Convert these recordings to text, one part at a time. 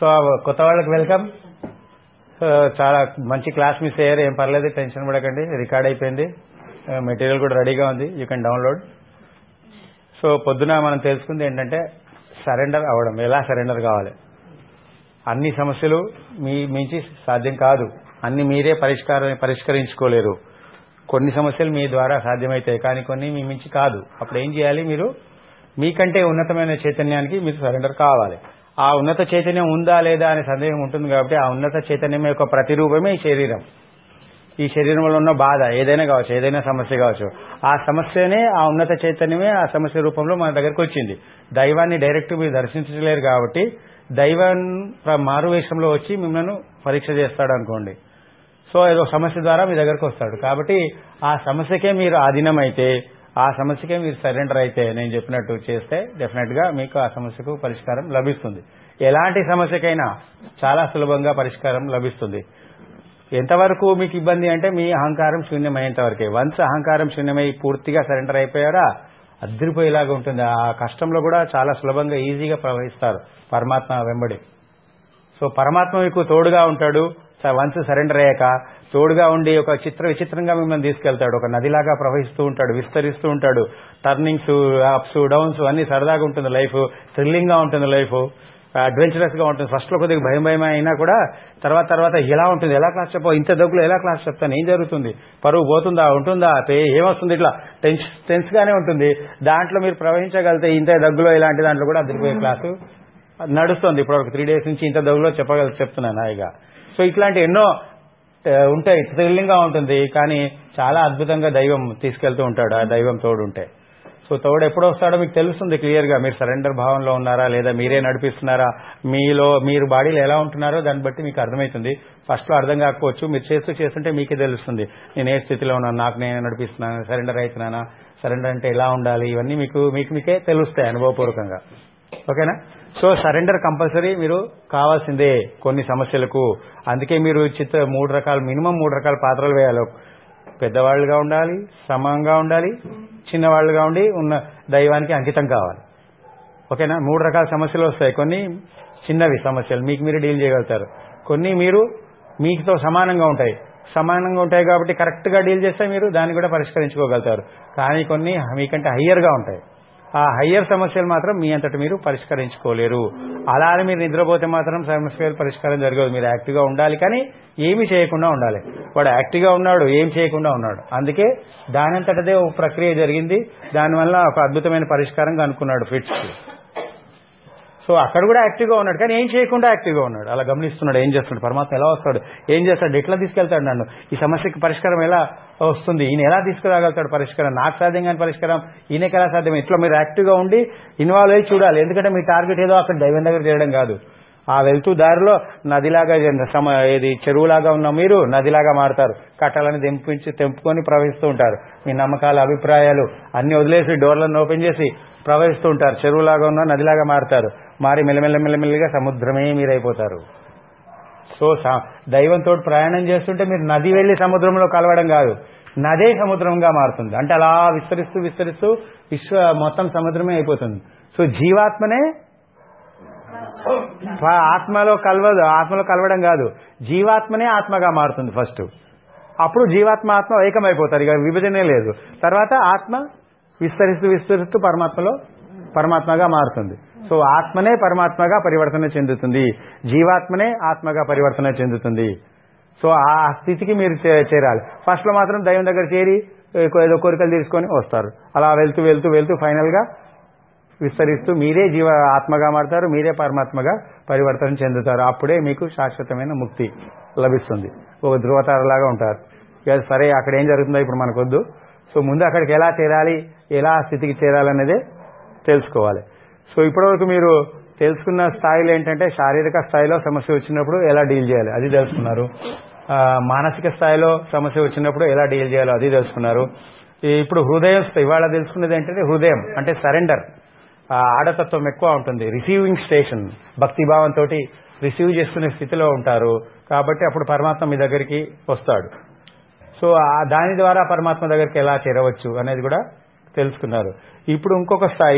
So కొత్త వాళ్ళకి welcome so చాలా మంచి క్లాస్ మిస్ అయ్యారు ఏం పర్లేదు టెన్షన్ పడకండి రికార్డ్ అయిపోయింది మెటీరియల్ కూడా రెడీగా ఉంది యూ కెన్ డౌన్లోడ్ సో పొద్దున మనం తెలుసుకుంది ఏంటంటే సరెండర్ అవ్వడం ఎలా సరెండర్ కావాలి అన్ని సమస్యలు మీ మించి సాధ్యం కాదు అన్ని మీరే పరిష్కారం పరిష్కరించుకోలేరు కొన్ని సమస్యలు మీ ద్వారా సాధ్యమవుతాయి కానీ కొన్ని మీ మించి కాదు అప్పుడు ఏం చేయాలి మీరు మీకంటే ఉన్నతమైన చైతన్యానికి మీరు సరెండర్ కావాలి ఆ ఉన్నత చైతన్యం ఉందా లేదా అనే సందేహం ఉంటుంది కాబట్టి ఆ ఉన్నత చైతన్యం యొక్క ప్రతిరూపమే ఈ శరీరం ఈ శరీరంలో ఉన్న బాధ ఏదైనా కావచ్చు ఏదైనా సమస్య కావచ్చు ఆ సమస్యనే ఆ ఉన్నత చైతన్యమే ఆ సమస్య రూపంలో మన దగ్గరకు వచ్చింది దైవాన్ని డైరెక్ట్ మీరు దర్శించలేరు కాబట్టి దైవం మారువేషంలో వచ్చి మిమ్మల్ని పరీక్ష చేస్తాడు అనుకోండి సో ఏదో సమస్య ద్వారా మీ దగ్గరకు వస్తాడు కాబట్టి ఆ సమస్యకే మీరు ఆధీనమైతే ఆ సమస్యకే మీరు సరెండర్ అయితే నేను చెప్పినట్టు చేస్తే డెఫినెట్ గా మీకు ఆ సమస్యకు పరిష్కారం లభిస్తుంది ఎలాంటి సమస్యకైనా చాలా సులభంగా పరిష్కారం లభిస్తుంది ఎంతవరకు మీకు ఇబ్బంది అంటే మీ అహంకారం శూన్యమయ్యేంత వరకే వన్స్ అహంకారం శూన్యమై పూర్తిగా సరెండర్ అయిపోయారా అద్దరిపోయేలాగా ఉంటుంది ఆ కష్టంలో కూడా చాలా సులభంగా ఈజీగా ప్రవహిస్తారు పరమాత్మ వెంబడి సో పరమాత్మ మీకు తోడుగా ఉంటాడు వన్స్ సరెండర్ అయ్యాక తోడుగా ఉండి ఒక చిత్ర విచిత్రంగా మిమ్మల్ని తీసుకెళ్తాడు ఒక నదిలాగా ప్రవహిస్తూ ఉంటాడు విస్తరిస్తూ ఉంటాడు టర్నింగ్స్ అప్స్ డౌన్స్ అన్ని సరదాగా ఉంటుంది లైఫ్ థ్రిల్లింగ్ గా ఉంటుంది లైఫ్ అడ్వెంచరస్ గా ఉంటుంది ఫస్ట్ లో కొద్దిగా భయం భయం అయినా కూడా తర్వాత తర్వాత ఎలా ఉంటుంది ఎలా క్లాస్ చెప్పావు ఇంత దగ్గులో ఎలా క్లాస్ చెప్తాను ఏం జరుగుతుంది పరువు పోతుందా ఉంటుందా ఏమొస్తుంది ఇట్లా టెన్స్ టెన్స్ గానే ఉంటుంది దాంట్లో మీరు ప్రవహించగలిగితే ఇంత దగ్గులో ఇలాంటి దాంట్లో కూడా అదిరిపోయే క్లాసు నడుస్తుంది ఇప్పుడు ఒక త్రీ డేస్ నుంచి ఇంత దగ్గులో చెప్పగల చెప్తున్నాను హాయిగా సో ఇట్లాంటి ఎన్నో ఉంటాయి థ్రిల్లింగ్ గా ఉంటుంది కానీ చాలా అద్భుతంగా దైవం తీసుకెళ్తూ ఉంటాడు ఆ దైవం తోడు ఉంటే సో తోడు ఎప్పుడు వస్తాడో మీకు తెలుస్తుంది క్లియర్ గా మీరు సరెండర్ భావంలో ఉన్నారా లేదా మీరే నడిపిస్తున్నారా మీలో మీరు బాడీలో ఎలా ఉంటున్నారో దాన్ని బట్టి మీకు అర్థమవుతుంది ఫస్ట్ లో అర్థం కాకపోవచ్చు మీరు చేస్తూ చేస్తుంటే మీకే తెలుస్తుంది నేను ఏ స్థితిలో ఉన్నాను నాకు నేను నడిపిస్తున్నాను సరెండర్ అవుతున్నానా సరెండర్ అంటే ఎలా ఉండాలి ఇవన్నీ మీకు మీకు మీకే తెలుస్తాయి అనుభవపూర్వకంగా ఓకేనా సో సరెండర్ కంపల్సరీ మీరు కావాల్సిందే కొన్ని సమస్యలకు అందుకే మీరు చిత్త మూడు రకాల మినిమం మూడు రకాల పాత్రలు వేయాలి పెద్దవాళ్ళుగా ఉండాలి సమంగా ఉండాలి చిన్నవాళ్ళుగా ఉండి ఉన్న దైవానికి అంకితం కావాలి ఓకేనా మూడు రకాల సమస్యలు వస్తాయి కొన్ని చిన్నవి సమస్యలు మీకు మీరు డీల్ చేయగలుగుతారు కొన్ని మీరు మీకుతో సమానంగా ఉంటాయి సమానంగా ఉంటాయి కాబట్టి కరెక్ట్ గా డీల్ చేస్తే మీరు దాన్ని కూడా పరిష్కరించుకోగలుగుతారు కానీ కొన్ని మీకంటే హయ్యర్ గా ఉంటాయి ఆ హయ్యర్ సమస్యలు మాత్రం మీ అంతటి మీరు పరిష్కరించుకోలేరు అలా అని మీరు నిద్రపోతే మాత్రం సమస్యలు పరిష్కారం జరగదు మీరు యాక్టివ్గా ఉండాలి కానీ ఏమీ చేయకుండా ఉండాలి వాడు యాక్టివ్గా ఉన్నాడు ఏం చేయకుండా ఉన్నాడు అందుకే దానంతటదే ఒక ప్రక్రియ జరిగింది దానివల్ల ఒక అద్భుతమైన పరిష్కారం కనుక్కున్నాడు ఫిట్స్ సో అక్కడ కూడా యాక్టివ్గా ఉన్నాడు కానీ ఏం చేయకుండా యాక్టివ్గా ఉన్నాడు అలా గమనిస్తున్నాడు ఏం చేస్తున్నాడు పరమాత్మ ఎలా వస్తాడు ఏం చేస్తాడు ఎట్లా తీసుకెళ్తాడు నన్ను ఈ సమస్యకి పరిష్కారం ఎలా వస్తుంది ఈయన ఎలా తీసుకురాగలుగుతాడు పరిష్కారం నాకు సాధ్యం కాని పరిష్కారం ఈయనకి ఎలా సాధ్యం ఇట్లా మీరు యాక్టివ్గా ఉండి ఇన్వాల్వ్ అయ్యి చూడాలి ఎందుకంటే మీ టార్గెట్ ఏదో అక్కడ దైవం దగ్గర చేయడం కాదు ఆ వెళ్తూ దారిలో నదిలాగా సమ ఏది చెరువులాగా ఉన్న మీరు నదిలాగా మారుతారు కట్టాలని తెంపించి తెంపుకొని ప్రవహిస్తూ ఉంటారు మీ నమ్మకాలు అభిప్రాయాలు అన్ని వదిలేసి డోర్లను ఓపెన్ చేసి ప్రవహిస్తూ ఉంటారు చెరువులాగా ఉన్న నదిలాగా మారుతారు మారి మెల్లమెల్ల మెల్లమెల్లిగా సముద్రమే మీరైపోతారు సో దైవంతో ప్రయాణం చేస్తుంటే మీరు నది వెళ్లి సముద్రంలో కలవడం కాదు నదే సముద్రంగా మారుతుంది అంటే అలా విస్తరిస్తూ విస్తరిస్తూ విశ్వ మొత్తం సముద్రమే అయిపోతుంది సో జీవాత్మనే ఆత్మలో కలవదు ఆత్మలో కలవడం కాదు జీవాత్మనే ఆత్మగా మారుతుంది ఫస్ట్ అప్పుడు జీవాత్మ ఆత్మ ఏకమైపోతారు ఇక విభజనే లేదు తర్వాత ఆత్మ విస్తరిస్తూ విస్తరిస్తూ పరమాత్మలో పరమాత్మగా మారుతుంది సో ఆత్మనే పరమాత్మగా పరివర్తన చెందుతుంది జీవాత్మనే ఆత్మగా పరివర్తన చెందుతుంది సో ఆ స్థితికి మీరు చేరాలి ఫస్ట్ లో మాత్రం దైవం దగ్గర చేరి ఏదో కోరికలు తీసుకొని వస్తారు అలా వెళ్తూ వెళ్తూ వెళ్తూ ఫైనల్ గా విస్తరిస్తూ మీరే జీవ ఆత్మగా మారుతారు మీరే పరమాత్మగా పరివర్తన చెందుతారు అప్పుడే మీకు శాశ్వతమైన ముక్తి లభిస్తుంది ఒక ధృవతారలాగా ఉంటారు ఇక సరే అక్కడ ఏం జరుగుతుందో ఇప్పుడు మనకొద్దు సో ముందు అక్కడికి ఎలా చేరాలి ఎలా స్థితికి చేరాలనేదే తెలుసుకోవాలి సో ఇప్పటివరకు మీరు తెలుసుకున్న స్థాయిలో ఏంటంటే శారీరక స్థాయిలో సమస్య వచ్చినప్పుడు ఎలా డీల్ చేయాలి అది తెలుసుకున్నారు మానసిక స్థాయిలో సమస్య వచ్చినప్పుడు ఎలా డీల్ చేయాలో అది తెలుసుకున్నారు ఇప్పుడు హృదయం ఇవాళ తెలుసుకున్నది ఏంటంటే హృదయం అంటే సరెండర్ ఆడతత్వం ఎక్కువ ఉంటుంది రిసీవింగ్ స్టేషన్ భక్తిభావంతో రిసీవ్ చేసుకునే స్థితిలో ఉంటారు కాబట్టి అప్పుడు పరమాత్మ మీ దగ్గరికి వస్తాడు సో దాని ద్వారా పరమాత్మ దగ్గరికి ఎలా చేరవచ్చు అనేది కూడా తెలుసుకున్నారు ఇప్పుడు ఇంకొక స్థాయి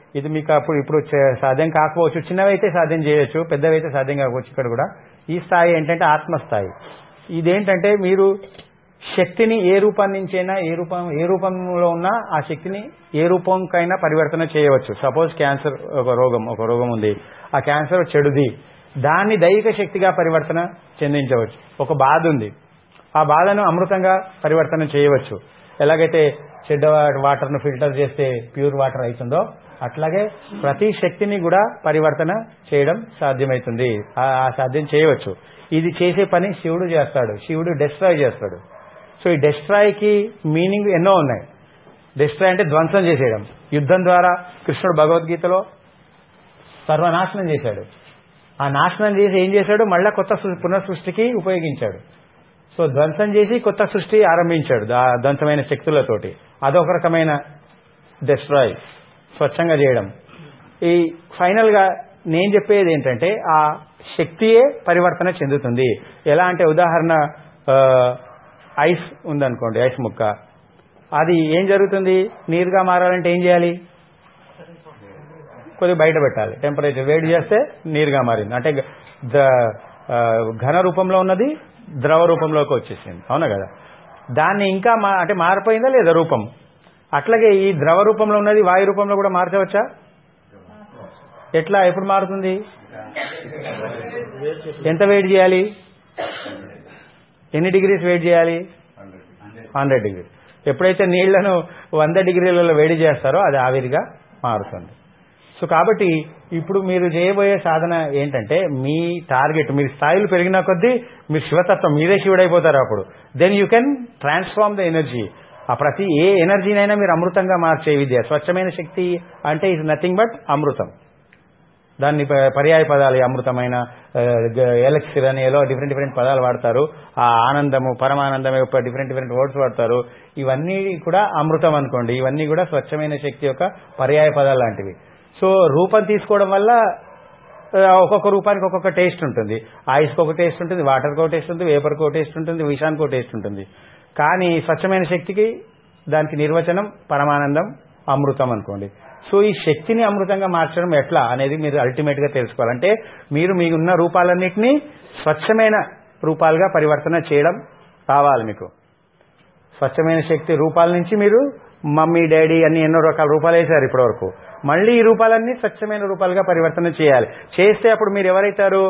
ఇది మీకు అప్పుడు ఇప్పుడు చే- సాధ్యం కాకపోవచ్చు చిన్నవైతే సాధ్యం చేయొచ్చు పెద్దవైతే సాధ్యం కాకపోవచ్చు ఇక్కడ కూడా ఈ స్థాయి ఏంటంటే ఆత్మస్థాయి ఇదేంటంటే మీరు శక్తిని ఏ రూపం నుంచైనా ఏ రూపం ఏ రూపంలో ఉన్నా ఆ శక్తిని ఏ రూపంకైనా పరివర్తన చేయవచ్చు సపోజ్ క్యాన్సర్ ఒక రోగం ఒక రోగం ఉంది ఆ క్యాన్సర్ చెడుది దాన్ని దైవిక శక్తిగా పరివర్తన చెందించవచ్చు ఒక బాధ ఉంది ఆ బాధను అమృతంగా పరివర్తన చేయవచ్చు ఎలాగైతే చెడ్డ వాటర్ను ఫిల్టర్ చేస్తే ప్యూర్ వాటర్ అవుతుందో అట్లాగే ప్రతి శక్తిని కూడా పరివర్తన చేయడం సాధ్యమవుతుంది ఆ ఆ సాధ్యం చేయవచ్చు ఇది చేసే పని శివుడు చేస్తాడు శివుడు డెస్ట్రాయ్ చేస్తాడు సో ఈ డెస్ట్రాయ్కి మీనింగ్ ఎన్నో ఉన్నాయి డెస్ట్రాయ్ అంటే ధ్వంసం చేసేయడం యుద్ధం ద్వారా కృష్ణుడు భగవద్గీతలో సర్వనాశనం చేశాడు ఆ నాశనం చేసి ఏం చేశాడు మళ్ళా కొత్త సృ- పునఃసృష్టికి ఉపయోగించాడు సో ధ్వంసం చేసి కొత్త సృష్టి ఆరంభించాడు ఆ ధ్వంసమైన శక్తులతోటి అదొక రకమైన డెస్ట్రాయ్ స్వచ్ఛంగా చేయడం ఈ ఫైనల్ గా నేను చెప్పేది ఏంటంటే ఆ శక్తియే పరివర్తన చెందుతుంది ఎలా అంటే ఉదాహరణ ఆ, ఐస్ ఉందనుకోండి ఐస్ ముక్క అది ఏం జరుగుతుంది నీరుగా మారాలంటే ఏం చేయాలి కొద్దిగా బయట పెట్టాలి టెంపరేచర్ వేడి చేస్తే నీరుగా మారింది అంటే గ- ద- ఆ, ఘన రూపంలో ఉన్నది ద్రవ రూపంలోకి వచ్చేసింది అవునా కదా దాన్ని ఇంకా మా అంటే మారిపోయిందా లేదా రూపం అట్లాగే ఈ ద్రవ రూపంలో ఉన్నది వాయు రూపంలో కూడా మార్చవచ్చా ఎట్లా ఎప్పుడు మారుతుంది ఎంత వెయిట్ చేయాలి ఎన్ని డిగ్రీస్ వెయిట్ చేయాలి హండ్రెడ్ డిగ్రీ ఎప్పుడైతే నీళ్లను వంద డిగ్రీలలో వేడి చేస్తారో అది ఆవిరిగా మారుతుంది సో కాబట్టి ఇప్పుడు మీరు చేయబోయే సాధన ఏంటంటే మీ టార్గెట్ మీరు స్థాయిలు పెరిగిన కొద్దీ మీరు శివతత్వం మీరే శివుడైపోతారు అప్పుడు then you can transform the energy ఆ ప్రతి ఏ ఎనర్జీనైనా మీరు అమృతంగా మార్చే విద్య స్వచ్ఛమైన శక్తి అంటే ఇస్ నథింగ్ బట్ అమృతం దాన్ని ప- పర్యాయ పదాలు ఈ అమృతమైన ఎలక్సిర్ అని ఏదో డిఫరెంట్ డిఫరెంట్ పదాలు వాడతారు ఆ ఆనందము పరమానందం డిఫరెంట్ డిఫరెంట్ వర్డ్స్ వాడతారు ఇవన్నీ కూడా అమృతం అనుకోండి ఇవన్నీ కూడా స్వచ్ఛమైన శక్తి యొక్క పర్యాయ పదాలు లాంటివి సో రూపం తీసుకోవడం వల్ల ఆ, ఒక్కొక్క రూపానికి ఒక్కొక్క టేస్ట్ ఉంటుంది ఐస్కి ఒక టేస్ట్ ఉంటుంది వాటర్కి ఒక టేస్ట్ ఉంటుంది వేపర్కి ఒక టేస్ట్ ఉంటుంది విషానికి ఒక టేస్ట్ ఉంటుంది కానీ స్వచ్ఛమైన శక్తికి దానికి నిర్వచనం పరమానందం అమృతం అనుకోండి సో ఈ శక్తిని అమృతంగా మార్చడం ఎట్లా అనేది మీరు అల్టిమేట్ గా తెలుసుకోవాలంటే మీరు మీకున్న రూపాలన్నింటినీ స్వచ్ఛమైన రూపాలుగా పరివర్తన చేయడం కావాలి మీకు స్వచ్ఛమైన శక్తి రూపాల నుంచి మీరు మమ్మీ డాడీ అన్ని ఎన్నో రకాల రూపాలు వేశారు ఇప్పటి వరకు మళ్ళీ ఈ రూపాలన్నీ స్వచ్ఛమైన రూపాలుగా పరివర్తన చేయాలి చేస్తే అప్పుడు మీరు ఎవరైతారు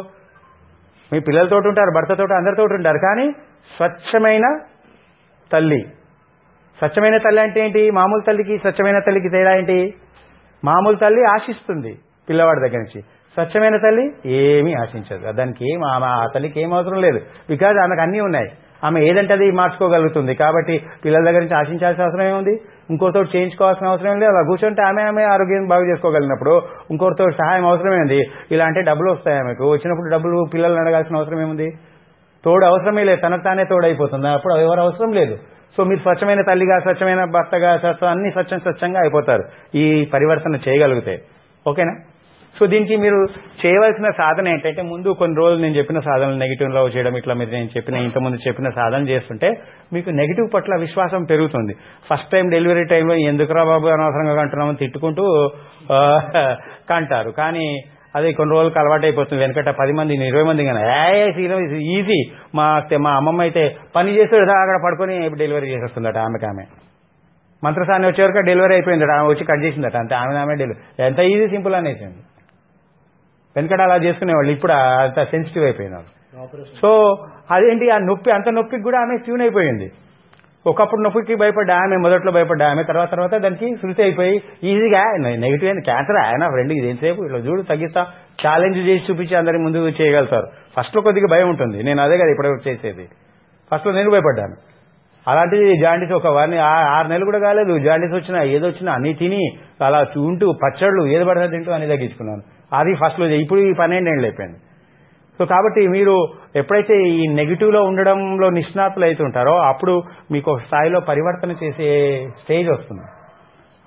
మీ పిల్లలతో ఉంటారు భర్తతో అందరితో ఉంటారు కానీ స్వచ్ఛమైన తల్లి స్వచ్ఛమైన తల్లి అంటే ఏంటి మామూలు తల్లికి స్వచ్ఛమైన తల్లికి తేడా ఏంటి మామూలు తల్లి ఆశిస్తుంది పిల్లవాడి దగ్గర నుంచి స్వచ్ఛమైన తల్లి ఏమీ ఆశించదు దానికి ఏం ఆమె ఆ తల్లికి ఏం అవసరం లేదు బికాజ్ ఆమెకు అన్నీ ఉన్నాయి ఆమె ఏదంటే అది మార్చుకోగలుగుతుంది కాబట్టి పిల్లల దగ్గర నుంచి ఆశించాల్సిన అవసరం ఏముంది ఇంకోరితో చేయించుకోవాల్సిన అవసరం ఏం లేదు అలా కూర్చుంటే ఆమె ఆమె ఆరోగ్యం బాగు చేసుకోగలిగినప్పుడు ఇంకోరితో సహాయం అవసరం ఏంది ఇలా అంటే డబ్బులు వస్తాయి ఆమెకు వచ్చినప్పుడు డబ్బులు పిల్లల్ని అడగాల్సిన అవసరం ఏముంది తోడు అవసరమే లేదు తనకు తానే తోడైపోతుంది అప్పుడు ఎవరు అవసరం లేదు సో మీరు స్వచ్ఛమైన తల్లిగా స్వచ్ఛమైన భర్తగా స్వచ్ఛ అన్ని స్వచ్ఛం స్వచ్ఛంగా అయిపోతారు ఈ పరివర్తన చేయగలిగితే ఓకేనా సో దీనికి మీరు చేయవలసిన సాధన ఏంటంటే ముందు కొన్ని రోజులు నేను చెప్పిన సాధనలు నెగిటివ్ లో చేయడం ఇట్లా మీరు నేను చెప్పిన ఇంతకుముందు చెప్పిన సాధన చేస్తుంటే మీకు నెగిటివ్ పట్ల విశ్వాసం పెరుగుతుంది ఫస్ట్ టైం డెలివరీ టైంలో ఎందుకురా బాబు అనవసరంగా కంటున్నామని తిట్టుకుంటూ ఆ, కంటారు కానీ అదే కొన్ని రోజులకు అలవాటు అయిపోతుంది వెనకట పది మంది ఇరవై మంది కానీ ఈజీ మా అత్తే- మా అమ్మమ్మ అయితే పని చేస్తాడు అక్కడ పడుకొని డెలివరీ చేసేస్తుందట ఆమెకి ఆమె మంత్రసాన్ని వచ్చే వరకు డెలివరీ అయిపోయిందట ఆమె వచ్చి కట్ చేసిందట అంతే ఆమె ఆమె డెలివరీ ఎంత ఈజీ సింపుల్ అనేసింది వెనకట అలా చేసుకునేవాళ్ళు ఇప్పుడు అంత సెన్సిటివ్ అయిపోయింది ఆమె. సో అదేంటి ఆ నొప్పి అంత నొప్పికి కూడా ఆమె ట్యూన్ అయిపోయింది ఒకప్పుడు నొప్పికి భయపడ్డా ఆమె మొదట్లో భయపడ్డా ఆమె తర్వాత తర్వాత దానికి శృతి అయిపోయి ఈజీగా నెగిటివ్ అయింది క్యాన్సర్ ఆయన ఫ్రెండ్ ఇది ఎంతసేపు ఇట్లా చూడు తగ్గిస్తా ఛాలెంజ్ చేసి చూపించి అందరి ముందు చేయగలుగుతారు ఫస్ట్ లో కొద్దిగా భయం ఉంటుంది నేను అదే కదా ఇప్పుడు చేసేది ఫస్ట్ లో నేను భయపడ్డాను అలాంటిది జాండీస్ ఒక వారిని ఆ- ఆరు నెలలు కూడా కాలేదు జాండీస్ వచ్చినా ఏదో వచ్చినా అన్ని తిని అలా ఉంటూ పచ్చళ్ళు ఏది పడితే తింటూ అన్ని తగ్గించుకున్నాను అది ఫస్ట్ లో ఇప్పుడు ఈ పన్నెండేళ్ళు అయిపోయింది సో కాబట్టి మీరు ఎప్పుడైతే ఈ నెగిటివ్ లో ఉండడంలో నిష్ణాతులు అవుతుంటారో అప్పుడు మీకు ఒక స్థాయిలో పరివర్తన చేసే స్టేజ్ వస్తుంది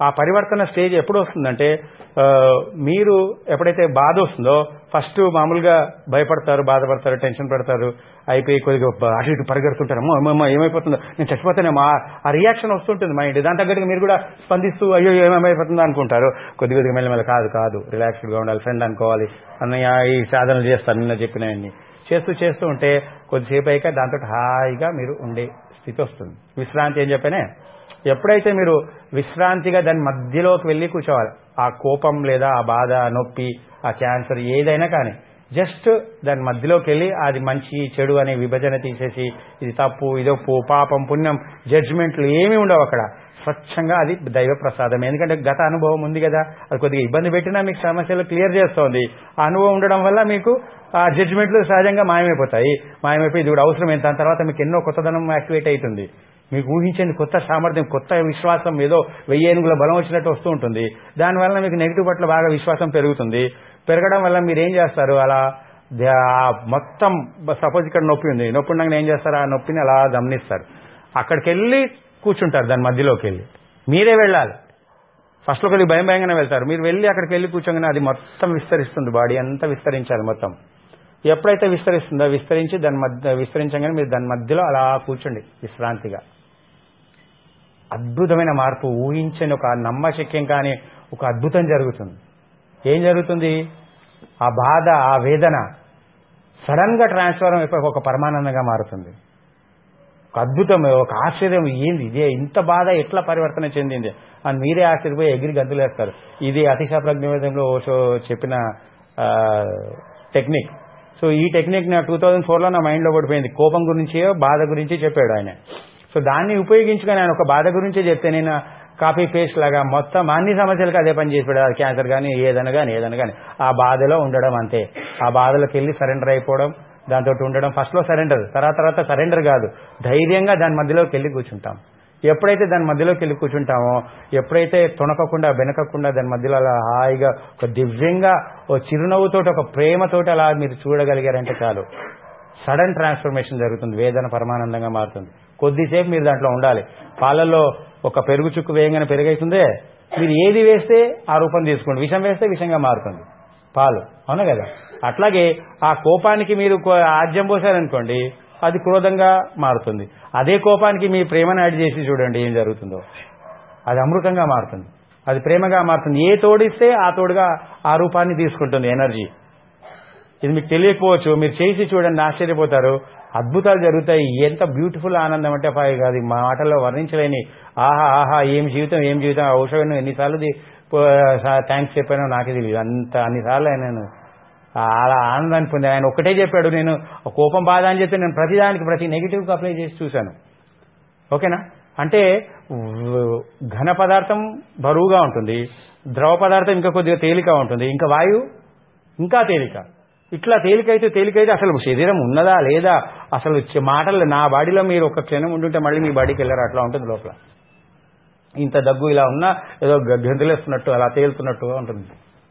ఆ పరివర్తన స్టేజ్ ఎప్పుడు వస్తుందంటే ఆ, మీరు ఎప్పుడైతే బాధ వస్తుందో ఫస్ట్ మామూలుగా భయపడతారు బాధపడతారు టెన్షన్ పడతారు అయిపోయి కొద్దిగా బ- అటు ఇటు పరిగెడుతుంటారు అమ్మో అమ్మో, అమ్మో ఏమైపోతుందో నేను చచ్చిపోతానేమో ఆ- ఆ రియాక్షన్ వస్తుంటుంది మైండ్ దాని తగ్గట్టుగా మీరు కూడా స్పందిస్తూ అయ్యో ఏమేమైపోతుందో అనుకుంటారు కొద్ది కొద్దిగా మెల్లమెల్ల కాదు కాదు రిలాక్స్డ్గా ఉండాలి ఫ్రెండ్ అనుకోవాలి అన్నయ్య ఈ సాధనలు చేస్తాను నిన్న చెప్పినవన్నీ చేస్తూ చేస్తూ ఉంటే కొద్దిసేపు అయ్యాక దాంతో హాయిగా మీరు ఉండే స్థితి వస్తుంది విశ్రాంతి ఏం చెప్పానే ఎప్పుడైతే మీరు విశ్రాంతిగా దాని మధ్యలోకి వెళ్ళి కూర్చోవాలి ఆ కోపం లేదా ఆ బాధ ఆ నొప్పి ఆ క్యాన్సర్ ఏదైనా కానీ జస్ట్ దాని మధ్యలోకి వెళ్ళి అది మంచి చెడు అనే విభజన తీసేసి ఇది తప్పు ఇదొప్పు పాపం పుణ్యం జడ్జిమెంట్లు ఏమీ ఉండవు అక్కడ స్వచ్ఛంగా అది దైవ ప్రసాదం ఎందుకంటే గత అనుభవం ఉంది కదా అది కొద్దిగా ఇబ్బంది పెట్టినా మీకు సమస్యలు క్లియర్ చేస్తోంది ఆ అనుభవం ఉండడం వల్ల మీకు ఆ జడ్జిమెంట్లు సహజంగా మాయమైపోతాయి మాయమైపోయి ఇది కూడా అవసరం ఏంటి దాని తర్వాత మీకు ఎన్నో కొత్తదనం యాక్టివేట్ అవుతుంది మీకు ఊహించండి కొత్త సామర్థ్యం కొత్త విశ్వాసం ఏదో వెయ్యి ఏనుగుల బలం వచ్చినట్టు వస్తూ ఉంటుంది దానివల్ల మీకు నెగిటివ్ పట్ల బాగా విశ్వాసం పెరుగుతుంది పెరగడం వల్ల మీరు ఏం చేస్తారు అలా ద- ఆ మొత్తం సపోజ్ ఇక్కడ నొప్పి ఉంది నొప్పి ఉండగానే ఏం చేస్తారు ఆ నొప్పిని అలా గమనిస్తారు అక్కడికి వెళ్ళి కూర్చుంటారు దాని మధ్యలోకి వెళ్ళి మీరే వెళ్ళాలి ఫస్ట్లో కొద్దిగా భయం భయంగానే వెళ్తారు మీరు వెళ్ళి అక్కడికి వెళ్ళి కూర్చోగానే అది మొత్తం విస్తరిస్తుంది బాడీ అంతా విస్తరించాలి మొత్తం ఎప్పుడైతే విస్తరిస్తుందో విస్తరించి దాని మధ్య విస్తరించగానే మీరు దాని మధ్యలో అలా కూర్చోండి విశ్రాంతిగా అద్భుతమైన మార్పు ఊహించని ఒక నమ్మశక్యం కాని ఒక అద్భుతం జరుగుతుంది ఏం జరుగుతుంది ఆ బాధ ఆ వేదన సడన్ గా ట్రాన్స్ఫర్ అయిపోయి ఒక పరమానందంగా మారుతుంది ఒక అద్భుతం ఒక ఆశ్చర్యం ఏంది ఇదే ఇంత బాధ ఎట్లా పరివర్తన చెందింది అని మీరే ఆశ్చర్యపోయి ఎగిరి గంతులేస్తారు ఇది అతిశా ప్రజ్ఞవేదంలో ఓషో చెప్పిన ఆ, టెక్నిక్ సో ఈ టెక్నిక్ నా టూ థౌజండ్ ఫోర్లో నా మైండ్లో పడిపోయింది కోపం గురించి బాధ గురించి చెప్పాడు ఆయన సో దాన్ని ఉపయోగించుకొని ఆయన ఒక బాధ గురించే చెప్తే నేను కాపీ పేస్ట్ లాగా మొత్తం అన్ని సమస్యలకు అదే పని చేసి పెడతారు క్యాన్సర్ కానీ ఏదైనా కానీ ఏదైనా కానీ ఆ బాధలో ఉండడం అంతే ఆ బాధలోకి వెళ్ళి సరెండర్ అయిపోవడం దాంతో ఉండడం ఫస్ట్లో సరెండర్ తర్వాత తర్వాత సరెండర్ కాదు ధైర్యంగా దాని మధ్యలోకి వెళ్ళి కూర్చుంటాం ఎప్పుడైతే దాని మధ్యలోకి వెళ్ళి కూర్చుంటామో ఎప్పుడైతే తొణకకుండా బెనకకుండా దాని మధ్యలో అలా హాయిగా ఒక దివ్యంగా ఓ చిరునవ్వుతోటి ఒక ప్రేమతోటి అలా మీరు చూడగలిగారంటే చాలు సడన్ ట్రాన్స్ఫర్మేషన్ జరుగుతుంది వేదన పరమానందంగా మారుతుంది కొద్దిసేపు మీరు దాంట్లో ఉండాలి పాలల్లో ఒక పెరుగు చుక్కు వేయంగానే పెరుగైతుందే మీరు ఏది వేస్తే ఆ రూపం తీసుకోండి విషం వేస్తే విషంగా మారుతుంది పాలు అవునా కదా అట్లాగే ఆ కోపానికి మీరు కో- ఆజ్యం పోసారనుకోండి అది క్రోధంగా మారుతుంది అదే కోపానికి మీ ప్రేమను యాడ్ చేసి చూడండి ఏం జరుగుతుందో అది అమృతంగా మారుతుంది అది ప్రేమగా మారుతుంది ఏ తోడిస్తే ఆ తోడుగా ఆ రూపాన్ని తీసుకుంటుంది ఎనర్జీ ఇది మీకు తెలియకపోవచ్చు మీరు చేసి చూడండి ఆశ్చర్యపోతారు అద్భుతాలు జరుగుతాయి ఎంత బ్యూటిఫుల్ ఆనందం అంటే పై కాదు మా మాటల్లో వర్ణించలేని ఆహా ఆహా ఏం జీవితం ఏం జీవితం ఆ ఔషధం ఎన్నిసార్లు థ్యాంక్స్ చెప్పానో నాకే తెలియదు అంత అన్నిసార్లు ఆయన నేను అలా ఆనందాన్ని పొంది ఆయన ఒక్కటే చెప్పాడు నేను కోపం బాధ అని చెప్పి నేను ప్రతిదానికి ప్రతి నెగిటివ్కి అప్లై చేసి చూశాను ఓకేనా అంటే వ్- ఘన పదార్థం బరువుగా ఉంటుంది ద్రవ పదార్థం ఇంకా కొద్దిగా తేలిక ఉంటుంది ఇంకా వాయువు ఇంకా తేలిక ఇట్లా తేలికైతే తేలికైతే అసలు శరీరం ఉన్నదా లేదా అసలు చె- మాటలు నా బాడీలో మీరు ఒక క్షణం ఉంటుంటే మళ్ళీ మీ బాడీకి వెళ్ళారు అట్లా ఉంటుంది లోపల ఇంత దగ్గు ఇలా ఉన్నా ఏదో గ- గంతులేస్తున్నట్టు అలా తేలుతున్నట్టుగా ఉంటుంది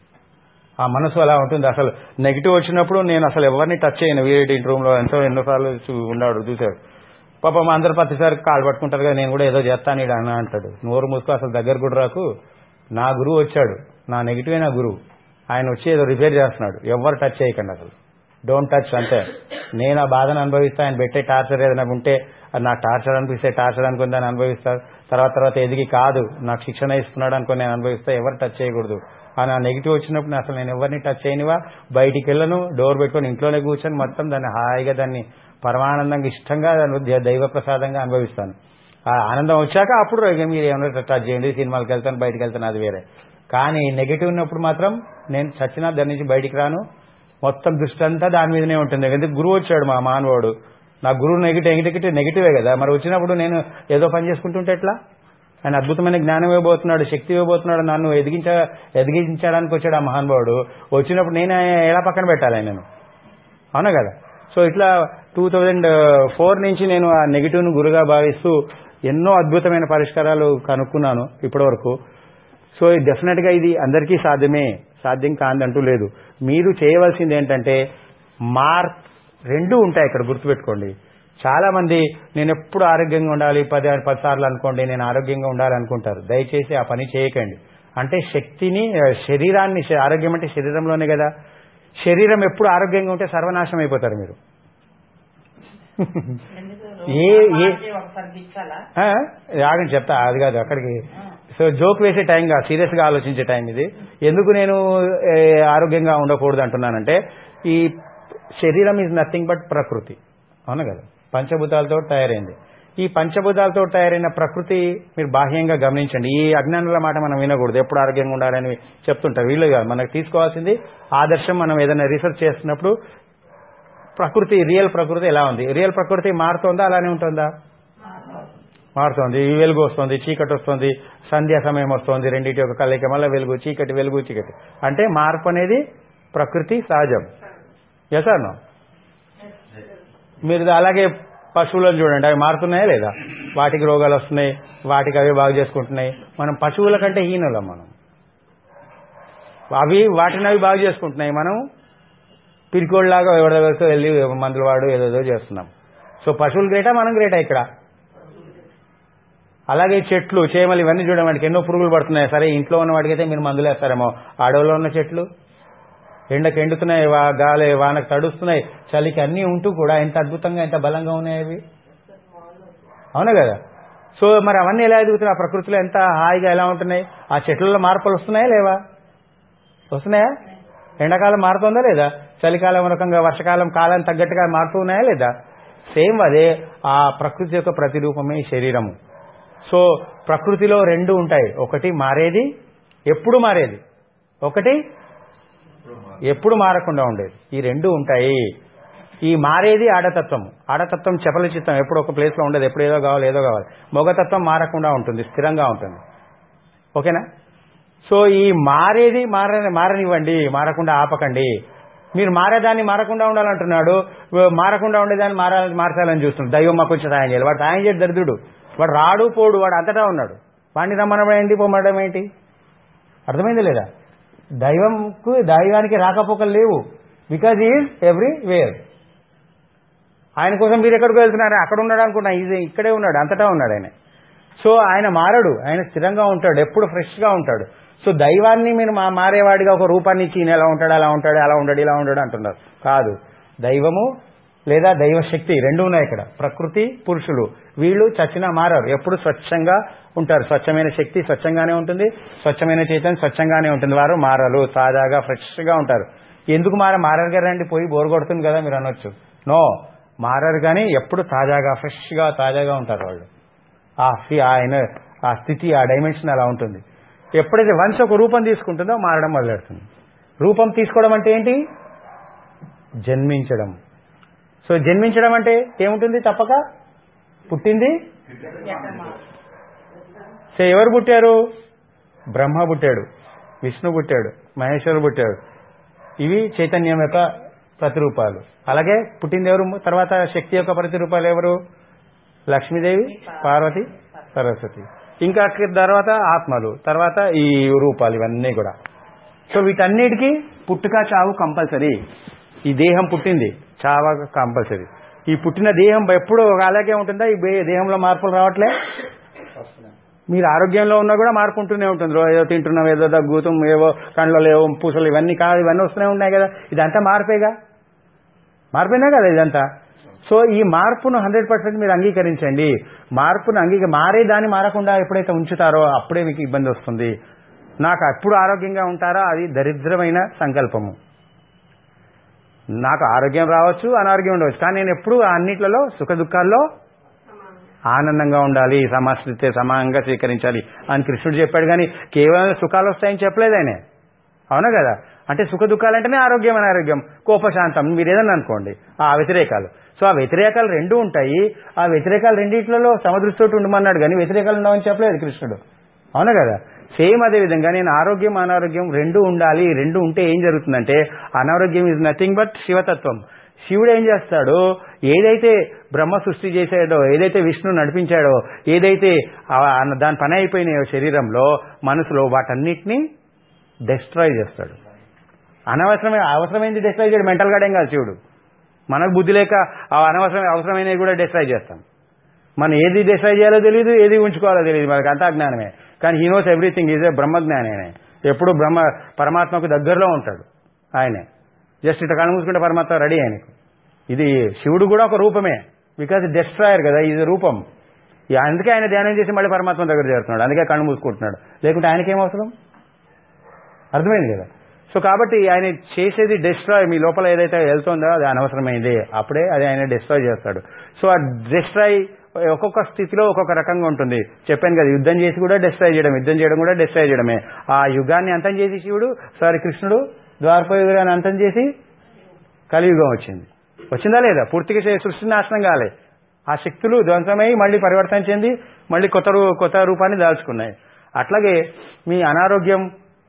ఆ మనసు అలా ఉంటుంది అసలు నెగిటివ్ వచ్చినప్పుడు నేను అసలు ఎవరిని టచ్ చేయను వీడి రూమ్ లో ఎంతో ఎన్నోసార్లు చూ- ఉన్నాడు చూశాడు పాపం అందరు ప్రతిసారి కాలు పట్టుకుంటారు కదా నేను కూడా ఏదో చేస్తాను ఈడ అన్న అంటాడు నోరు మూసుకో అసలు దగ్గర కూడా రాకు నా గురువు వచ్చాడు నా నెగిటివే నా గురువు ఆయన వచ్చి ఏదో రిపేర్ చేస్తున్నాడు ఎవరు టచ్ చేయకండి అసలు డోంట్ టచ్ అంతే నేను ఆ బాధను అనుభవిస్తా ఆయన పెట్టే టార్చర్ ఏదైనా ఉంటే అది నాకు టార్చర్ అనిపిస్తే టార్చర్ అనుకుని దాన్ని అనుభవిస్తారు తర్వాత తర్వాత ఎదిగి కాదు నాకు శిక్షణ ఇస్తున్నాడు అనుకుని నేను అనుభవిస్తా ఎవరు టచ్ చేయకూడదు ఆ నా నెగిటివ్ వచ్చినప్పుడు అసలు నేను ఎవరిని టచ్ చేయనివా బయటికి వెళ్ళను డోర్ పెట్టుకొని ఇంట్లోనే కూర్చొని మొత్తం దాన్ని హాయిగా దాన్ని పరమానందంగా ఇష్టంగా దాన్ని ద- దైవ ప్రసాదంగా అనుభవిస్తాను ఆ ఆనందం వచ్చాక అప్పుడు ఇక మీరు ఏమైనా టచ్ చేయండి సినిమాలకు వెళ్తాను బయటికి వెళ్తాను అది వేరే కానీ నెగిటివ్ ఉన్నప్పుడు మాత్రం నేను చచ్చినా దాని నుంచి బయటికి రాను మొత్తం దృష్టి అంతా దాని మీదనే ఉంటుంది ఎందుకంటే గురువు వచ్చాడు మా మానవుడు నా గురువు నెగిటివ్ నెగిటివ్ నెగిటివే కదా మరి వచ్చినప్పుడు నేను ఏదో పని చేసుకుంటుంటే ఎట్లా ఆయన అద్భుతమైన జ్ఞానం ఇవ్వబోతున్నాడు శక్తి ఇవ్వబోతున్నాడు నన్ను ఎదిగించ ఎదిగించడానికి వచ్చాడు ఆ మహానుభావుడు వచ్చినప్పుడు నేను ఎలా పక్కన పెట్టాలి ఆయనను అవునా కదా సో ఇట్లా టూ థౌజండ్ ఫోర్ నుంచి నేను ఆ నెగిటివ్ను గురుగా భావిస్తూ ఎన్నో అద్భుతమైన పరిష్కారాలు కనుక్కున్నాను ఇప్పటివరకు సో డెఫినెట్గా ఇది అందరికీ సాధ్యమే సాధ్యం కాదంటూ లేదు మీరు చేయవలసింది ఏంటంటే మార్క్ రెండు ఉంటాయి ఇక్కడ గుర్తుపెట్టుకోండి చాలా మంది నేను ఎప్పుడు ఆరోగ్యంగా ఉండాలి పది పది సార్లు అనుకోండి నేను ఆరోగ్యంగా ఉండాలి అనుకుంటారు దయచేసి ఆ పని చేయకండి అంటే శక్తిని ఆ, శరీరాన్ని శ- ఆరోగ్యం అంటే శరీరంలోనే కదా శరీరం ఎప్పుడు ఆరోగ్యంగా ఉంటే సర్వనాశనం అయిపోతారు మీరు ఎందుకు ఏ- రోజు ఏ- మార్చి ఒకసారి గిచ్చాలా ఆ? ఆగండి చెప్తా అది కాదు అక్కడికి సో జోక్ వేసే టైం కాదు సీరియస్ గా ఆలోచించే టైం ఇది ఎందుకు నేను ఏ, ఆరోగ్యంగా ఉండకూడదు అంటున్నానంటే ఈ శరీరం ఈజ్ నథింగ్ బట్ ప్రకృతి అవును కదా పంచభూతాలతో తయారైంది ఈ పంచభూతాలతో తయారైన ప్రకృతి మీరు బాహ్యంగా గమనించండి ఈ అజ్ఞానుల మాట మనం వినకూడదు ఎప్పుడు ఆరోగ్యంగా ఉండాలని చెప్తుంటారు వీళ్ళు కాదు మనకు తీసుకోవాల్సింది ఆదర్శం మనం ఏదైనా రీసెర్చ్ చేస్తున్నప్పుడు ప్రకృతి రియల్ ప్రకృతి ఎలా ఉంది రియల్ ప్రకృతి మారుతోందా అలానే ఉంటుందా మారుతోంది ఈ వెలుగు వస్తుంది చీకటి వస్తుంది సంధ్యా సమయం వస్తుంది రెండింటి యొక్క కలయిక మళ్ళీ వెలుగు చీకటి వెలుగు చీకటి అంటే మార్పు అనేది ప్రకృతి సహజం ఎస్ ఆర్ నో మీరు అలాగే పశువులను చూడండి అవి మారుతున్నాయా లేదా వాటికి రోగాలు వస్తున్నాయి వాటికి అవి బాగు చేసుకుంటున్నాయి మనం పశువుల కంటే హీనులం మనం అవి వాటిని అవి బాగు చేసుకుంటున్నాయి మనం పిరికోళ్ళలాగా ఎవరి దగ్గరకు వెళ్ళి మందులు వాడు ఏదేదో చేస్తున్నాం సో పశువులు గ్రేటా మనం గ్రేటా ఇక్కడ అలాగే చెట్లు చేమలు ఇవన్నీ చూడండి వాటికి ఎన్నో పురుగులు పడుతున్నాయి సరే ఇంట్లో ఉన్న వాటికైతే మీరు మందులు వేస్తారేమో అడవిలో ఉన్న చెట్లు ఎండకు ఎండుతున్నాయి వా- గాలి వానకు తడుస్తున్నాయి చలికి అన్నీ ఉంటూ కూడా ఎంత అద్భుతంగా ఎంత బలంగా ఉన్నాయి అవి అవునా కదా సో మరి అవన్నీ ఎలా ఎదుగుతున్నాయి ఆ ప్రకృతిలో ఎంత హాయిగా ఎలా ఉంటున్నాయి ఆ చెట్లలో మార్పులు వస్తున్నాయా లేవా వస్తున్నాయా ఎండాకాలం మారుతుందా లేదా చలికాలం రకంగా వర్షకాలం కాలం తగ్గట్టుగా మారుతూ ఉన్నాయా లేదా సేమ్ అదే ఆ ప్రకృతి యొక్క ప్రతిరూపమే ఈ శరీరము సో ప్రకృతిలో రెండు ఉంటాయి ఒకటి మారేది ఎప్పుడు మారేది ఒకటి ఎప్పుడు మారకుండా ఉండేది ఈ రెండు ఉంటాయి ఈ మారేది ఆడతత్వం ఆడతత్వం చపల చిత్తం ఎప్పుడు ఒక ప్లేస్ లో ఉండదు ఎప్పుడు ఏదో కావాలి ఏదో కావాలి మొగతత్వం మారకుండా ఉంటుంది స్థిరంగా ఉంటుంది ఓకేనా సో ఈ మారేది మార మారనివ్వండి మారకుండా ఆపకండి మీరు మారేదాన్ని మారకుండా ఉండాలంటున్నాడు మారకుండా ఉండేదాన్ని మారాలని మార్చాలని చూస్తున్నాడు దైవం మాకు కొంచెం సాయం చేయాలి వాడు సాయం చేయడు దరిద్రుడు వాడు రాడు పోడు వాడు అంతటా ఉన్నాడు వాడిని రమ్మనడం ఏంటి పొమ్మడం ఏంటి అర్థమైంది లేదా దైవంకు దైవానికి రాకపోకలు లేవు బికాజ్ ఈజ్ ఎవ్రీ వేర్ ఆయన కోసం మీరు ఎక్కడికి వెళ్తున్నారు అక్కడ ఉన్నాడు అనుకున్నా ఈజీ ఇక్కడే ఉన్నాడు అంతటా ఉన్నాడు ఆయన సో ఆయన మారడు ఆయన స్థిరంగా ఉంటాడు ఎప్పుడు ఫ్రెష్గా ఉంటాడు సో దైవాన్ని మీరు మా మారేవాడిగా ఒక రూపాన్ని ఇచ్చి ఈయన ఎలా ఉంటాడు అలా ఉంటాడు అలా ఉంటాడు ఇలా ఉంటాడు అంటున్నారు కాదు దైవము లేదా దైవశక్తి రెండు ఉన్నాయి ఇక్కడ ప్రకృతి పురుషులు వీళ్ళు చచ్చినా మారారు ఎప్పుడు స్వచ్ఛంగా ఉంటారు స్వచ్ఛమైన శక్తి స్వచ్ఛంగానే ఉంటుంది స్వచ్ఛమైన చైతన్యం స్వచ్ఛంగానే ఉంటుంది వారు మారలు తాజాగా ఫ్రెష్గా ఉంటారు ఎందుకు మార మారరు కదండి పోయి బోర్ కొడుతుంది కదా మీరు అనొచ్చు నో మారరు కానీ ఎప్పుడు తాజాగా ఫ్రెష్గా తాజాగా ఉంటారు వాళ్ళు ఆ ఫీ- ఆయన ఆ స్థితి ఆ డైమెన్షన్ అలా ఉంటుంది ఎప్పుడైతే వన్స్ ఒక రూపం తీసుకుంటుందో మారడం మొదలెడుతుంది రూపం తీసుకోవడం అంటే ఏంటి జన్మించడం సో జన్మించడం అంటే ఏముంటుంది తప్పక పుట్టింది సో ఎవరు పుట్టారు బ్రహ్మ పుట్టాడు విష్ణు పుట్టాడు మహేశ్వరుడు పుట్టాడు ఇవి చైతన్యం యొక్క ప్రతిరూపాలు అలాగే పుట్టింది ఎవరు తర్వాత శక్తి యొక్క ప్రతిరూపాలు ఎవరు లక్ష్మీదేవి పార్వతి సరస్వతి ఇంకా తర్వాత ఆత్మలు తర్వాత ఈ రూపాలు ఇవన్నీ కూడా సో వీటన్నిటికీ పుట్టుక చావు కంపల్సరీ ఈ దేహం పుట్టింది చావ కంపల్సరీ ఈ పుట్టిన దేహం ఎప్పుడు అలాగే ఉంటుందా ఈ బే- దేహంలో మార్పులు రావట్లే మీరు ఆరోగ్యంలో ఉన్నా కూడా మార్పు ఉంటూనే ఉంటుంది రో- ఏదో తింటున్నాం ఏదో దగ్గుతాం ఏవో కండ్లలో ఏవో పూసలు ఇవన్నీ కాదు ఇవన్నీ వస్తూనే ఉన్నాయి కదా ఇదంతా మార్పేగా మార్పేనా కదా ఇదంతా సో ఈ మార్పును హండ్రెడ్ పర్సెంట్ మీరు అంగీకరించండి మార్పును అంగీక మారే దాన్ని మారకుండా ఎప్పుడైతే ఉంచుతారో అప్పుడే మీకు ఇబ్బంది వస్తుంది నాకు ఎప్పుడు ఆరోగ్యంగా ఉంటారో అది దరిద్రమైన సంకల్పము నాకు ఆరోగ్యం రావచ్చు అనారోగ్యం ఉండవచ్చు కానీ నేను ఎప్పుడు అన్నిట్లలో సుఖ దుఃఖాల్లో ఆనందంగా ఉండాలి సమస్థితే సమానంగా స్వీకరించాలి అని కృష్ణుడు చెప్పాడు కానీ కేవలం సుఖాలు వస్తాయని చెప్పలేదు ఆయన అవునా కదా అంటే సుఖ దుఃఖాలంటేనే ఆరోగ్యం అనారోగ్యం కోపశాంతం మీరు ఏదన్నా అనుకోండి ఆ వ్యతిరేకాలు సో ఆ వ్యతిరేకాలు రెండు ఉంటాయి ఆ వ్యతిరేకాలు రెండిట్లలో సమదృష్టితో ఉండమన్నాడు కానీ వ్యతిరేకాలు ఉండవని చెప్పలేదు కృష్ణుడు అవునా కదా సేమ్ అదే విధంగా నేను ఆరోగ్యం అనారోగ్యం రెండు ఉండాలి రెండు ఉంటే ఏం జరుగుతుందంటే అనారోగ్యం ఇస్ నథింగ్ బట్ శివతత్వం శివుడు ఏం చేస్తాడు ఏదైతే బ్రహ్మ సృష్టి చేశాడో ఏదైతే విష్ణు నడిపించాడో ఏదైతే ఆ- దాని పని అయిపోయినాయో శరీరంలో మనసులో వాటన్నిటినీ డెస్ట్రాయ్ చేస్తాడు అనవసరమైన అవసరమైంది డెస్ట్రాయ్ చేయడు మెంటల్ గాడేం కాదు శివుడు మనకు బుద్ధి లేక ఆ అనవసరం అవసరమైనవి కూడా డిస్ట్రాయ్ చేస్తాం మనం ఏది డిస్ట్రాయ్ చేయాలో తెలియదు ఏది ఉంచుకోవాలో తెలియదు మనకు అంతా జ్ఞానమే కానీ he knows everything is a బ్రహ్మజ్ఞానే ఎప్పుడు బ్రహ్మ పరమాత్మకు దగ్గరలో ఉంటాడు ఆయనే జస్ట్ ఇట్లా కళ్ళు మూసుకుంటే పరమాత్మ రెడీ ఆయనకు ఇది శివుడు కూడా ఒక రూపమే బికాజ్ డిస్ట్రాయర్ కదా ఇది రూపం ఈ అందుకే ఆయన ధ్యానం చేసి మళ్ళీ పరమాత్మ దగ్గర చేరుతున్నాడు అందుకే కళ్ళు మూసుకుంటున్నాడు లేకుంటే ఆయనకేం అవసరం అర్థమైంది కదా సో కాబట్టి ఆయన చేసేది డిస్ట్రాయ్ మీ లోపల ఏదైతే వెళ్తుందో అది అనవసరమైంది అప్పుడే అది ఆయన డిస్ట్రాయ్ చేస్తాడు సో ఆ డిస్ట్రాయ్ ఒక్కొక్క స్థితిలో ఒక్కొక్క రకంగా ఉంటుంది చెప్పాను కదా యుద్ధం చేసి కూడా డిస్ట్రాయ్ చేయడం యుద్ధం చేయడం కూడా డిస్ట్రాయ్ చేయడమే ఆ యుగాన్ని అంతం చేసి శివుడు సారీ కృష్ణుడు ద్వారపయుగాన్ని అంతం చేసి కలియుగం వచ్చింది వచ్చిందా లేదా పూర్తిగా చే- సృష్టి నాశనం కాలే ఆ శక్తులు ధ్వంసమై మళ్ళీ పరివర్తన చెంది మళ్ళీ కొత్త రూ- కొత్త రూపాన్ని దాల్చుకున్నాయి అట్లాగే మీ అనారోగ్యం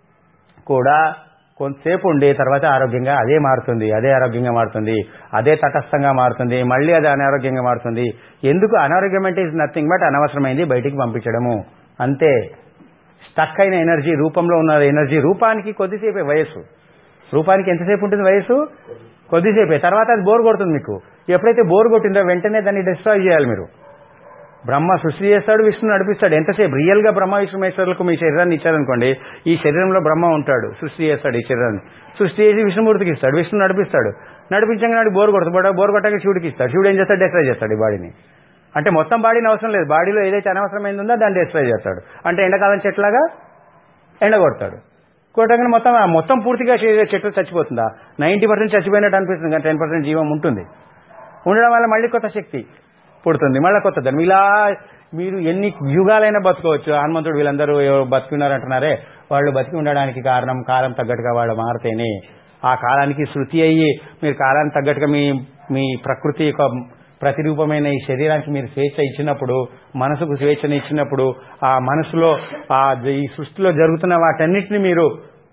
కూడా కొంతసేపు ఉండి తర్వాత ఆరోగ్యంగా అదే మారుతుంది అదే ఆరోగ్యంగా మారుతుంది అదే తటస్థంగా మారుతుంది మళ్ళీ అది అనారోగ్యంగా మారుతుంది ఎందుకు అనారోగ్యం అంటే ఇస్ నథింగ్ బట్ అనవసరమైంది బయటికి పంపించడము అంతే స్టక్ అయిన ఎనర్జీ రూపంలో ఉన్న ఎనర్జీ రూపానికి కొద్దిసేపే వయస్సు రూపానికి ఎంతసేపు ఉంటుంది వయస్సు కొద్దిసేపే తర్వాత అది బోర్ కొడుతుంది మీకు ఎప్పుడైతే బోర్ కొట్టిందో వెంటనే దాన్ని డిస్ట్రాయ్ చేయాలి మీరు బ్రహ్మ సృష్టి చేస్తాడు విష్ణు నడిపిస్తాడు ఎంతసేపు రియల్ గా బ్రహ్మ విష్ణు మహేశ్వరులకు మీ శరీరాన్ని ఇచ్చారనుకోండి ఈ శరీరంలో బ్రహ్మ ఉంటాడు సృష్టి చేస్తాడు ఈ శరీరాన్ని సృష్టి చేసి విష్ణుమూర్తికి ఇస్తాడు విష్ణు నడిపిస్తాడు నడిపించగా నాడు బోర్ కొడుతుంది బోర్ కొట్టాక శివుడికి ఇస్తాడు శివుడు ఏం చేస్తాడు డిస్ట్రాయ్ చేస్తాడు ఈ బాడీని అంటే మొత్తం బాడీని అవసరం లేదు బాడీలో ఏదైతే అనవసరమైంది ఉందో దాన్ని డిస్ట్రాయ్ చేస్తాడు అంటే ఎండాకాలం చెట్లాగా ఎండ కొడతాడు కొట్టగానే మొత్తం ఆ మొత్తం పూర్తిగా చే- చెట్టు చచ్చిపోతుందా నైంటీ పర్సెంట్ చచ్చిపోయినట్టు అనిపిస్తుంది కానీ టెన్ పర్సెంట్ జీవం ఉంటుంది ఉండడం వల్ల మళ్ళీ కొత్త శక్తి పుడుతుంది మళ్ళీ కొత్త ధర్మం ఇలా మీరు ఎన్ని యుగాలైనా బతుకోవచ్చు హనుమంతుడు వీళ్ళందరూ ఎవరో బతికున్నారంటున్నారే వాళ్ళు బతికి ఉండడానికి కారణం కాలం తగ్గట్టుగా వాళ్ళు మారితేనే ఆ కాలానికి శృతి అయ్యి మీరు కాలానికి తగ్గట్టుగా మీ మీ ప్రకృతి యొక్క ప్రతిరూపమైన ఈ శరీరానికి మీరు స్వేచ్ఛ ఇచ్చినప్పుడు మనసుకు స్వేచ్ఛను ఇచ్చినప్పుడు ఆ మనసులో ఆ ఈ సృష్టిలో జరుగుతున్న వాటన్నిటిని మీరు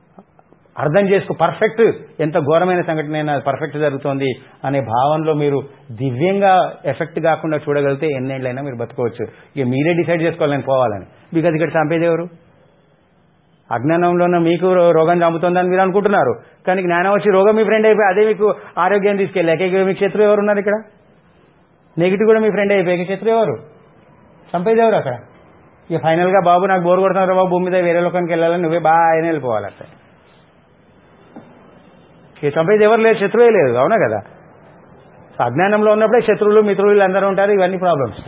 అర్థం చేసుకో పర్ఫెక్ట్ ఎంత ఘోరమైన సంఘటన అయినా పర్ఫెక్ట్ జరుగుతోంది అనే భావనలో మీరు దివ్యంగా ఎఫెక్ట్ కాకుండా చూడగలిగితే ఎన్నేళ్ళైనా మీరు బతుకోవచ్చు ఇక మీరే డిసైడ్ చేసుకోవాలి నేను పోవాలని బికాజ్ ఇక్కడ చంపేది ఎవరు అజ్ఞానంలోనే మీకు రో- రోగం చంపుతుందని మీరు అనుకుంటున్నారు కానీ జ్ఞానం వచ్చి రోగం మీ ఫ్రెండ్ అయిపోయి అదే మీకు ఆరోగ్యం తీసుకెళ్ళాక ఇక మీకు శత్రువు ఎవరు ఉన్నారు ఇక్కడ నెగిటివ్ కూడా మీ ఫ్రెండ్ అయిపోయి ఇక శత్రువు ఎవరు చంపేది ఎవరు అక్కడ ఇక ఫైనల్ గా బాబు నాకు బోర్ కొడుతున్నారు బాబు భూమి మీద వేరే లోకానికి వెళ్ళాలని నువ్వే బాగా ఆయన వెళ్ళిపోవాలి అక్కడ ఇక చంపేది ఎవరు లేదు శత్రువే లేదు అవునా కదా సో అజ్ఞానంలో ఉన్నప్పుడే శత్రువులు మిత్రులు వీళ్ళందరూ ఉంటారు ఇవన్నీ ప్రాబ్లమ్స్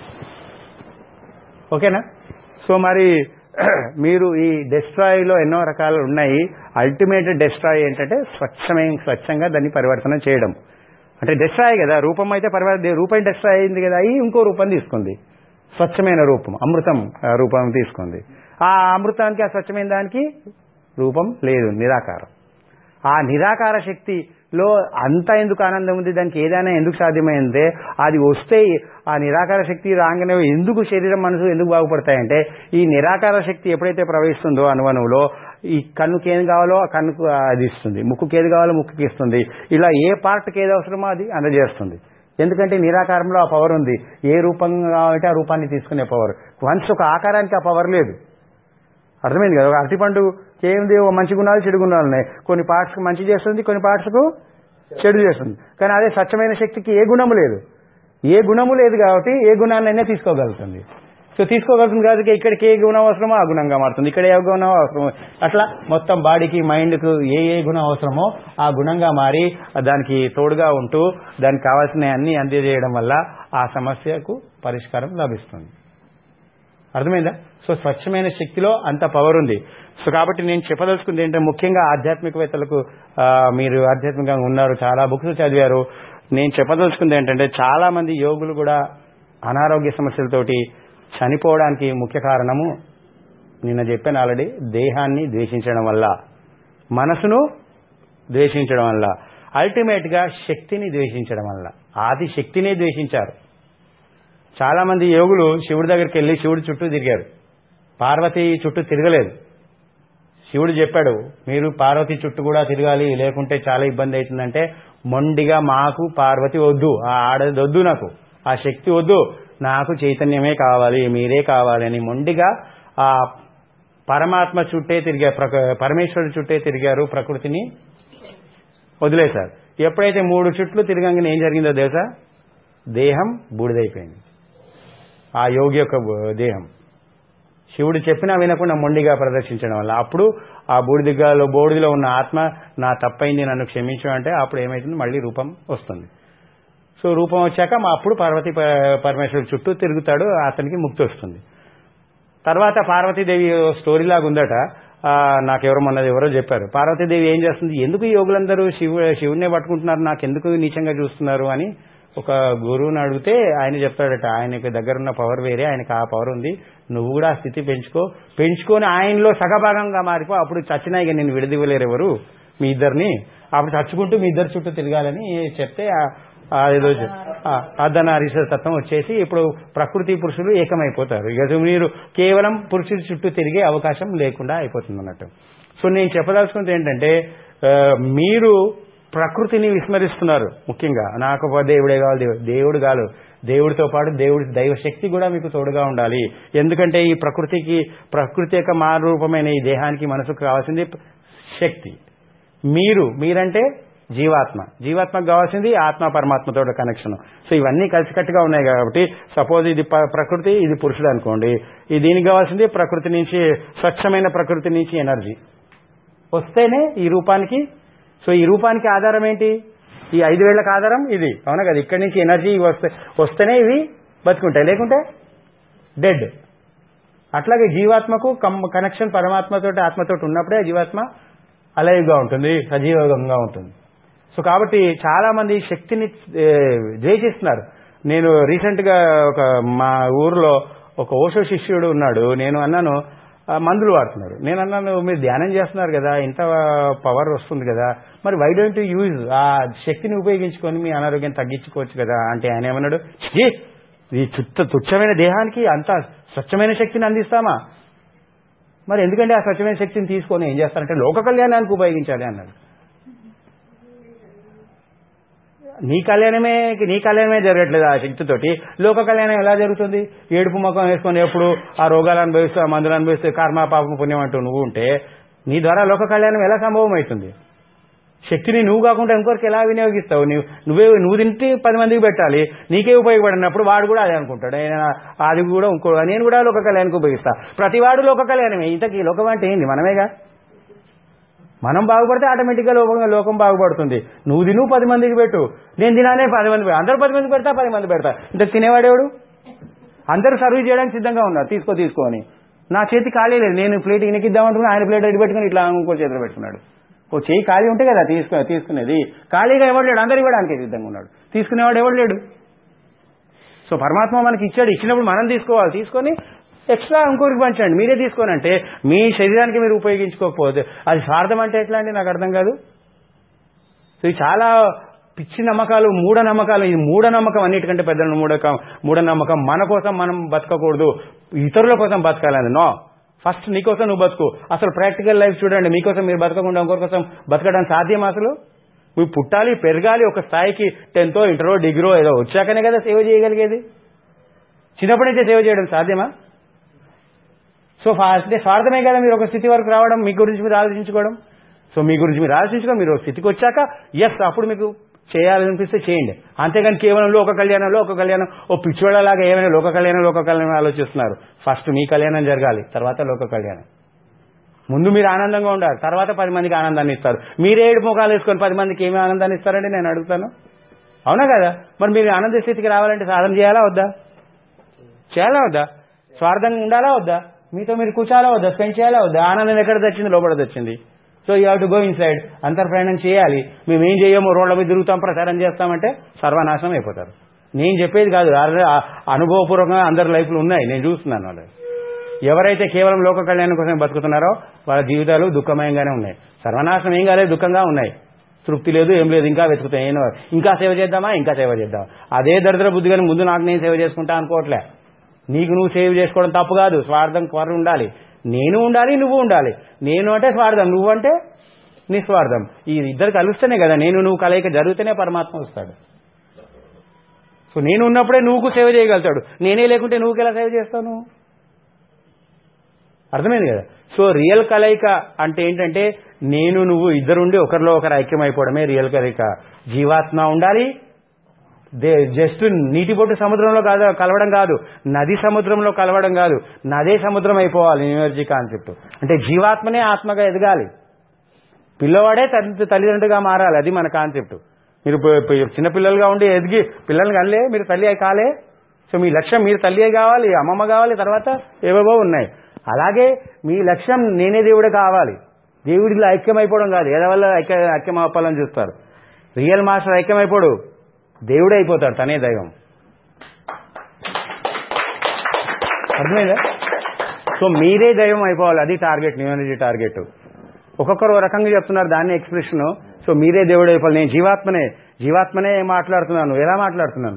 ఓకేనా సో మరి మీరు ఈ డెస్ట్రాయ్లో ఎన్నో రకాలు ఉన్నాయి అల్టిమేట్ డెస్ట్రాయ్ ఏంటంటే స్వచ్ఛమైన స్వచ్ఛంగా దాన్ని పరివర్తన చేయడం అంటే డెస్ట్రాయ్ కదా రూపం అయితే పరివర్తన రూపం డెస్ట్రాయ్ అయింది కదా అయి ఇంకో రూపం తీసుకుంది స్వచ్ఛమైన రూపం అమృతం ఆ, రూపం తీసుకుంది ఆ అమృతానికి ఆ స్వచ్ఛమైన దానికి రూపం లేదు నిరాకారం ఆ నిరాకార శక్తిలో అంత ఎందుకు ఆనందం ఉంది దానికి ఏదైనా ఎందుకు సాధ్యమైందే అది వస్తే ఆ నిరాకార శక్తి రాగానే ఎందుకు శరీరం మనసు ఎందుకు బాగుపడతాయంటే ఈ నిరాకార శక్తి ఎప్పుడైతే ప్రవహిస్తుందో అనువనువులో ఈ కన్నుకి ఏది కావాలో ఆ కన్నుకు అది ఇస్తుంది ముక్కుకి ఏది కావాలో ముక్కుకి ఇస్తుంది ఇలా ఏ పార్ట్కి ఏది అవసరమో అది అందజేస్తుంది ఎందుకంటే నిరాకారంలో ఆ పవర్ ఉంది ఏ రూపంగా కావాలంటే ఆ రూపాన్ని తీసుకునే పవర్ వన్స్ ఒక ఆకారానికి ఆ పవర్ లేదు అర్థమైంది కదా ఒక అరటిపండు ఏంది ఓ మంచి గుణాలు చెడు గుణాలు ఉన్నాయి కొన్ని పార్ట్స్కి మంచి చేస్తుంది కొన్ని పార్ట్స్కు చెడు చేస్తుంది కానీ అదే స్వచ్ఛమైన శక్తికి ఏ గుణము లేదు ఏ గుణము లేదు కాబట్టి ఏ గుణాన్నైనా తీసుకోగలుగుతుంది సో తీసుకోగలుగుతుంది కాబట్టి ఇక్కడికి ఏ గుణం అవసరమో ఆ గుణంగా మారుతుంది ఇక్కడ ఏ గుణం అవసరమో అట్లా మొత్తం బాడీకి మైండ్కు ఏ ఏ గుణం అవసరమో ఆ గుణంగా మారి దానికి తోడుగా ఉంటూ దానికి కావాల్సిన అన్ని అందజేయడం వల్ల ఆ సమస్యకు పరిష్కారం లభిస్తుంది అర్థమైందా సో స్వచ్ఛమైన శక్తిలో అంత పవర్ ఉంది సో కాబట్టి నేను చెప్పదలుచుకుంది ఏంటంటే ముఖ్యంగా ఆధ్యాత్మికవేత్తలకు ఆ, మీరు ఆధ్యాత్మికంగా ఉన్నారు చాలా బుక్స్ చదివారు నేను చెప్పదలుచుకుంది ఏంటంటే చాలా మంది యోగులు కూడా అనారోగ్య సమస్యలతోటి చనిపోవడానికి ముఖ్య కారణము నిన్న చెప్పాను ఆల్రెడీ దేహాన్ని ద్వేషించడం వల్ల మనసును ద్వేషించడం వల్ల అల్టిమేట్ గా శక్తిని ద్వేషించడం వల్ల ఆది శక్తినే ద్వేషించారు చాలా మంది యోగులు శివుడి దగ్గరికి వెళ్ళి శివుడి చుట్టూ తిరిగారు పార్వతి చుట్టూ తిరగలేదు శివుడు చెప్పాడు మీరు పార్వతి చుట్టూ కూడా తిరగాలి లేకుంటే చాలా ఇబ్బంది అవుతుందంటే మొండిగా మాకు పార్వతి వద్దు ఆ ఆడది వద్దు నాకు ఆ శక్తి వద్దు నాకు చైతన్యమే కావాలి మీరే కావాలి అని మొండిగా ఆ పరమాత్మ చుట్టే తిరిగారు ప్రక- పరమేశ్వరుడు చుట్టే తిరిగారు ప్రకృతిని వదిలేశారు ఎప్పుడైతే మూడు చుట్లు తిరగంగానే ఏం జరిగిందో తెలుసా దేహం బూడిదైపోయింది ఆ యోగి యొక్క బ- దేహం శివుడు చెప్పినా వినకుండా మొండిగా ప్రదర్శించడం వల్ల అప్పుడు ఆ బూడిదిగాలో బూడిదిలో ఉన్న ఆత్మ నా తప్పైంది నన్ను క్షమించు అంటే అప్పుడు ఏమైతుంది మళ్ళీ రూపం వస్తుంది సో రూపం వచ్చాక మా అప్పుడు పార్వతీ ప- పరమేశ్వరుడు చుట్టూ తిరుగుతాడు అతనికి ముక్తి వస్తుంది తర్వాత పార్వతీదేవి స్టోరీ లాగా ఉందట ఆ, నాకెవరో మొన్నది ఎవరో చెప్పారు పార్వతీదేవి ఏం చేస్తుంది ఎందుకు ఈ యోగులందరూ శివు శివుణ్ణే పట్టుకుంటున్నారు నాకు ఎందుకు నీచంగా చూస్తున్నారు అని ఒక గురువుని అడిగితే ఆయన చెప్తాడట ఆయనకి దగ్గర ఉన్న పవర్ వేరే ఆయనకి ఆ పవర్ ఉంది నువ్వు కూడా ఆ స్థితి పెంచుకో పెంచుకొని ఆయనలో సగభాగంగా మారిపో అప్పుడు చచ్చినా ఇక నేను విడదివ్వలేరు ఎవరు మీ ఇద్దరిని అప్పుడు చచ్చుకుంటూ మీ ఇద్దరు చుట్టూ తిరగాలని చెప్తే ఆ- ఆ ఏదో అర్ధనారీశ్వర తత్వం వచ్చేసి ఇప్పుడు ప్రకృతి పురుషులు ఏకమైపోతారు ఇక మీరు కేవలం పురుషుల చుట్టూ తిరిగే అవకాశం లేకుండా అయిపోతుంది అన్నట్టు సో నేను చెప్పదలుచుకుంది ఏంటంటే ఆ, మీరు ప్రకృతిని విస్మరిస్తున్నారు ముఖ్యంగా నాకు ఒక దేవుడే కావాలి దేవుడు దేవుడు కాదు దేవుడితో పాటు దేవుడి దైవశక్తి కూడా మీకు తోడుగా ఉండాలి ఎందుకంటే ఈ ప్రకృతికి ప్రకృతి యొక్క మారూపమైన ఈ దేహానికి మనసుకు కావాల్సింది శక్తి మీరు మీరంటే జీవాత్మ జీవాత్మకు కావాల్సింది ఆత్మ పరమాత్మతో కనెక్షన్ సో ఇవన్నీ కలిసికట్టుగా ఉన్నాయి కాబట్టి సపోజ్ ఇది ప- ప్రకృతి ఇది పురుషుడు అనుకోండి ఇది దీనికి కావాల్సింది ప్రకృతి నుంచి స్వచ్ఛమైన ప్రకృతి నుంచి ఎనర్జీ వస్తేనే ఈ రూపానికి సో ఈ రూపానికి ఆధారం ఏంటి ఈ ఐదు వేళ్లకు ఆధారం ఇది అవునా కదా ఇక్కడి నుంచి ఎనర్జీ వస్తే వస్తేనే ఇవి బతుకుంటాయి లేకుంటే డెడ్ అట్లాగే జీవాత్మకు కమ్- కనెక్షన్ పరమాత్మతోటి ఆత్మతోటి ఉన్నప్పుడే జీవాత్మ అలైవ్గా ఉంటుంది సజీవంగా ఉంటుంది సో కాబట్టి చాలా మంది శక్తిని ఏ, ద్వేషిస్తున్నారు నేను రీసెంట్ గా ఒక మా ఊర్లో ఒక ఓషో శిష్యుడు ఉన్నాడు నేను అన్నాను "ఆ, మందులు వాడుతున్నారు నేను అన్నాను మీరు ధ్యానం చేస్తున్నారు కదా ఇంత పవర్ వస్తుంది కదా మరి వై డోంట్ యూజ్ ఆ శక్తిని ఉపయోగించుకొని మీ అనారోగ్యం తగ్గించుకోవచ్చు కదా అంటే ఆయన ఏమన్నాడు "ఛీ, ఈ చుట్ట తుచ్చమైన దేహానికి అంత స్వచ్ఛమైన శక్తిని అందిస్తామా మరి ఎందుకంటే ఆ స్వచ్ఛమైన శక్తిని తీసుకొని ఏం చేస్తారంటే లోక కళ్యాణానికి ఉపయోగించాలి అన్నాడు నీ కళ్యాణమే నీ కళ్యాణమే జరగట్లేదు ఆ శక్తితోటి లోక కళ్యాణం ఎలా జరుగుతుంది ఏడుపు ముఖం వేసుకొని ఎప్పుడు ఆ రోగాలు అనుభవిస్తూ ఆ మందులు అనుభవిస్తూ కర్మ పాపం పుణ్యం అంటూ నువ్వు ఉంటే నీ ద్వారా లోక కళ్యాణం ఎలా సంభవం అవుతుంది శక్తిని నువ్వు కాకుండా ఇంకొకరికి ఎలా వినియోగిస్తావు నువ్వు నువ్వే నువ్వు తింటే పది మందికి పెట్టాలి నీకే ఉపయోగపడినప్పుడు వాడు కూడా అదే అనుకుంటాడు ఆయన అది కూడా ఇంకో నేను కూడా లోక కళ్యాణానికి ఉపయోగిస్తా ప్రతి వాడు లోక కళ్యాణమే ఇంతకీ లోకం అంటే ఏంది మనమేగా మనం బాగుపడితే ఆటోమేటిక్గా లోకం లోకం బాగుపడుతుంది నువ్వు తిను పది మందికి పెట్టు నేను తినానే పది మంది పె- అందరూ పది మందికి పెడతా పది మంది పెడతా ఇంత తినేవాడేవాడు అందరూ సర్వీస్ చేయడానికి సిద్ధంగా ఉన్నారు తీసుకో తీసుకో అని నా చేతి ఖాళీ లేదు నేను ప్లేట్ ఇనకిద్దామంటున్నా ఆయన ప్లేట్ అడిగి పెట్టుకుని ఇట్లా ఇంకో చేతిలో పెట్టుకున్నాడు ఓ చేయి ఖాళీ ఉంటే కదా తీసుకు తీసుకునేది ఖాళీగా ఎవడు లేడు అందరు ఇవ్వడానికి సిద్ధంగా ఉన్నాడు తీసుకునేవాడు ఎవడు లేడు సో పరమాత్మ మనకి ఇచ్చాడు ఇచ్చినప్పుడు మనం తీసుకోవాలి తీసుకొని ఎక్స్ట్రా ఇంకోరికి పంచండి మీరే తీసుకోని అంటే మీ శరీరానికి మీరు ఉపయోగించుకోకపోతే అది స్వార్థం అంటే ఎట్లా అండి నాకు అర్థం కాదు సో ఇది చాలా పిచ్చి నమ్మకాలు మూఢనమ్మకాలు ఈ మూఢనమ్మకం అన్నిటికంటే పెద్ద మూఢకం మూఢనమ్మకం మన కోసం మనం బతకకూడదు ఇతరుల కోసం బతకాలని నో ఫస్ట్ నీకోసం నువ్వు బతుకు అసలు ప్రాక్టికల్ లైఫ్ చూడండి మీకోసం మీరు బతకకుండా ఇంకొకరి కోసం బతకడం సాధ్యం అసలు నువ్వు పుట్టాలి పెరగాలి ఒక స్థాయికి టెన్తో ఇంటరో డిగ్రో ఏదో వచ్చాకనే కదా సేవ చేయగలిగేది చిన్నప్పుడైతే సేవ చేయడం సాధ్యమా సో ఫా- అంటే స్వార్థమే కదా మీరు ఒక స్థితి వరకు రావడం మీ గురించి మీరు ఆలోచించుకోవడం సో మీ గురించి మీరు ఆలోచించుకో మీరు ఒక స్థితికి వచ్చాక ఎస్ అప్పుడు మీకు చేయాలనిపిస్తే చేయండి అంతేగాని కేవలం లోక కళ్యాణం లోక కళ్యాణం ఓ పిచ్చివాడలాగా ఏమైనా లోక కళ్యాణం లోక కళ్యాణం ఆలోచిస్తున్నారు ఫస్ట్ మీ కళ్యాణం జరగాలి తర్వాత లోక కళ్యాణం ముందు మీరు ఆనందంగా ఉండాలి తర్వాత పది మందికి ఆనందాన్ని ఇస్తారు మీరే ఏడు ముఖాలు వేసుకొని పది మందికి ఏమి ఆనందాన్ని ఇస్తారండి నేను అడుగుతాను అవునా కదా మరి మీరు ఆనంద స్థితికి రావాలంటే సాధన చేయాలా వద్దా చేయాలా వద్దా స్వార్థంగా ఉండాలా వద్దా మీతో మీరు కూర్చోాలా వద్దా స్పెండ్ చేయాలా వద్దా ఆనందం ఎక్కడ తెచ్చింది లోపల తెచ్చింది so you to go inside అంతర్ప్రయాణం చేయాలి మేము ఏం చేయము రోడ్ల మీద తిరుగుతాం ప్రచారం చేస్తామంటే సర్వనాశనం అయిపోతారు నేను చెప్పేది కాదు ఆ- ఆ- అనుభవపూర్వకంగా అందరి లైఫ్లు ఉన్నాయి నేను చూస్తున్నాను వాళ్ళు ఎవరైతే కేవలం లోక కళ్యాణం కోసం బతుకుతున్నారో వాళ్ళ జీవితాలు దుఃఖమయంగానే ఉన్నాయి సర్వనాశనం ఏం కాలేదు దుఃఖంగా ఉన్నాయి తృప్తి లేదు ఏం లేదు ఇంకా వెతుకుతాం ఏం ఇంకా సేవ చేద్దామా ఇంకా సేవ చేద్దాం అదే దరిద్ర బుద్ధి కానీ ముందు నాకు నేను సేవ చేసుకుంటా అనుకోవట్లే నీకు నువ్వు సేవ్ చేసుకోవడం తప్పు కాదు స్వార్థం కొర ఉండాలి నేను ఉండాలి నువ్వు ఉండాలి నేను అంటే స్వార్థం నువ్వు అంటే నిస్వార్థం ఈ ఇద్దరు కలుస్తేనే కదా నేను నువ్వు కలయిక జరిగితేనే పరమాత్మ వస్తాడు సో నేను ఉన్నప్పుడే నువ్వుకు సేవ చేయగలుగుతాడు నేనే లేకుంటే నువ్వుకి ఎలా సేవ చేస్తావు నువ్వు అర్థమైంది కదా సో రియల్ కలయిక అంటే ఏంటంటే నేను నువ్వు ఇద్దరుండి ఒకరిలో ఒకరు ఐక్యమైపోవడమే రియల్ కరిక జీవాత్మ ఉండాలి దే జస్ట్ నీటి బొట్టు సముద్రంలో కాదు కలవడం కాదు నది సముద్రంలో కలవడం కాదు నదే సముద్రం అయిపోవాలి ఎనర్జీ కాన్సెప్ట్ అంటే జీవాత్మనే ఆత్మగా ఎదగాలి పిల్లవాడే తల్లి తల్లిదండ్రుగా మారాలి అది మన కాన్సెప్ట్ మీరు ప- ప- చిన్నపిల్లలుగా ఉండి ఎదిగి పిల్లల్ని కనలే మీరు తల్లి అయి కాలే సో మీ లక్ష్యం మీరు తల్లి అయి కావాలి అమ్మమ్మ కావాలి తర్వాత ఏవేవో ఉన్నాయి అలాగే మీ లక్ష్యం నేనే దేవుడే కావాలి దేవుడిలో ఐక్యమైపోవడం కాదు ఏదో వల్ల ఐక్య ఐక్యం అవ్వాలని చూస్తారు రియల్ మాస్టర్ ఐక్యమైపోడు దేవుడే అయిపోతాడు తనే దైవం అర్థమైందా సో మీరే దైవం అయిపోవాలి అది టార్గెట్ న్యూ ఎనర్జీ టార్గెట్ ఒక్కొక్కరు ఓ రకంగా చెప్తున్నారు దాన్ని ఎక్స్ప్రెషన్ సో మీరే దేవుడు అయిపోవాలి నేను జీవాత్మనే జీవాత్మనే మాట్లాడుతున్నాను ఎలా మాట్లాడుతున్నాను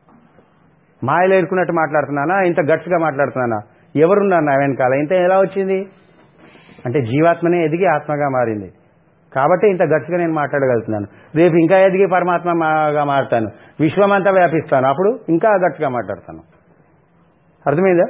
మాయలో ఇరుకున్నట్టు మాట్లాడుతున్నానా ఇంత గట్స్గా మాట్లాడుతున్నానా ఎవరున్నారు నా వెనకాల ఇంత ఎలా వచ్చింది అంటే జీవాత్మనే ఎదిగి ఆత్మగా మారింది కాబట్టి ఇంత గట్స్గా నేను మాట్లాడగలుగుతున్నాను రేపు ఇంకా ఎదిగి పరమాత్మగా మారుతాను విశ్వమంతా వ్యాపిస్తాను అప్పుడు ఇంకా గట్స్గా మాట్లాడతాను అర్థమైందా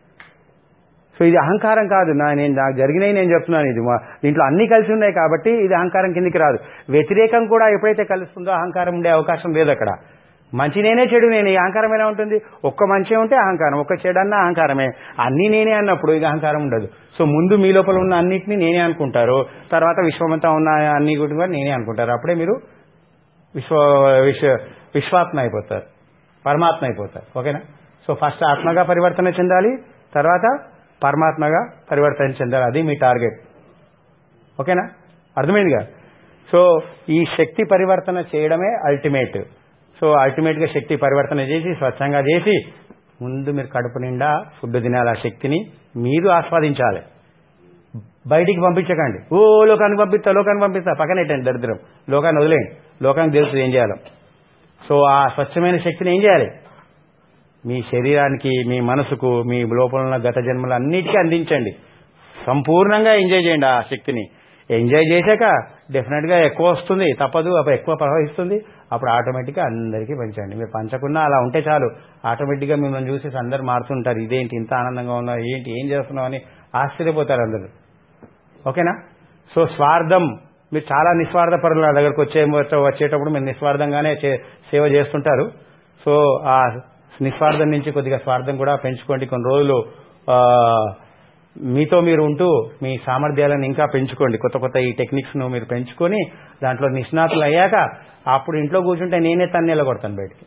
సో ఇది అహంకారం కాదు నా నేను నాకు జరిగినవి నేను చెప్తున్నాను ఇది మా- దీంట్లో అన్ని కలిసి ఉన్నాయి కాబట్టి ఇది అహంకారం కిందికి రాదు వ్యతిరేకం కూడా ఎప్పుడైతే కలుస్తుందో అహంకారం ఉండే అవకాశం లేదు అక్కడ మంచి నేనే చెడు నేనే ఈ అహంకారం ఎలా ఉంటుంది ఒక్క మంచి ఉంటే అహంకారం ఒక్క చెడు అన్న అహంకారమే అన్ని నేనే అన్నప్పుడు ఇక అహంకారం ఉండదు సో ముందు మీ లోపల ఉన్న అన్నిటిని నేనే అనుకుంటారు తర్వాత విశ్వమంతా ఉన్న అన్ని కూడా నేనే అనుకుంటారు అప్పుడే మీరు విశ్వ విశ్వ విశ్వాత్మ అయిపోతారు పరమాత్మ అయిపోతారు ఓకేనా సో ఫస్ట్ ఆత్మగా పరివర్తన చెందాలి తర్వాత పరమాత్మగా పరివర్తన చెందాలి అది మీ టార్గెట్ ఓకేనా అర్థమైందిగా సో ఈ శక్తి పరివర్తన చేయడమే అల్టిమేట్ సో అల్టిమేట్ గా శక్తి పరివర్తన చేసి స్వచ్ఛంగా చేసి ముందు మీరు కడుపు నిండా ఫుడ్ తినాలి ఆ శక్తిని మీరు ఆస్వాదించాలి బయటికి పంపించకండి ఓ లోకానికి పంపిస్తా లోకానికి పంపిస్తా పక్కన పెట్టండి దరిద్రం లోకాన్ని వదిలేయండి లోకానికి తెలుసు ఏం చేయాలో సో ఆ స్వచ్ఛమైన శక్తిని ఏం చేయాలి మీ శరీరానికి మీ మనసుకు మీ లోపల ఉన్న గత జన్మలు అన్నిటికీ అందించండి సంపూర్ణంగా ఎంజాయ్ చేయండి ఆ శక్తిని ఎంజాయ్ చేశాక డెఫినెట్ గా ఎక్కువ వస్తుంది తప్పదు అప్పుడు ఎక్కువ ప్రవహిస్తుంది అప్పుడు ఆటోమేటిక్ గా అందరికీ పంచండి మీరు పంచకుండా అలా ఉంటే చాలు ఆటోమేటిక్ గా మిమ్మల్ని చూసి అందరు మారుతుంటారు ఇదేంటి ఇంత ఆనందంగా ఉన్నావు ఏంటి ఏం చేస్తున్నావు అని ఆశ్చర్యపోతారు అందరూ ఓకేనా సో స్వార్థం మీరు చాలా నిస్వార్థ పరులు నా దగ్గరకు వచ్చే వచ్చేటప్పుడు మీరు నిస్వార్థంగానే చే- సేవ చేస్తుంటారు సో ఆ నిస్వార్థం నుంచి కొద్దిగా స్వార్థం కూడా పెంచుకోండి కొన్ని రోజులు ఆ, మీతో మీరు ఉంటూ మీ సామర్థ్యాలను ఇంకా పెంచుకోండి కొత్త కొత్త ఈ టెక్నిక్స్ ను మీరు పెంచుకొని దాంట్లో నిష్ణాతులు అయ్యాక అప్పుడు ఇంట్లో కూర్చుంటే నేనే తన్నేళ్ళ కొడతాను బయటికి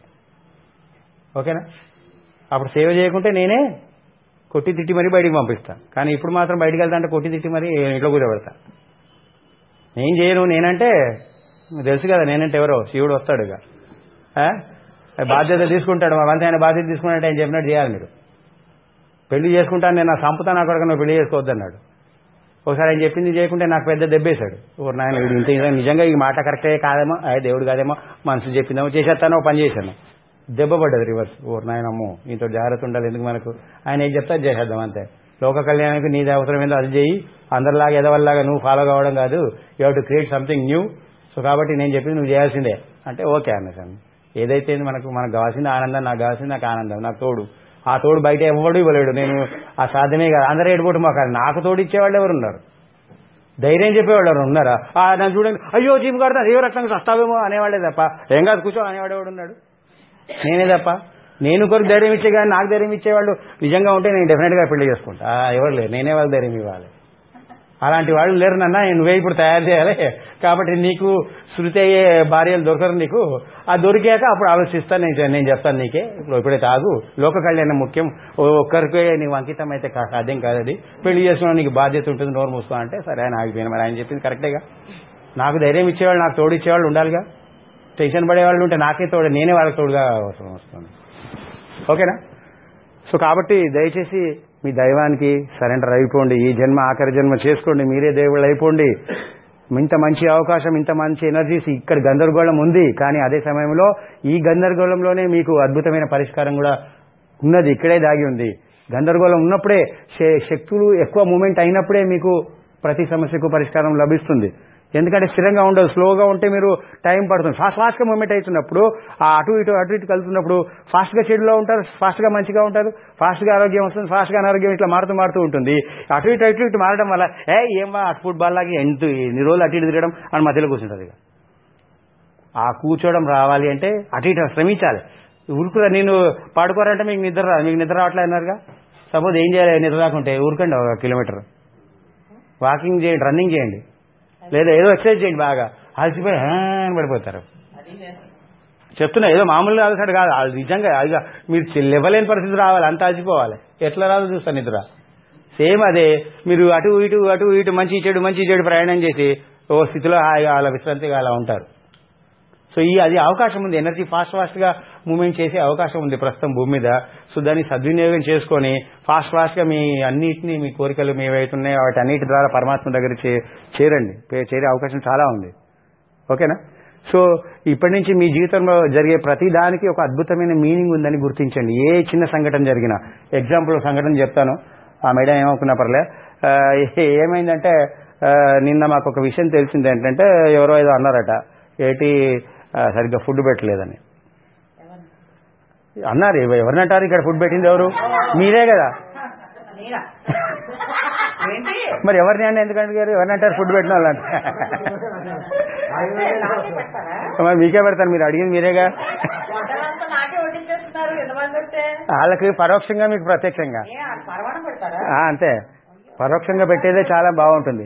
ఓకేనా అప్పుడు సేవ చేయకుంటే నేనే కొట్టి తిట్టి మరీ బయటికి పంపిస్తాను కానీ ఇప్పుడు మాత్రం బయటికి వెళ్తా అంటే కొట్టి తిట్టి మరీ ఇంట్లో కూర్చోబెడతా నేను చేయను నేనంటే మీకు తెలుసు కదా నేనంటే ఎవరో శివుడు వస్తాడు ఇక ఆ? బాధ్యత తీసుకుంటాడు మా వంత ఆయన బాధ్యత తీసుకున్నట్టు ఆయన చెప్పినట్టు చేయాలి మీరు పెళ్లి చేసుకుంటాను నేను నా సంపుతా నా కొడుకు నువ్వు పెళ్లి చేసుకోవద్దన్నాడు ఒకసారి ఆయన చెప్పింది చేయకుంటే నాకు పెద్ద దెబ్బేశాడు ఓ నాయన వీడు ఇంత నిజంగా- నిజంగా ఈ మాట కరెక్టే కాదేమో అదే దేవుడు కాదేమో మనసు చెప్పిందేమో చేసేస్తానో ఓ పని చేశాను దెబ్బ పడ్డది రివర్స్ ఓ నాయనమ్మో ఇంత జాగ్రత్త ఉండాలి ఎందుకు మనకు ఆయన ఏం చెప్తా అది చేసేద్దాం అంతే లోక కళ్యాణానికి నీది అవసరం ఏందో అది చేయి అందరిలాగా ఎదవల్లాగా నువ్వు ఫాలో కావడం కాదు you have to create something new so కాబట్టి నేను చెప్పింది నువ్వు చేయాల్సిందే అంటే ఓకే అన్నసాను ఏదైతే మనకు మనకు కావాల్సింది ఆనందం నాకు కావాల్సింది నాకు ఆనందం నాకు తోడు ఆ తోడు బయట ఎవడు ఇవ్వలేడు నేను ఆ సాధ్యమే కాదు అందరూ ఏడుపోటు మాకు నాకు తోడు ఇచ్చేవాళ్ళు ఎవరు ఉన్నారు ధైర్యం చెప్పేవాళ్ళు ఎవరు ఉన్నారా ఆ నన్ను చూడండి అయ్యో జిమ్ కడతా ఏ రకంగా వస్తావేమో అనేవాళ్ళే తప్ప ఏం కాదు కూర్చో అనేవాడు ఎవడు ఉన్నాడు నేనే తప్ప నేను కొరకు ధైర్యం ఇచ్చే కానీ నాకు ధైర్యం ఇచ్చేవాళ్ళు నిజంగా ఉంటే నేను డెఫినెట్ గా పెళ్లి చేసుకుంటా ఆ, ఎవరు లేరు నేనే వాళ్ళకి ధైర్యం ఇవ్వాలి అలాంటి వాళ్ళు లేరు నాన్న నువ్వే ఇప్పుడు తయారు చేయాలి కాబట్టి నీకు శృతి అయ్యే భార్యలు దొరకరు నీకు ఆ దొరికాక అప్పుడు ఆలోచిస్తాను నేను చె- నేను చెప్తాను నీకే ఇప్పుడు ఇప్పుడే తాగు లోక కళ్యాణం ముఖ్యం ఓ- ఒక్కరికే నీకు అంకితం అయితే కా- సాధ్యం కాదు అది పెళ్లి చేసుకున్నా నీకు బాధ్యత ఉంటుంది నోరు మూసుకో అంటే సరే ఆయన ఆగిపోయిన మరి ఆయన చెప్పింది కరెక్టేగా నాకు ధైర్యం ఇచ్చేవాళ్ళు నాకు తోడు ఇచ్చేవాళ్ళు ఉండాలిగా టెన్షన్ పడేవాళ్ళు ఉంటే నాకే తోడు నేనే వాళ్ళకి తోడుగా అవసరం వస్తుంది ఓకేనా సో కాబట్టి దయచేసి మీ దైవానికి సరెండర్ అయిపోండి ఈ జన్మ ఆఖరి జన్మ చేసుకోండి మీరే దేవుళ్ళు అయిపోండి ఇంత మంచి అవకాశం ఇంత మంచి ఎనర్జీస్ ఇక్కడ గందరగోళం ఉంది కానీ అదే సమయంలో ఈ గందరగోళంలోనే మీకు అద్భుతమైన పరిష్కారం కూడా ఉన్నది ఇక్కడే దాగి ఉంది గందరగోళం ఉన్నప్పుడే శ- శక్తులు ఎక్కువ మూమెంట్ అయినప్పుడే మీకు ప్రతి సమస్యకు పరిష్కారం లభిస్తుంది ఎందుకంటే స్థిరంగా ఉండదు స్లోగా ఉంటే మీరు టైం పడుతుంది ఫాస్ట్ ఫాస్ట్గా మూమెంట్ అవుతున్నప్పుడు ఆ అటు ఇటు అటు ఇటు కలుతున్నప్పుడు ఫాస్ట్గా చెడులో ఉంటారు ఫాస్ట్గా మంచిగా ఉంటారు ఫాస్ట్గా ఆరోగ్యం వస్తుంది ఫాస్ట్గా అనారోగ్యం ఇట్లా మారుతూ మారుతూ ఉంటుంది అటు ఇటు అటు ఇటు మారడం వల్ల ఏ ఏం బా అటు ఫుట్బాల్ లాగా ఎంత ఎన్ని రోజులు అటు ఇటు తిరగడం అని మధ్యలో కూర్చుంటుంది ఇక ఆ కూర్చోవడం రావాలి అంటే అటు ఇటు శ్రమించాలి ఊరుకురా నేను పాడుకోరంటే మీకు నిద్ర రాదు మీకు నిద్ర రావట్లే అన్నారుగా సపోజ్ ఏం చేయాలి నిద్ర రాకుంటే ఊరుకండి ఒక కిలోమీటర్ వాకింగ్ చేయండి రన్నింగ్ చేయండి లేదా ఏదో ఎక్సర్సైజ్ చేయండి బాగా అలసిపోయి "హా" అని పడిపోతారు చెప్తున్నా ఏదో మామూలుగా అలసడు కాదు అది నిజంగా అది మీరు చెల్లెవ్వలేని పరిస్థితి రావాలి అంత అలసిపోవాలి ఎట్లా రాదు చూస్తాను నిద్ర సేమ్ అదే మీరు అటు ఇటు అటు ఇటు మంచి చెడు మంచి చెడు ప్రయాణం చేసి ఓ స్థితిలో హాయిగా అలా విశ్రాంతిగా అలా ఉంటారు సో ఈ అది అవకాశం ఉంది ఎనర్జీ ఫాస్ట్ ఫాస్ట్ గా మూవ్మెంట్ చేసే అవకాశం ఉంది ప్రస్తుతం భూమి మీద సో దాన్ని సద్వినియోగం చేసుకొని ఫాస్ట్ ఫాస్ట్ గా మీ అన్నిటిని మీ కోరికలు మీ ఏవైతున్నాయో వాటి అన్నిటి ద్వారా పరమాత్మ దగ్గర చే- చేరండి పే- చేరే అవకాశం చాలా ఉంది ఓకేనా సో ఇప్పటి నుంచి మీ జీవితంలో జరిగే ప్రతి దానికి ఒక అద్భుతమైన మీనింగ్ ఉందని గుర్తించండి ఏ చిన్న సంఘటన జరిగినా ఎగ్జాంపుల్ సంఘటన చెప్తాను ఆ మేడం ఏమనుకున్నా పర్లే ఆ, ఏ- ఏమైందంటే ఆ, నిన్న మాకు ఒక విషయం తెలిసింది ఏంటంటే ఎవరో ఏదో అన్నారట ఏంటి ఆ, సరిగ్గా ఫుడ్ పెట్టలేదని అన్నారు ఎవ- ఎవరినంటారు ఇక్కడ ఫుడ్ పెట్టింది ఎవరు మీరే కదా నేనా? ఏంటి మరి ఎవరిని అంటే ఎందుకంటే గారు ఎవరినంటారు ఫుడ్ పెట్టిన వాళ్ళంటే నాకే పెడతారా మరి మీకే పెడతారు మీరు అడిగింది మీరేగా వంటలంతా నాకే వడ్డించేస్తున్నారు ఎంతమంది వస్తే వాళ్ళకి పరోక్షంగా మీకు ప్రత్యక్షంగా ఏ వాళ్ళు పరమాణం పెడతారా ఆ, అంతే పరోక్షంగా పెట్టేదే చాలా బాగుంటుంది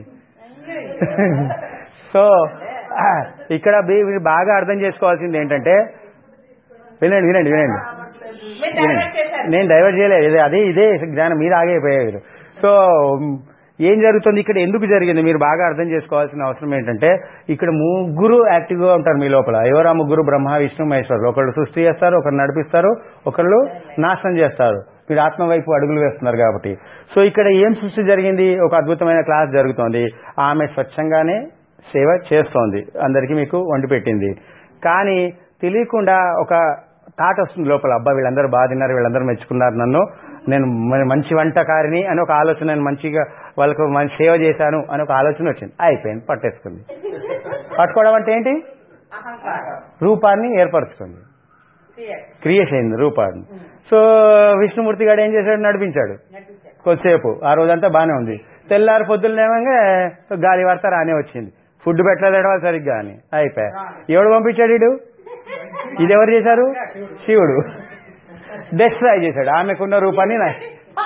సో ఆ, ఇక్కడ బీ- మీరు బాగా అర్థం చేసుకోవాల్సింది ఏంటంటే వినండి వినండి వినండి మీరు వినండి డైవర్ట్ చేశారు నేను డైవర్ట్ చేయలేదు ఇదే అదే ఇదే జ్ఞానం మీరు ఆగైపోయారు సో మ్, ఏం జరుగుతుంది ఇక్కడ ఎందుకు జరిగింది మీరు బాగా అర్థం చేసుకోవాల్సిన అవసరం ఏంటంటే ఇక్కడ ముగ్గురు యాక్టివ్గా ఉంటారు మీ లోపల ఎవరు ఆ ముగ్గురు బ్రహ్మ విష్ణు మహేశ్వరులు ఒకళ్ళు సృష్టి చేస్తారు ఒకరు నడిపిస్తారు ఒకళ్ళు నాశనం చేస్తారు మీరు ఆత్మ వైపు అడుగులు వేస్తున్నారు కాబట్టి సో ఇక్కడ ఏం సృష్టి జరిగింది ఒక అద్భుతమైన క్లాస్ జరుగుతోంది ఆమె స్వచ్ఛంగానే సేవ చేస్తోంది అందరికీ మీకు వండి పెట్టింది కానీ తెలియకుండా ఒక థాట్ వస్తుంది లోపల అబ్బా వీళ్ళందరూ బాగా తిన్నారు వీళ్ళందరూ మెచ్చుకున్నారు నన్ను నేను మ- మంచి వంటకారిని అని ఒక ఆలోచన నేను మంచిగా వాళ్ళకు మంచి సేవ చేశాను అని ఒక ఆలోచన వచ్చింది అయిపోయింది పట్టేసుకుంది పట్టుకోవడం అంటే ఏంటి అహంకారం రూపాన్ని ఏర్పరచుకుంది Fear. క్రియేషన్ అయింది రూపాన్ని సో విష్ణుమూర్తి గారు ఏం చేశాడు నడిపించాడు నటించారు. కొద్దిసేపు ఆ రోజంతా బానే ఉంది తెల్లారి పొద్దున్నేమంగా గాలి వార్త రానే వచ్చింది ఫుడ్ పెట్టలేదు వాళ్ళు సరిగ్గా అని అయిపోయా ఎవడు పంపించాడు ఇడు ఇది ఎవరు చేశారు శివుడు డిస్ట్రాయ్ చేశాడు ఆమెకున్న రూపాన్ని నా-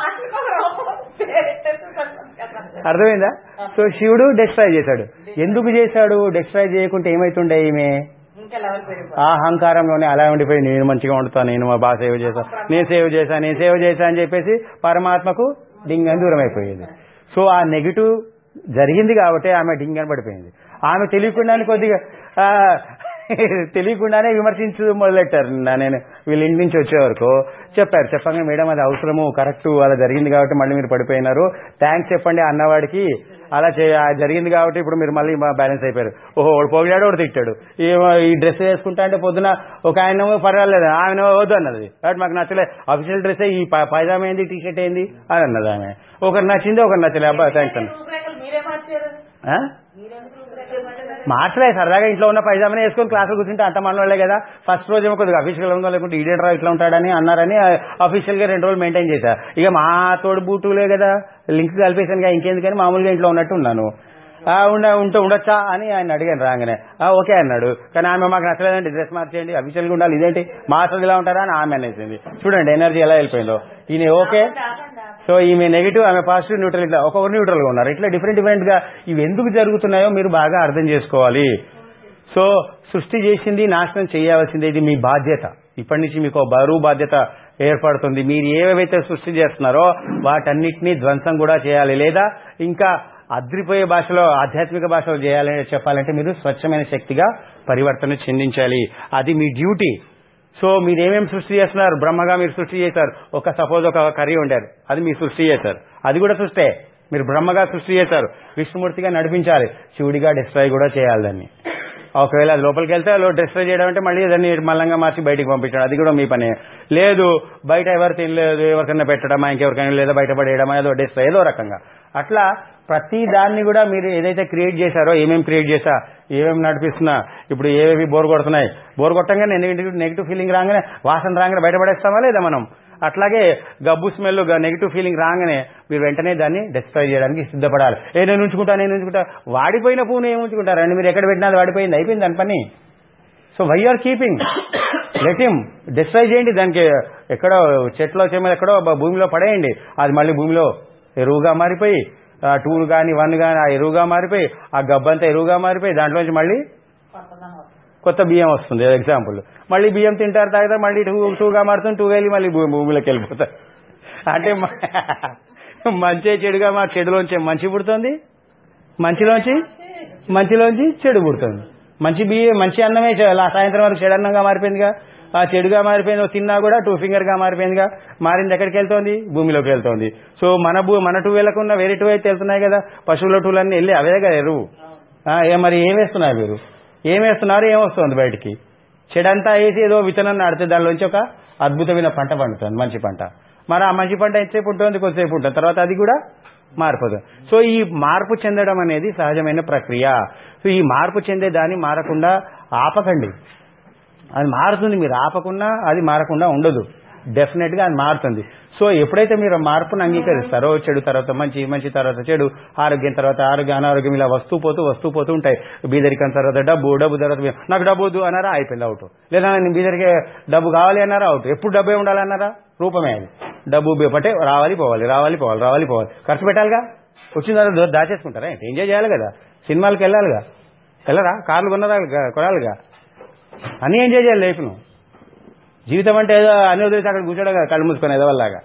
అర్థమైందా సో శివుడు డిస్ట్రాయ్ చేశాడు ఎందుకు చేశాడు డిస్ట్రాయ్ చేయకుంటే ఏమైతుండే ఈమె ఇంకా లెవెల్ పెరిగిపోయింది ఆ అహంకారంలోనే అలా ఉండిపోయి నేను మంచిగా వండుతాను నేను మా బాగా సేవ చేశా నేను సేవ చేశా నేను సేవ చేశా అని చెప్పేసి పరమాత్మకు డింగని దూరం అయిపోయేది సో ఆ నెగిటివ్ జరిగింది కాబట్టి ఆమె డింగని పడిపోయింది ఆమె తెలియకుండానే కొద్దిగా ఆ, తెలియకుండానే విమర్శించు మొదలెట్టారు నిన్న నేను వీళ్ళ ఇంటి నుంచి వచ్చే వరకు చెప్పారు చెప్పండి మేడం అది అవసరము కరెక్ట్ అలా జరిగింది కాబట్టి మళ్ళీ మీరు పడిపోయినారు థ్యాంక్స్ చెప్పండి అన్నవాడికి అలా చే ఆ జరిగింది కాబట్టి ఇప్పుడు మీరు మళ్ళీ బ్యాలెన్స్ అయిపోయారు ఓహో వాడు పొగిడాడు వాడు తిట్టాడు ఏమో ఈ డ్రెస్ వేసుకుంటా అంటే పొద్దున ఒక ఆయన పర్వాలేదు ఆయన వద్దు అన్నది కాబట్టి మాకు నచ్చలే అఫీషియల్ డ్రెస్ ఈ ప- పైజామా ఏంది టీ షర్ట్ ఏంది అని అన్నది ఆమె ఒకరు నచ్చింది ఒకరు నచ్చలే అబ్బా థ్యాంక్స్ అన్న రూపురేఖలు మీరే మార్చారు ఆ? మీరెందుకు రూపురేఖలు మార్చారు మార్చలే సరదాగా ఇంట్లో ఉన్న పైజామానే వేసుకొని క్లాసులు కూర్చుంటే అంత మనవాళ్లే కదా ఫస్ట్ రోజు ఏమో కొద్దిగా అఫీషియల్ ఉందో లేకుంటే ఈడియట్ రా ఇట్లా ఉంటాడని అన్నారని అఫీషియల్ గా రెండు రోజులు మెయింటైన్ చేశా ఇక మా తోడు బూటులే కదా లింక్ కలిపేసాను ఇంకెందుకని మామూలుగా ఇంట్లో ఉన్నట్టు ఉన్నాను ఆ, ఉండ ఉంటే ఉండొచ్చా అని ఆయన అడిగాను రాగానే ఆ, ఓకే అన్నాడు కానీ ఆమె మాకు నచ్చలేదండి డ్రెస్ మార్చేయండి అఫీషియల్గా ఉండాలి ఇదేంటి మాస్టర్ ఇలా ఉంటారా అని ఆమె అనేసింది చూడండి ఎనర్జీ ఎలా వెళ్ళిపోయిందో ఈయన ఓకే సో ఈమె నెగిటివ్ ఆమె పాజిటివ్ న్యూట్రల్ ఇట్లా ఒక్కొక్కరు న్యూట్రల్ గా ఉన్నారు ఇట్లా డిఫరెంట్ డిఫరెంట్ గా ఇవి ఎందుకు జరుగుతున్నాయో మీరు బాగా అర్థం చేసుకోవాలి సో సృష్టి చేసింది నాశనం చేయవలసింది ఇది మీ బాధ్యత ఇప్పటి నుంచి మీకు ఒక బరువు బాధ్యత ఏర్పడుతుంది మీరు ఏవైతే సృష్టి చేస్తున్నారో వాటన్నిటినీ ధ్వంసం కూడా చేయాలి లేదా ఇంకా అద్రిపోయే భాషలో ఆధ్యాత్మిక భాషలో చేయాలని చెప్పాలంటే మీరు స్వచ్ఛమైన శక్తిగా పరివర్తన చెందించాలి అది మీ డ్యూటీ సో మీరు ఏమేమి సృష్టి చేస్తున్నారు బ్రహ్మగా మీరు సృష్టి చేశారు ఒక సపోజ్ ఒక కర్రీ వండారు అది మీరు సృష్టి చేశారు అది కూడా సృష్టే మీరు బ్రహ్మగా సృష్టి చేశారు విష్ణుమూర్తిగా నడిపించాలి శివుడిగా డిస్ట్రాయ్ కూడా చేయాలి దాన్ని ఒకవేళ అది లోపలికి వెళ్తే లో డిస్ట్రాయ్ చేయడం అంటే మళ్ళీ దాన్ని మల్లంగా మార్చి బయటికి పంపించడం అది కూడా మీ పనే లేదు బయట ఎవరు తినలేదు ఎవరికైనా పెట్టడమా ఇంకెవరికైనా లేదా బయట పడేయడమా ఏదో డిస్ట్రాయ్ ఏదో రకంగా అట్లా ప్రతి దాన్ని కూడా మీరు ఏదైతే క్రియేట్ చేశారో ఏమేమి క్రియేట్ చేశా ఏమేమి నడిపిస్తున్నా ఇప్పుడు ఏవేవి బోర్ కొడుతున్నాయి బోర్ కొట్టంగానే నెగిటివ్ నెగిటివ్ ఫీలింగ్ రాగానే వాసన రాగానే బయటపడేస్తామా లేదా మనం అట్లాగే గబ్బు స్మెల్ నెగిటివ్ ఫీలింగ్ రాగానే మీరు వెంటనే దాన్ని డిస్ట్రాయ్ చేయడానికి సిద్ధపడాలి ఏ నేను ఉంచుకుంటా నేను ఉంచుకుంటా వాడిపోయిన పూను ఏం ఉంచుకుంటారండి మీరు ఎక్కడ పెట్టినా అది వాడిపోయింది అయిపోయింది దాని పని so why are keeping let him destroy చేయండి దానికి ఎక్కడో చెట్లో చెమ్మలు ఎక్కడో బ- భూమిలో పడేయండి అది మళ్ళీ భూమిలో ఎరువుగా మారిపోయి ఆ టూ కానీ వన్ కానీ ఆ ఎరువుగా మారిపోయి ఆ గబ్బంతా ఎరువుగా మారిపోయి దాంట్లోంచి మళ్ళీ కొత్తదనం వస్తుంది. కొత్త బియ్యం వస్తుంది ఎగ్జాంపుల్ మళ్ళీ బియ్యం తింటారు తాగుతారు మళ్ళీ టూ టూగా మారుతుంది టూ వెళ్ళి మళ్ళీ భూ- భూమిలోకి వెళ్ళిపోతారు అంటే మ- మంచి చెడుగా మా చెడులోంచి మంచి పుడుతుంది మంచిలోంచి మంచిలోంచి చెడు పుడుతుంది మంచి బియ్యం మంచి అన్నమే చె- లా- సాయంత్రం వరకు చెడు అన్నంగా మారిపోయిందిగా ఆ చెడుగా మారిపోయింది ఓ తిన్నా కూడా టూ ఫింగర్ గా మారిపోయిందిగా మారింది ఎక్కడికి వెళ్తోంది భూమిలోకి వెళ్తోంది సో మన భూ మన టూ వెళ్ళకుండా వేరే టూ అయితే వెళ్తున్నాయి కదా పశువుల టూలన్నీ వెళ్ళి అవే కదా ఎరువు ఆ, ఏ మరి ఏం వేస్తున్నారు మీరు ఏం వేస్తున్నారు ఏం వస్తుంది బయటికి చెడంతా వేసి ఏదో విత్తనం నాడితే దానిలోంచి ఒక అద్భుతమైన పంట పండుతుంది మంచి పంట మరి ఆ మంచి పంట ఎంతసేపు ఉంటుంది కొద్దిసేపు ఉంటుంది తర్వాత అది కూడా మారిపోతుంది సో ఈ మార్పు చెందడం అనేది సహజమైన ప్రక్రియ సో ఈ మార్పు చెందే దాన్ని మారకుండా ఆపకండి అది మారుతుంది మీరు ఆపకుండా అది మారకుండా ఉండదు డెఫినెట్ గా అది మారుతుంది సో ఎప్పుడైతే మీరు ఆ మార్పును అంగీకరిస్తారో చెడు తర్వాత మంచి మంచి తర్వాత చెడు ఆరోగ్యం తర్వాత ఆరోగ్యం అనారోగ్యం ఇలా వస్తూ పోతూ వస్తూ పోతూ ఉంటాయి బీదరికం తర్వాత డబ్బు డబ్బు తర్వాత బీ- నాకు డబ్బు వద్దు అన్నారా అయిపోయింది అవుట్ లేదా నేను బీదరికి డబ్బు కావాలి అన్నారా అవుట్ ఎప్పుడు డబ్బే ఉండాలన్నారా రూపమే అది డబ్బు బీ- అంటే రావాలి పోవాలి రావాలి పోవాలి రావాలి పోవాలి ఖర్చు పెట్టాలిగా వచ్చిన తర్వాత దాచేసుకుంటారా ఏంటి? ఎంజాయ్ చేయాలి కదా సినిమాలకు వెళ్ళాలిగా వెళ్ళరా కార్లు కొనరా కొనాలిగా అన్నీ ఎంజాయ్ చేయాలి లైఫ్ను జీవితం అంటే ఏదో అన్ని వదిలేసి అక్కడ కూర్చోడం కదా కళ్ళు మూసుకొని ఏదో వల్లగా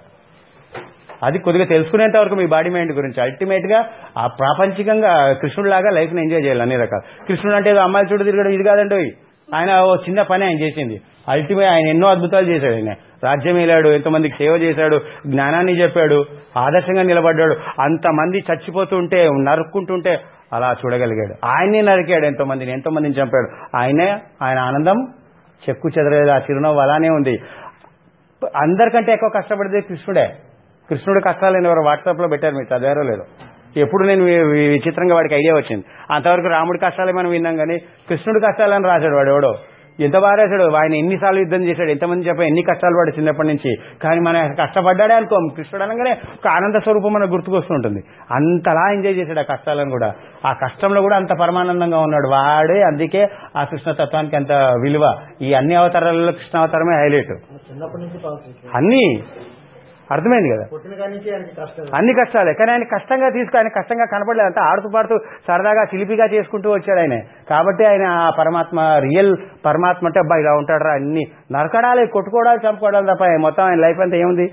అది కొద్దిగా తెలుసుకునేంత వరకు మీ బాడీ మైండ్ గురించి అల్టిమేట్ గా ఆ ప్రాపంచికంగా కృష్ణుడిలాగా లైఫ్ ని ఎంజాయ్ చేయాలి అన్ని రకాలు కృష్ణుడు అంటే ఏదో అమ్మాయిల చుట్టూ తిరగడం ఇది కాదండి ఓయ్. ఆయన ఓ చిన్న పని ఆయన చేసింది అల్టిమేట్ ఆయన ఎన్నో అద్భుతాలు చేశాడు ఆయన రాజ్యం వెళ్ళాడు ఎంతమందికి సేవ చేశాడు జ్ఞానాన్ని చెప్పాడు ఆదర్శంగా నిలబడ్డాడు అంతమంది చచ్చిపోతుంటే నరుక్కుంటుంటే అలా చూడగలిగాడు ఆయనే నరికాడు ఎంతో మందిని ఎంతో మందిని చంపాడు ఆయనే ఆయన ఆనందం చెక్కు చెదరలేదు ఆ చిరునవ్వు అలానే ఉంది అందరికంటే ఎక్కువ కష్టపడేది కృష్ణుడే కృష్ణుడు కష్టాలు ఎవరు వాట్సాప్ లో పెట్టారు మీరు చదివారో లేదో ఎప్పుడు నేను వి- వి- విచిత్రంగా వాడికి ఐడియా వచ్చింది అంతవరకు రాముడి కష్టాలే మనం విన్నాం కానీ కృష్ణుడి కష్టాలని రాశాడు వాడు ఎవడో ఎంత బాగా రాశాడు ఆయన ఎన్నిసార్లు యుద్ధం చేశాడు ఎంతమంది చెప్పా ఎన్ని కష్టాలు పడి చిన్నప్పటి నుంచి కానీ మన కష్టపడ్డాడే అనుకో కృష్ణుడు అనగానే ఒక ఆనంద స్వరూపం మనకు గుర్తుకొస్తుంటుంది అంతలా ఎంజాయ్ చేశాడు ఆ కష్టాలను కూడా ఆ కష్టంలో కూడా అంత పరమానందంగా ఉన్నాడు వాడే అందుకే ఆ కృష్ణతత్వానికి అంత విలువ ఈ అన్ని అవతారాలలో కృష్ణ అవతారమే హైలైట్ చిన్నప్పటి నుంచి పావుతుంది అన్నీ అర్థమైంది కదా పుట్టిన కాడి నుంచి ఆయనకి కష్టం అన్ని కష్టాలే కానీ ఆయన కష్టంగా తీసుకు ఆయన కష్టంగా కనపడలేదు అంతా ఆడుతూ పాడుతూ సరదాగా చిలిపిగా చేసుకుంటూ వచ్చాడు ఆయన కాబట్టి ఆయన ఆ పరమాత్మ రియల్ పరమాత్మ అంటే అబ్బా ఇలా ఉంటాడరా అన్ని నరకడాలి కొట్టుకోవడాలు చంపుకోవడాలు తప్ప మొత్తం ఆయన లైఫ్ అంతా ఏముంది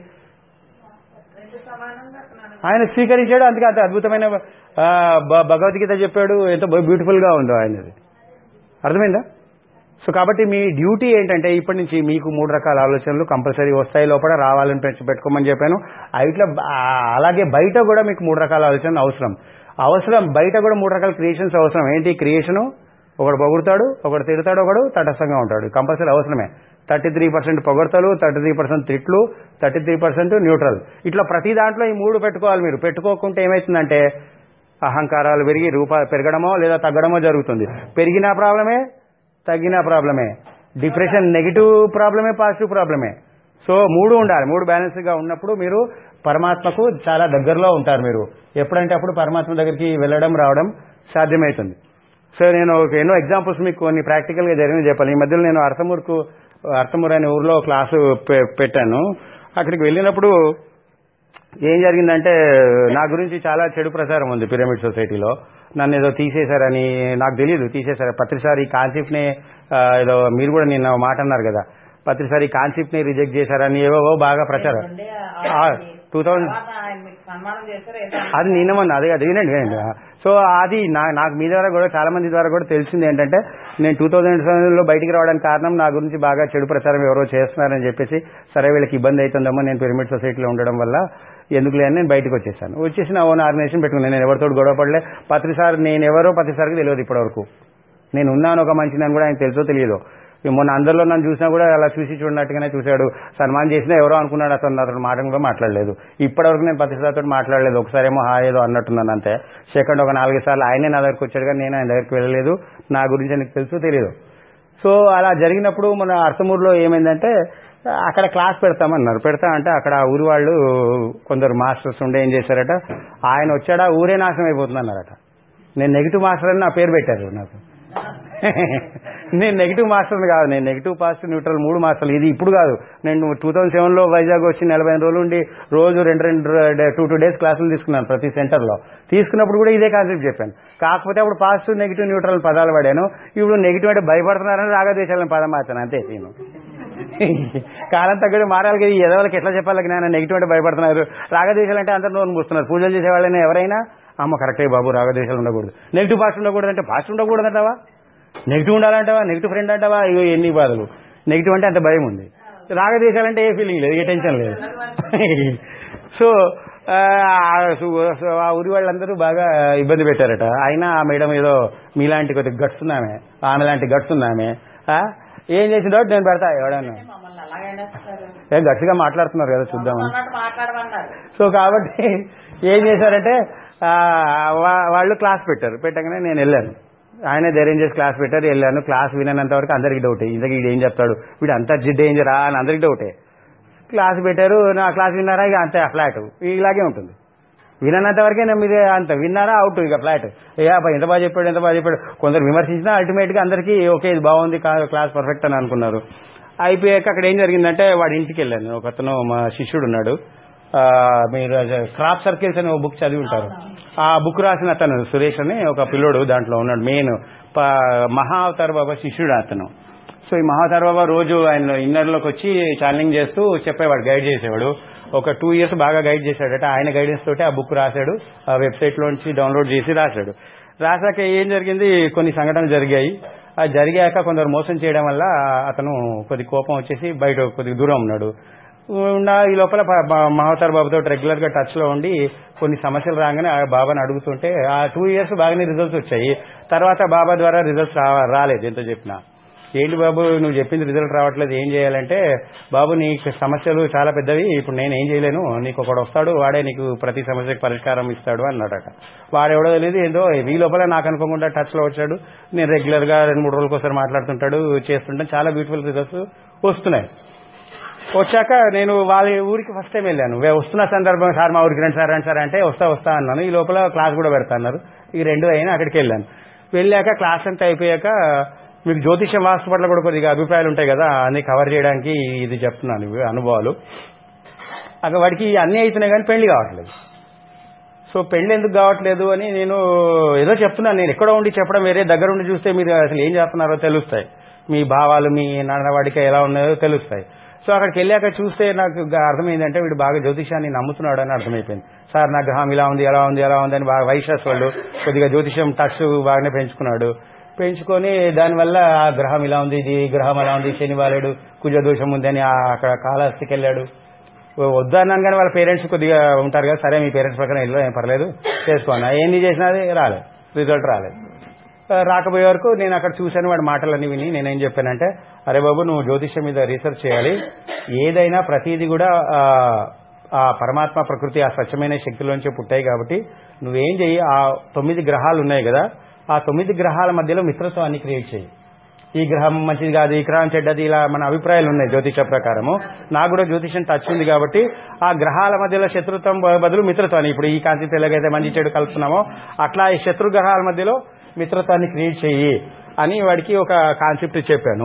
రెండు సమానంగా అతను ఆయన స్వీకరించాడు అందుకే అంత అద్భుతమైన ఆ, భ- భగవద్గీత చెప్పాడు ఎంతో బ్యూటిఫుల్ గా ఉందో ఆయనది అర్థమైందా సో కాబట్టి మీ డ్యూటీ ఏంటంటే ఇప్పటి నుంచి మీకు మూడు రకాల ఆలోచనలు కంపల్సరీ వస్తాయి లోపల రావాలని పెంచి పెట్టుకోమని చెప్పాను ఇట్లా అలాగే బయట కూడా మీకు మూడు రకాల ఆలోచనలు అవసరం అవసరం బయట కూడా మూడు రకాల క్రియేషన్స్ అవసరం ఏంటి క్రియేషను ఒకడు పొగుడుతాడు ఒకడు తిడతాడు ఒకడు తటస్థంగా ఉంటాడు కంపల్సరీ అవసరమే థర్టీ త్రీ పర్సెంట్ పొగడతలు థర్టీ త్రీ పర్సెంట్ తిట్లు థర్టీ త్రీ పర్సెంట్ న్యూట్రల్ ఇట్లా ప్రతి దాంట్లో ఈ మూడు పెట్టుకోవాలి మీరు పెట్టుకోకుంటే ఏమవుతుందంటే అహంకారాలు పెరిగి రూప పెరగడమో లేదా తగ్గడమో జరుగుతుంది పెరిగిన ప్రాబ్లమే తగ్గిన ప్రాబ్లమే డిప్రెషన్ నెగిటివ్ ప్రాబ్లమే పాజిటివ్ ప్రాబ్లమే సో మూడు ఉండాలి మూడు బ్యాలెన్స్ గా ఉన్నప్పుడు మీరు పరమాత్మకు చాలా దగ్గరలో ఉంటారు మీరు ఎప్పుడంటే అప్పుడు పరమాత్మ దగ్గరికి వెళ్ళడం రావడం సాధ్యమవుతుంది సో నేను ఒక ఎన్నో ఎగ్జాంపుల్స్ మీకు కొన్ని ప్రాక్టికల్ గా జరిగిన చెప్పాలి ఈ మధ్యలో నేను అర్థమూరుకు అర్థమూరు అనే ఊర్లో క్లాసు పె- పెట్టాను అక్కడికి వెళ్ళినప్పుడు ఏం జరిగిందంటే నా గురించి చాలా చెడు ప్రచారం ఉంది పిరమిడ్ సొసైటీలో నన్ను ఏదో తీసేశారని నాకు తెలియదు తీసేశారు ప్రతిసారి ఈ కాన్సెప్ట్ ని ఆ, ఏదో మీరు కూడా నిన్న మాట అన్నారు కదా ప్రతిసారి ఈ కాన్సెప్ట్ ని రిజెక్ట్ చేశారని ఏవో బాగా ప్రచారం ఉండే టూ థౌజండ్ తర్వాత ఆయన మీకు సన్మానం చేశారు ఏదో అది నిన్నమన్నా అదే అది వినండి వినండి సో అది నా నాకు మీ ద్వారా కూడా చాలా మంది ద్వారా కూడా తెలిసింది ఏంటంటే నేను టూ థౌజండ్ సెవెన్లో బయటికి రావడానికి కారణం నా గురించి బాగా చెడు ప్రచారం ఎవరో చేస్తున్నారని చెప్పేసి సరే వీళ్ళకి ఇబ్బంది అవుతుందేమో నేను పిరమిడ్ సొసైటీలో ఉండడం వల్ల ఎందుకులే అని నేను బయటకు వచ్చేసాను వచ్చేసి నా ఓన్ ఆర్గనైజేషన్ పెట్టుకున్నాను నేను ఎవరితో గొడవ పడలే ప్రతిసారి నేను ఎవరో ప్రతిసారికి తెలియదు ఇప్పటివరకు నేను ఉన్నాను ఒక మనిషిని అని కూడా ఆయన తెలుసో తెలియదు మొన్న అందరిలో నన్ను చూసినా కూడా అలా చూసి చూడనట్టుగానే చూశాడు సన్మానం చేసినా ఎవరో అనుకున్నాడు అతను అతను మాట కూడా మాట్లాడలేదు ఇప్పటివరకు నేను ప్రతిసారితో మాట్లాడలేదు ఒకసారేమో హాయ్ ఏదో అన్నట్టున్నాను అంతే సెకండ్ ఒక నాలుగు సార్లు ఆయనే నా దగ్గరికి వచ్చాడు కానీ నేను ఆయన దగ్గరికి వెళ్ళలేదు నా గురించి నీకు తెలుసు తెలియదు సో అలా జరిగినప్పుడు మన అర్థమూరులో ఏమైందంటే అక్కడ క్లాస్ పెడతామన్నారు పెడతా అంటే అక్కడ ఆ ఊరి వాళ్ళు కొందరు మాస్టర్స్ ఉండే ఏం చేశారట ఆయన వచ్చాడా ఊరే నాశనం అయిపోతుంది అన్నారట నేను నెగిటివ్ మాస్టర్ అని నా పేరు పెట్టారు నాకు నేను నెగిటివ్ మాస్టర్ని కాదు నేను నెగిటివ్ పాజిటివ్ న్యూట్రల్ మూడు మాస్టర్లు ఇది ఇప్పుడు కాదు నేను టూ థౌసండ్ సెవెన్లో వైజాగ్ వచ్చి నలభై ఐదు రోజులు ఉండి రోజు రెండు రెండు టూ టూ డేస్ క్లాసులు తీసుకున్నాను ప్రతి సెంటర్లో తీసుకున్నప్పుడు కూడా ఇదే కాన్సెప్ట్ చెప్పాను కాకపోతే అప్పుడు పాజిటివ్ నెగిటివ్ న్యూట్రల్ పదాలు పడాను ఇప్పుడు నెగిటివ్ అంటే భయపడుతున్నారని రాగదేశాలని పదం మార్చాను అంతే నేను కాలం తగ్గట్టు మారాలి కదా ఈ ఎదవలకి ఎట్లా చెప్పాలి జ్ఞానం నెగిటివ్ అంటే భయపడుతున్నారు రాగదేశాలు అంటే అందరూ నోరు మూస్తున్నారు పూజలు చేసే వాళ్ళైనా ఎవరైనా అమ్మ కరెక్టే బాబు రాగదేశాలు ఉండకూడదు నెగిటివ్ పాస్ట్ ఉండకూడదు అంటే పాస్ట్ ఉండకూడదు అంటావా నెగిటివ్ ఉండాలంటావా నెగిటివ్ ఫ్రెండ్ అంటావా ఇగో ఎన్ని బాధలు నెగిటివ్ అంటే అంత భయం ఉంది రాగదేశాలంటే ఏ ఫీలింగ్ లేదు ఏ టెన్షన్ లేదు సో ఆ, సో- సో ఆ ఊరి వాళ్ళందరూ బాగా ఇబ్బంది పెట్టారట అయినా ఆ మేడం ఏదో మీలాంటి కొద్దిగా గట్స్ ఉన్నామే ఆమె లాంటి గట్స్ ఉన్నామే ఆ, ఏం చేసిందో నేను పెడతా ఎవడన్నా మమ్మల్ని అలాగైనా ఏ గట్టిగా మాట్లాడుతున్నారు కదా చూద్దామని అన్నట్టు మాట్లాడమన్నారు సో కాబట్టి ఏం చేశారంటే ఆ, వా- వాళ్ళు క్లాస్ పెట్టారు పెట్టగానే నేను వెళ్ళాను ఆయనే ధైర్యం చేసి క్లాస్ పెట్టారు వెళ్ళాను క్లాస్ విననంత వరకు అందరికి డౌటే ఇంతకీ వీడు ఏం చెప్తాడు వీడు అంతా డేంజరా అని అందరికి డౌటే క్లాస్ పెట్టారు నా క్లాస్ విన్నారా ఇక అంతే ఫ్లాట్ ఇలాగే ఉంటుంది విననంత వరకే నేను మీదే అంత విన్నారా అవుట్ ఇక ఫ్లాట్ ఏ అబ్బా ఎంత బాగా చెప్పాడు ఎంత బాగా చెప్పాడు కొందరు విమర్శించినా అల్టిమేట్ గా అందరికీ ఓకే ఇది బాగుంది కా- క్లాస్ పర్ఫెక్ట్ అని అనుకున్నారు అయిపోయాక అక్కడ ఏం జరిగిందంటే వాడి ఇంటికి వెళ్ళాను ఒక అతను మా శిష్యుడు ఉన్నాడు ఆ, మీరు క్రాప్ సర్కిల్స్ అని ఒక బుక్ చదివి ఉంటారు ఆ బుక్ రాసిన అతను సురేష్ అని ఒక పిల్లోడు దాంట్లో ఉన్నాడు మెయిన్ మహా అవతార్ బాబా శిష్యుడు అతను సో ఈ మహాతార్ బాబా రోజు ఆయన ఇన్నర్లోకి వచ్చి ఛానలింగ్ చేస్తూ చెప్పేవాడు గైడ్ చేసేవాడు ఒక టూ ఇయర్స్ బాగా గైడ్ చేశాడట ఆయన గైడెన్స్ తోటి ఆ బుక్ రాశాడు ఆ వెబ్సైట్ లోంచి డౌన్లోడ్ చేసి రాశాడు రాశాక ఏం జరిగింది కొన్ని సంఘటనలు జరిగాయి ఆ జరిగాక కొందరు మోసం చేయడం వల్ల అతను కొద్ది కోపం వచ్చేసి బయట కొద్ది దూరం ఉన్నాడు ఉన్న ఈ లోపల ప- బ- మహావతార్ బాబుతో రెగ్యులర్ గా టచ్ లో ఉండి కొన్ని సమస్యలు రాగానే ఆ బాబాని అడుగుతుంటే ఆ టూ ఇయర్స్ బాగానే రిజల్ట్స్ వచ్చాయి తర్వాత బాబా ద్వారా రిజల్ట్స్ రాలేదు ఎంత చెప్పినా ఏంటి బాబు నువ్వు చెప్పింది రిజల్ట్ రావట్లేదు ఏం చేయాలంటే బాబు నీకు సమస్యలు చాలా పెద్దవి ఇప్పుడు నేను ఏం చేయలేను నీకు ఒకడు వస్తాడు వాడే నీకు ప్రతి సమస్యకు పరిష్కారం ఇస్తాడు అన్నాడట వాడెవడో తెలియదు ఏందో ఈ లోపల నాకు అనుకోకుండా టచ్ లో వచ్చాడు నేను రెగ్యులర్ గా రెండు మూడు రోజులకు ఒకసారి మాట్లాడుతుంటాడు చేస్తుంటాను చాలా బ్యూటిఫుల్ రిజల్ట్స్ వస్తున్నాయి వచ్చాక నేను వాళ్ళ ఊరికి ఫస్ట్ టైం వెళ్ళాను వే- వస్తున్న సందర్భం సార్ మా ఊరికి రండి సార్ రండి సార్ అంటే వస్తా వస్తా అన్నాను ఈ లోపల క్లాస్ కూడా పెడతా అన్నారు ఈ రెండు అయినా అక్కడికి వెళ్ళాను వెళ్ళాక క్లాస్ అంతా అయిపోయాక మీకు జ్యోతిషం వాస్తు పట్ల కూడా కొద్దిగా అభిప్రాయాలు ఉంటాయి కదా అన్ని కవర్ చేయడానికి ఇది చెప్తున్నాను ఇవి అనుభవాలు అక్కడ వాడికి అన్నీ అవుతున్నాయి కానీ పెళ్లి కావట్లేదు సో పెళ్లి ఎందుకు కావట్లేదు అని నేను ఏదో చెప్తున్నాను నేను ఎక్కడో ఉండి చెప్పడం వేరే దగ్గర ఉండి చూస్తే మీరు అసలు ఏం చేస్తున్నారో తెలుస్తాయి మీ భావాలు మీ నడవడిక ఎలా ఉన్నాయో తెలుస్తాయి సో అక్కడికి వెళ్ళాక చూస్తే నాకు గా- అర్థమైందంటే వీడు బాగా జ్యోతిషాన్ని నమ్ముతున్నాడు అని అర్థమైపోయింది సార్ నా గ్రహం ఇలా ఉంది ఎలా ఉంది ఎలా ఉంది అని బాగా వైశ్యాస్ వాళ్ళు కొద్దిగా జ్యోతిషం టచ్ బాగానే పెంచుకున్నాడు పెంచుకొని దానివల్ల ఆ గ్రహం ఇలా ఉంది ఇది గ్రహం అలా ఉంది శని వాలేడు కుజ దోషం ఉంది అని ఆ- అక్కడ కాళహస్తికి వెళ్ళాడు వద్దు అన్నాను కానీ వాళ్ళ పేరెంట్స్ కొద్దిగా ఉంటారు కదా సరే మీ పేరెంట్స్ ప్రకారం ఇల్లు ఏం పర్లేదు చేసుకోండి ఏంది చేసినది రాలేదు రిజల్ట్ రాలేదు ఆ, రాకపోయే వరకు నేను అక్కడ చూశాను వాడి మాటలన్నీ విని నేనేం చెప్పానంటే అరే బాబు నువ్వు జ్యోతిష్యం మీద రీసెర్చ్ చేయాలి ఏదైనా ప్రతిదీ కూడా ఆ, ఆ పరమాత్మ ప్రకృతి ఆ స్వచ్ఛమైన శక్తిలోంచి పుట్టాయి కాబట్టి నువ్వేం చెయ్యి ఆ తొమ్మిది గ్రహాలు ఉన్నాయి కదా ఆ తొమ్మిది గ్రహాల మధ్యలో మిత్రత్వాన్ని క్రియేట్ చేయి ఈ గ్రహం మంచిది కాదు ఈ గ్రహం చెడ్డది ఇలా మన అభిప్రాయాలు ఉన్నాయి జ్యోతిష ప్రకారము నాకు కూడా జ్యోతిషం టచ్ ఉంది కాబట్టి ఆ గ్రహాల మధ్యలో శత్రుత్వం బ- బదులు మిత్రత్వాన్ని ఇప్పుడు ఈ కాన్సెప్ట్ ఎలాగైతే మంచి చెడు కలుపుతున్నామో అట్లా ఈ శత్రు గ్రహాల మధ్యలో మిత్రత్వాన్ని క్రియేట్ చెయ్యి అని వాడికి ఒక కాన్సెప్ట్ చెప్పాను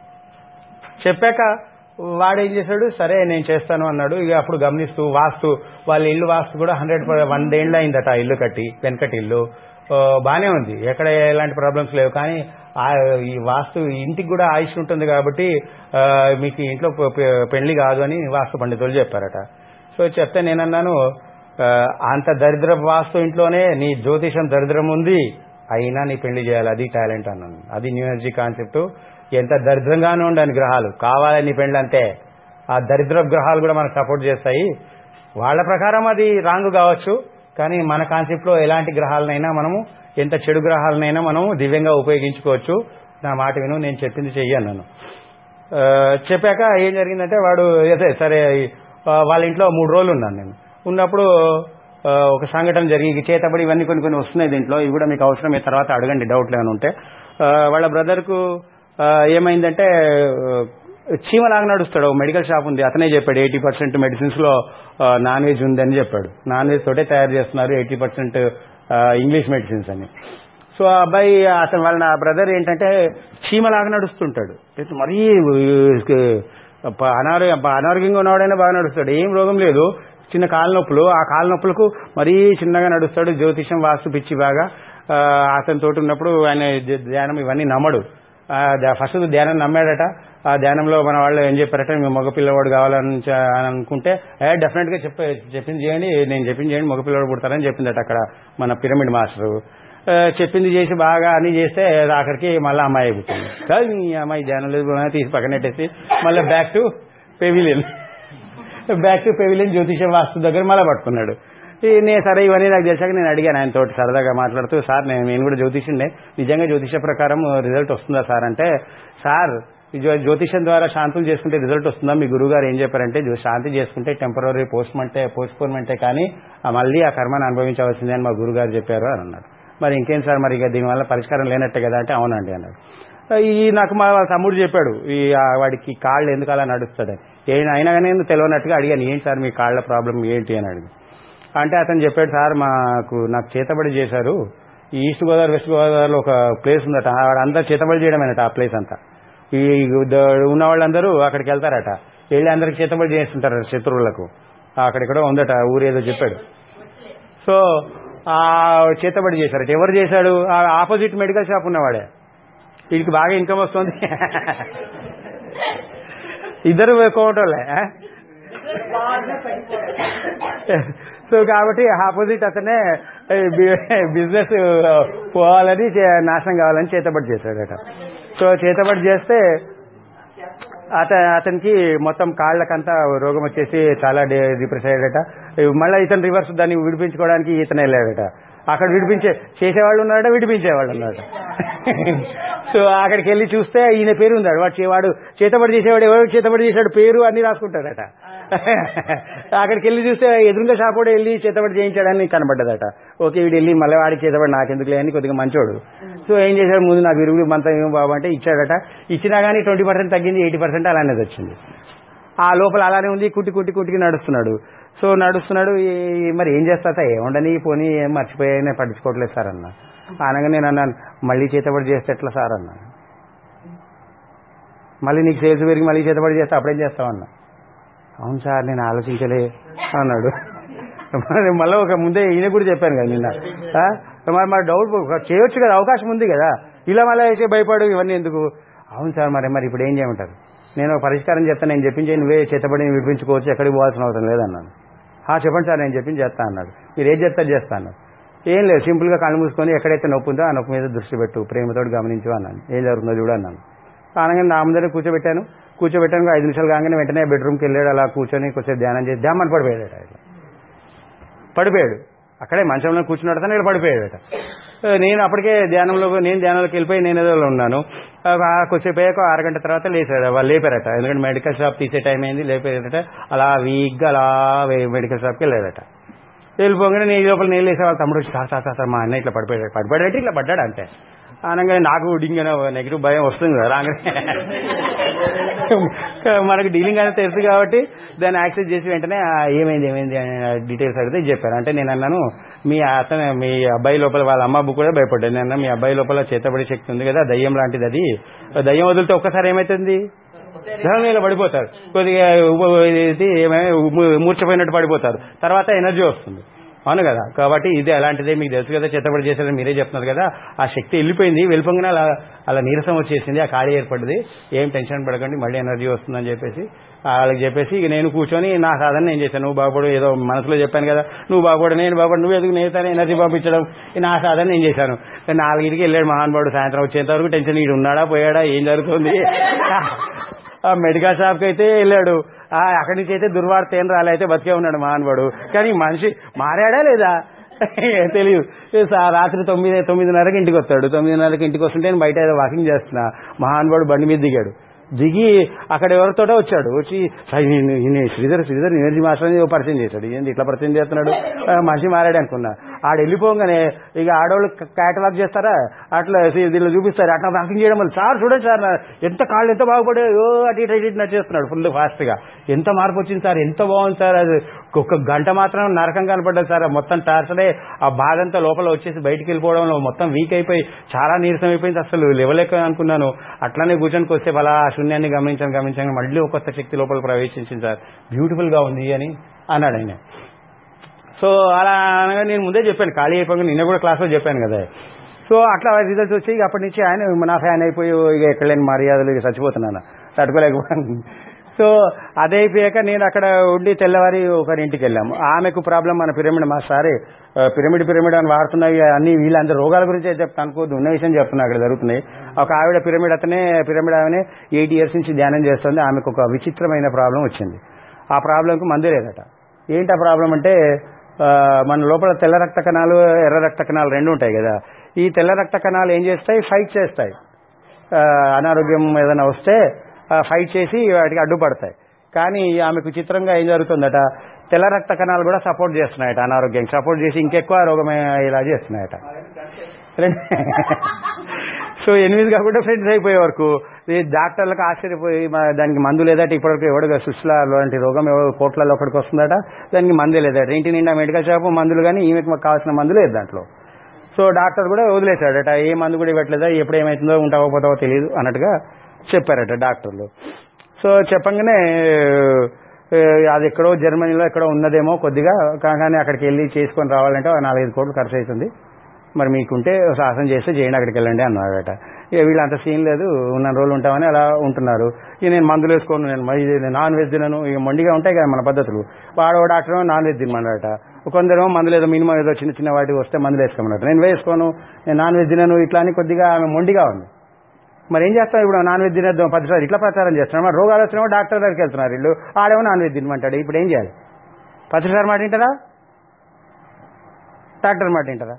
చెప్పాక వాడేం చేశాడు సరే నేను చేస్తాను అన్నాడు ఇక అప్పుడు గమనిస్తూ వాస్తు వాళ్ళ ఇల్లు వాస్తు కూడా హండ్రెడ్ వంద ఏళ్ళు అయిందట ఆ ఇల్లు కట్టి వెనకటి ఇల్లు ఆ, బానే ఉంది ఎక్కడ ఎలాంటి ప్రాబ్లమ్స్ లేవు కానీ ఆ ఈ వాస్తు ఇంటికి కూడా ఆయుష్ ఉంటుంది కాబట్టి ఆ, మీకు ఇంట్లో పె- పె- పెళ్లి కాదు అని వాస్తు పండితులు చెప్పారట సో చెప్తే నేనన్నాను ఆ, అంత దరిద్ర వాస్తు ఇంట్లోనే నీ జ్యోతిషం దరిద్రం ఉంది అయినా నీ పెళ్లి చేయాలి అది టాలెంట్ అన్నాను అది న్యూ ఎనర్జీ కాన్సెప్ట్ ఎంత దరిద్రంగానే ఉండని గ్రహాలు కావాలని నీ పెళ్లి అంతే ఆ దరిద్ర గ్రహాలు కూడా మనకు సపోర్ట్ చేస్తాయి వాళ్ళ ప్రకారం అది రాంగ్ కావచ్చు కానీ మన కాన్సెప్ట్ లో ఎలాంటి గ్రహాలనైనా మనము ఎంత చెడు గ్రహాలనైనా మనం దివ్యంగా ఉపయోగించుకోవచ్చు నా మాట విను నేను చెప్పింది చెయ్యి అన్నాను ఆ, చెప్పాక ఏం జరిగిందంటే వాడు అదే సరే ఆ, వాళ్ళ ఇంట్లో మూడు రోజులు ఉన్నాను నేను ఉన్నప్పుడు ఆ, ఒక సంఘటన జరిగి చేతబడి ఇవన్నీ కొన్ని కొన్ని వస్తున్నాయి దీంట్లో ఇవి కూడా మీకు అవసరమే తర్వాత అడగండి డౌట్లు ఏమైనా ఉంటే ఆ, వాళ్ళ బ్రదర్కు ఆ, ఏమైందంటే ఆ, చీమలాగా నడుస్తాడు ఒక మెడికల్ షాప్ ఉంది అతనే చెప్పాడు ఎయిటీ పర్సెంట్ మెడిసిన్స్ లో నాన్ వెజ్ ఉందని చెప్పాడు నాన్ వెజ్ తోటే తయారు చేస్తున్నారు ఎయిటీ పర్సెంట్ ఇంగ్లీష్ మెడిసిన్స్ అని సో ఆ అబ్బాయి అతను వాళ్ళ నా బ్రదర్ ఏంటంటే చీమలాగా నడుస్తుంటాడు అయితే మరీ ప- అనారోగ్య ప- అనారోగ్యంగా ఉన్నవాడైనా బాగా నడుస్తాడు ఏం రోగం లేదు చిన్న కాళ్ళ నొప్పులు ఆ కాళ్ళ నొప్పులకు మరీ చిన్నగా నడుస్తాడు జ్యోతిషం వాస్తు పిచ్చి బాగా ఆ, అతని తోటి ఉన్నప్పుడు ఆయన ధ్య- ధ్యానం ఇవన్నీ నమ్మడు ఆ, ద- ఫస్ట్ ధ్యానం నమ్మాడట ఆ ధ్యానంలో మన వాళ్ళు ఏం చెప్పారట మీ మగ పిల్లవాడు కావాలని చ- అని అనుకుంటే ఏ డెఫినెట్ గా చెప్ప చెప్పింది చేయండి నేను చెప్పింది చేయండి మగ పిల్లవాడు పుడతారని చెప్పిందట అక్కడ మన పిరమిడ్ మాస్టరు ఆ, చెప్పింది చేసి బాగా అని చేస్తే ఆఖరికి మళ్ళీ అమ్మాయి పుట్టింది కాదు ఈ అమ్మాయి ధ్యానం లేదు బ్రహ్మ తీసి పక్కనెట్టేసి మళ్ళీ back to pavilion back to pavilion జ్యోతిషం వాస్తు దగ్గర మళ్ళీ పట్టుకున్నాడు ఈ నేను సరే ఇవన్నీ నాకు తెలిసాక నేను అడిగాను ఆయన తోటి సరదాగా మాట్లాడుతూ సార్ నేను నేను కూడా జ్యోతిషండే నిజంగా జ్యోతిష ప్రకారం రిజల్ట్ వస్తుందా సార్ అంటే సార్ ఈ జ్యో- జ్యోతిషం ద్వారా శాంతులు చేసుకుంటే రిజల్ట్ వస్తుందా మీ గురువు గారు ఏం చెప్పారంటే జ్యో- శాంతి చేసుకుంటే టెంపరీ పోస్ట్మెంటే పోస్ట్పోన్మెంటే కానీ ఆ మళ్ళీ ఆ కర్మను అనుభవించవలసిందే అని మా గురువు గారు చెప్పారు అని అన్నాడు మరి ఇంకేం సార్ మరి ఇక దీనివల్ల పరిష్కారం లేనట్టే కదా అంటే అవునండి అన్నాడు ఈ నాకు మా తమ్ముడు చెప్పాడు ఈ ఆ వాడికి కాళ్ళు ఎందుకు అలా నడుస్తాడని ఏం అయినా కానీ నేను తెలియనట్టుగా అడిగాను ఏంటి సార్ మీ కాళ్ళ ప్రాబ్లం ఏంటి అని అడిగి అంటే అతను చెప్పాడు సార్ మాకు నాకు చేతబడి చేశారు ఈ ఈస్ట్ గోదావరి వెస్ట్ గోదావరిలో ఒక ప్లేస్ ఉందట అంతా చేతబడి చేయడమేనట ఆ ప్లేస్ అంతా ఈ ద- ఉన్న వాళ్ళందరూ అక్కడికి వెళ్తారట వెళ్ళి అందరికి చేతబడి చేస్తుంటారు శత్రువులకు అక్కడెక్కడో ఉందట ఊరేదో చెప్పాడు సో ఆ చేతబడి చేశారట ఎవరు చేశాడు ఆ ఆపోజిట్ మెడికల్ షాప్ ఉన్నవాడే వీడికి బాగా ఇన్కమ్ వస్తుంది ఇద్దరు కోటోలే సో కాబట్టి ఆపోజిట్ అతనే బిజినెస్ పోవాలని చే- నాశనం కావాలని చేతబడి చేశాడట సో చేతబడి చేస్తే అత అతనికి మొత్తం కాళ్ళకంతా రోగం వచ్చేసి చాలా డిప్రెస్ అయ్యాడట మళ్ళీ ఇతను రివర్స్ దాన్ని విడిపించుకోవడానికి ఇతను వెళ్ళాడట అక్కడ విడిపించే చేసేవాళ్ళు ఉన్నారట విడిపించేవాళ్ళు ఉన్నారట సో అక్కడికి వెళ్ళి చూస్తే ఈయన పేరు ఉందాడు వాడు చే- వాడు చేతబడి చేసేవాడు ఎవరు చేతబడి చేశాడు పేరు అన్ని రాసుకుంటాడట అక్కడికి వెళ్ళి చూస్తే ఎదురుగా షాప్ కూడా వెళ్ళి చేతబడి చేయించాడని కనబడ్డదట ఓకే వీడు వెళ్ళి మళ్ళీ వాడికి చేతబడి నాకెందుకులే అని కొద్దిగా మంచోడు సో ఏం చేశాడు ముందు నాకు విరుగుడు మంత ఏం బాబు అంటే ఇచ్చాడట ఇచ్చినా కానీ ట్వంటీ పర్సెంట్ తగ్గింది ఎయిటీ పర్సెంట్ అలానే వచ్చింది ఆ లోపల అలానే ఉంది కుట్టి కుట్టి కుట్టికి నడుస్తున్నాడు సో నడుస్తున్నాడు ఈ- మరి ఏం చేస్తా ఏముండని పోనీ ఏం మర్చిపోయానే పట్టించుకోవట్లేదు సార్ అన్న అనగా నేను అన్నాను మళ్ళీ చేతబడి చేస్తే ఎట్లా సార్ అన్నా మళ్ళీ నీకు సేల్స్ పెరిగి మళ్ళీ చేతబడి చేస్తే అప్పుడేం చేస్తావన్నా అవును సార్ నేను ఆలోచించలే అన్నాడు మరి మళ్ళీ ఒక ముందే ఈయన కూడా చెప్పాను కదా నిన్న ఆ? మరి మరి డౌట్ చేయొచ్చు కదా అవకాశం ఉంది కదా ఇలా మళ్ళీ అయితే భయపడు ఇవన్నీ ఎందుకు అవును సార్ మరి మరి ఇప్పుడు ఏం చేయమంటారు నేను ఒక పరిష్కారం చెప్తాను నేను చెప్పించే నువ్వే చేతబడి విడిపించుకోవచ్చు ఎక్కడికి పోవాల్సిన అవసరం లేదన్నాను "ఆ, చెప్పండి సార్ నేను చెప్పింది చేస్తా అన్నాడు మీరు ఏం చేస్తారు చేస్తా అన్నాడు ఏం లేదు సింపుల్ గా కళ్ళు మూసుకొని ఎక్కడైతే నొప్పి ఉందో ఆ నొప్పి మీద దృష్టి పెట్టు ప్రేమతోటి గమనించు అన్నాను ఏం జరుగుతుందో చూడు అన్నాను అనగానే నా ముందర కూర్చోబెట్టాను కూర్చోబెట్టాను ఐదు నిమిషాలు కాగానే వెంటనే బెడ్రూమ్కి వెళ్ళాడు అలా కూర్చొని కొంచెం ధ్యానం చేసి ధ్యానం పడిపోయాడు ఇట్లా పడిపోయాడు అక్కడే మంచంలో కూర్చున్నాడు తను ఇక్కడ పడిపోయాడట ఆ, నేను అప్పటికే ధ్యానంలో నేను ధ్యానంలోకి వెళ్ళిపోయి నేను ఏదో ఉన్నాను ఆ, కొంచెంసేపు అయ్యాక ఒక అరగంట తర్వాత లేచాడు వాళ్ళు లేపారట ఎందుకంటే మెడికల్ షాప్ తీసే టైం అయింది లేపారట అలా వీక్గా అలా వే- మెడికల్ షాప్కి వెళ్ళాడట వెళ్ళిపోగానే నేను ఈ లోపల నేను లేసే వాళ్ళ తమ్ముడు వచ్చి "సార్, సార్ సార్, సార్ మా అన్న ఇట్లా పడిపోయాడు పడిపోయాడంటే ఇట్లా పడ్డాడు అంతే అనగానే నాకు డింగ్ నెగిటివ్ భయం వస్తుంది కదా రాగానే మనకు డీలింగ్ అనేది తెలుసు కాబట్టి దాన్ని యాక్సెస్ చేసి వెంటనే "ఆ, ఏమైంది ఏమైంది అని డీటెయిల్స్ అడిగితే చెప్పారు అంటే నేను అన్నాను మీ అతను మీ అబ్బాయి లోపల వాళ్ళ అమ్మ అబ్బు కూడా భయపడ్డాను నేను అన్నా, మీ అబ్బాయి లోపల చేతబడి శక్తి ఉంది కదా దయ్యం లాంటిది అది దయ్యం వదిలితే ఒక్కసారి ఏమైతుంది ధరణిలో పడిపోతారు కొద్దిగా ఉ- ఇది ఏమైనా ఉ- మూర్ఛపోయినట్టు పడిపోతారు తర్వాత ఎనర్జీ వస్తుంది అవును కదా కాబట్టి ఇది అలాంటిదే మీకు తెలుసు కదా చేతబడి చేసేదని మీరే చెప్తున్నారు కదా ఆ శక్తి వెళ్ళిపోయింది వెళ్ళిపోగానే అలా అలా నీరసం వచ్చేసింది ఆ ఖాళీ ఏర్పడింది ఏం టెన్షన్ పడకండి మళ్ళీ ఎనర్జీ వస్తుందని చెప్పేసి వాళ్ళకి చెప్పేసి ఇక నేను కూర్చొని నా సాధన నేను చేశాను నువ్వు బాగుపడు ఏదో మనసులో చెప్పాను కదా నువ్వు బాగుపడు నేను బాగుపడు నువ్వు ఎందుకు నేను తనే ఎనర్జీ పంపించడం ఈ నా సాధన నేను చేశాను నాలుగింటికి వెళ్ళాడు మహానుభావుడు సాయంత్రం వచ్చేంత వరకు టెన్షన్ ఈడు ఉన్నాడా పోయాడా ఏం జరుగుతుంది ఆ మెడికల్ షాప్ కి అయితే వెళ్ళాడు ఆ అక్కడి నుంచి అయితే దుర్వార్త ఏం రాలే అయితే బతికే ఉన్నాడు మహానుభావుడు కానీ మనిషి మారాడా లేదా తెలియదు ఏ సా- రాత్రి తొమ్మిది తొమ్మిదిన్నరకి ఇంటికి వస్తాడు తొమ్మిదిన్నరకి ఇంటికి వస్తుంటే నేను బయట ఏదో వాకింగ్ చేస్తున్నా మహానుభావుడు బండి మీద దిగాడు దిగి అక్కడ ఎవరితోటో వచ్చాడు వచ్చి "సార్, ఈయన- ఈయన శ్రీధర్ శ్రీధర్ ఎనర్జీ మాస్టర్ అని ఏదో పరిచయం చేశాడు ఏంది ఇట్లా పరిచయం చేస్తున్నాడు ఆ, మనిషి మారాడు అనుకున్నా ఆడు వెళ్ళిపోగానే ఇక ఆడవాళ్ళు క్యాటలాగ్ చేస్తారా అట్లా సీ- దీనిలో చూపిస్తారు అట్లా వాకింగ్ చేయడం వల్ల సార్ చూడండి సార్ నా- ఎంత కాళ్ళు ఎంత బాగుపడే ఓ అటు ఇటు ఇటు ఇటు నచ్చేస్తున్నాడు ఫుల్ ఫాస్ట్ గా ఎంత మార్పు వచ్చింది సార్ ఎంత బాగుంది సార్ అది ఒక గంట మాత్రం నరకం కనపడ్డది సార్ ఆ మొత్తం టార్చడే ఆ బాధ అంతా లోపల వచ్చేసి బయటికి వెళ్ళిపోవడంలో మొత్తం వీక్ అయిపోయి చాలా నీరసం అయిపోయింది అసలు లేవలేక అనుకున్నాను అట్లానే కూర్చొని వస్తే అలా ఆ శూన్యాన్ని గమనించాను గమనించాను మళ్ళీ ఒక కొత్త శక్తి లోపల ప్రవేశించింది సార్ బ్యూటిఫుల్ గా ఉంది అని అన్నాడు ఆయన సో అలా అనగా నేను ముందే చెప్పాను ఖాళీ అయిపోయి నిన్న కూడా క్లాస్లో చెప్పాను కదా సో అట్లా రిజల్ట్స్ వచ్చి ఇక అప్పటి నుంచి ఆయన నా ఫ్యాన్ అయిపోయి ఇక ఎక్కడ లేని మర్యాదలు ఇక చచ్చిపోతున్నాను తట్టుకోలేకపోయాను సో అదే అయిపోయాక నేను అక్కడ ఉండి తెల్లవారి ఒకరింటికి వెళ్ళాము ఆమెకు ప్రాబ్లం మన పిరమిడ్ మా సారే ఆ, పిరమిడ్ పిరమిడ్ అని వాడుతున్నాయి అన్ని వీళ్ళందరూ రోగాల గురించి చెప్తాను అనుకోవద్దు ఉన్న విషయం చెప్తున్నా అక్కడ జరుగుతున్నాయి ఒక ఆవిడ పిరమిడ్ అతనే పిరమిడ్ ఆమె ఎయిట్ ఇయర్స్ నుంచి ధ్యానం చేస్తుంది ఆమెకు ఒక విచిత్రమైన ప్రాబ్లం వచ్చింది ఆ ప్రాబ్లంకు మందు లేదట ఏంటి ఆ ప్రాబ్లం అంటే ఆ, మన లోపల తెల్ల రక్త కణాలు ఎర్ర రక్త కణాలు రెండు ఉంటాయి కదా ఈ తెల్ల రక్త కణాలు ఏం చేస్తాయి ఫైట్ చేస్తాయి ఆ, అనారోగ్యం ఏదైనా వస్తే ఆ, ఫైట్ చేసి వాటికి అడ్డుపడతాయి కానీ ఆమెకు చిత్రంగా ఏం జరుగుతుందట తెల్ల రక్త కణాలు కూడా సపోర్ట్ చేస్తున్నాయట అనారోగ్యం సపోర్ట్ చేసి ఇంకెక్కువ రోగమే ఇలా చేస్తున్నాయట సో ఎనిమిది కాకుండా ఫ్రెండ్స్ అయిపోయే వరకు ఈ డాక్టర్లకు ఆశ్చర్యపోయి మా దానికి మందు లేదట ఇప్పటివరకు ఎవడు సుశ్లా లాంటి రోగం ఎవరు కోట్లలో ఒకటికి వస్తుందట దానికి మందు లేదట ఇంటి నిండా మెడికల్ షాప్ మందులు కానీ ఈమెకు మాకు కావాల్సిన మందు లేదు దాంట్లో సో డాక్టర్ కూడా వదిలేశాడట ఏ మందు కూడా ఇవ్వట్లేదా ఎప్పుడు ఏమవుతుందో ఉంటావో పోతావో తెలియదు అన్నట్టుగా చెప్పారట డాక్టర్లు సో చెప్పంగానే ఏ, అది ఎక్కడో జర్మనీలో ఎక్కడో ఉన్నదేమో కొద్దిగా కానీ అక్కడికి వెళ్ళి చేసుకొని రావాలంటే ఒక నాలుగైదు కోట్లు ఖర్చు అవుతుంది మరి మీకుంటే సాహసం చేస్తే చేయండి అక్కడికి వెళ్ళండి అన్నాడట ఇక వీళ్ళు అంత సీన్ లేదు ఉన్న రోజులు ఉంటామని అలా ఉంటున్నారు ఇక నేను మందులు వేసుకోను నేను మరి ఇది నాన్ వెజ్ తినను ఇక మొండిగా ఉంటాయి కదా మన పద్ధతులు వాడో డాక్టర్ ఏమో నాన్ వెజ్ తినమన్నాడట కొందరేమో మందులు ఏదో మినిమం ఏదో చిన్న చిన్న వాటికి వస్తే మందులు వేసుకోమన్నట్టు నేను వేసుకోను నేను నాన్ వెజ్ తినను ఇట్లా అని కొద్దిగా ఆమె మొండిగా ఉంది మరి ఏం చేస్తాం ఇప్పుడు నాన్ వెజ్ తినేద్దాం పదిసార్లు ఇట్లా ప్రచారం చేస్తున్నాం మరి రోగాలు వచ్చినా డాక్టర్ దగ్గరికి వెళ్తున్నారు వీళ్ళు ఆడేమో నాన్ వెజ్ తినమంటాడు ఇప్పుడు ఏం చేయాలి పదిసారి మాట వింటారా డాక్టర్ మాట వింటారా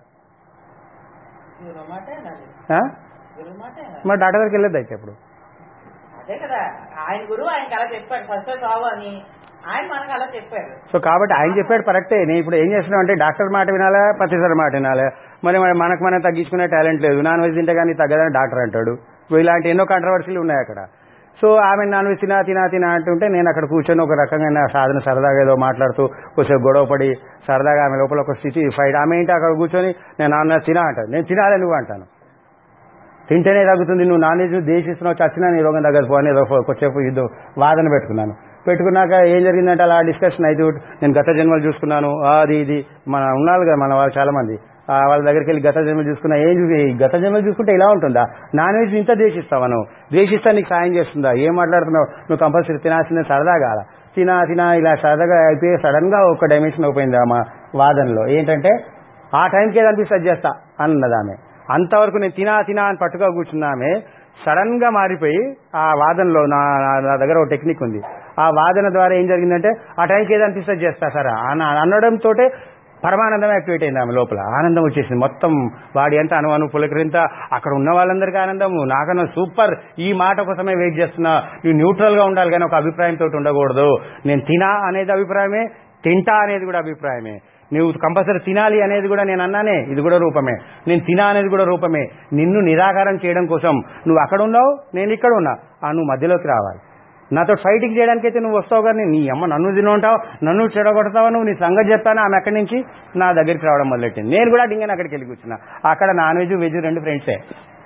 గురువు మాటే నాది. ఆ? గురువు మాటే నాది. మరి డాక్టర్ దగ్గరికి వెళ్ళొద్దు అయితే ఇప్పుడు అదే కదా ఆయన గురువు ఆయనకి అలా చెప్పాడు ఫస్ట్ చావు అని ఆయన మనకు అలా చెప్పారు సో కాబట్టి ఆయన చెప్పాడు కరెక్టే నేను ఇప్పుడు ఏం చేస్తున్నాం అంటే డాక్టర్ మాట వినాలా పతిసారి మాట వినాలా మరి మరి మనకు మనం తగ్గించుకునే టాలెంట్ లేదు నాన్ వెజ్ తింటే కానీ తగ్గదని డాక్టర్ అంటాడు సో ఇలాంటి ఎన్నో కాంట్రవర్సీలు ఉన్నాయి అక్కడ సో ఆమె నాన్ వెజ్ తినా తినా తినా అంటుంటే నేను అక్కడ కూర్చొని ఒక రకంగా నా సాధన సరదాగా ఏదో మాట్లాడుతూ కొంచెం గొడవ పడి సరదాగా ఆమె లోపల ఒక స్థితి ఫైట్ ఆమె ఏంటి అక్కడ కూర్చొని నేను నాన్ వెజ్ తినా అంటాను నేను తినాలి నువ్వు అంటాను తింటేనే తగ్గుతుంది నువ్వు నాన్ వెజ్ దేశిస్తున్నావు చచ్చినా నీ రోగం తగ్గదు పో అని ఏదో కొద్దిసేపు యుద్ధం వాదన పెట్టుకున్నాను పెట్టుకున్నాక ఏం జరిగిందంటే అలా డిస్కషన్ అయితే నేను గత జన్మలు చూసుకున్నాను ఆ, అది ఇది మన ఉన్నారు కదా మన వాళ్ళు చాలా మంది ఆ, వాళ్ళ దగ్గరికి వెళ్ళి గత జన్మలు చూసుకున్నా ఏం చూసి ఈ గత జన్మలు చూసుకుంటే ఇలా ఉంటుందా నాన్ వెజ్ ఇంత ద్వేషిస్తావా నువ్వు ద్వేషిస్తా నీకు సాయం చేస్తుందా ఏం మాట్లాడుతున్నావు నువ్వు కంపల్సరీ తినాల్సిందే సరదా కాల తినా తినా ఇలా సరదాగా అయిపోయి సడన్ గా ఒక డైమెన్షన్ అయిపోయింది ఆ మా వాదనలో ఏంటంటే ఆ టైంకి ఏదనిపిస్తే అది చేస్తా అన్నది ఆమె అంతవరకు నేను తినా తినా అని పట్టుగా కూర్చున్నామే సడన్ గా మారిపోయి ఆ వాదనలో నా నా- నా దగ్గర ఒక టెక్నిక్ ఉంది ఆ వాదన ద్వారా ఏం జరిగిందంటే ఆ టైంకి ఏదనిపిస్తే అది చేస్తా సార్ అన అనడంతో పరమానందం యాక్టివేట్ అయింది ఆమె లోపల ఆనందం వచ్చేసింది మొత్తం వాడి అంతా అనుమానం పులకరింత అక్కడ ఉన్న వాళ్ళందరికీ ఆనందం నాకన్నా సూపర్ ఈ మాట కోసమే వెయిట్ చేస్తున్నా నువ్వు న్యూట్రల్ గా ఉండాలి కానీ ఒక అభిప్రాయంతో ఉండకూడదు నేను తినా అనేది అభిప్రాయమే తింటా అనేది కూడా అభిప్రాయమే నువ్వు కంపల్సరీ తినాలి అనేది కూడా నేను అన్నానే ఇది కూడా రూపమే నేను తినా అనేది కూడా రూపమే నిన్ను నిరాకారం చేయడం కోసం నువ్వు అక్కడ ఉన్నావు నేను ఇక్కడ ఉన్నా ఆ నువ్వు మధ్యలోకి రావాలి నాతో ఫైటింగ్ చేయడానికి అయితే నువ్వు వస్తావు కానీ నీ అమ్మ నన్ను తినుంటావు నన్ను చెడగొడతావు నువ్వు నీ సంగతి చెప్తాను ఆమె అక్కడి నుంచి నా దగ్గరికి రావడం మొదలెట్టింది నేను కూడా డింగని అక్కడికి వెళ్ళి కూర్చున్నా అక్కడ నాన్ వెజ్ వెజ్ రెండు ఫ్రెండ్సే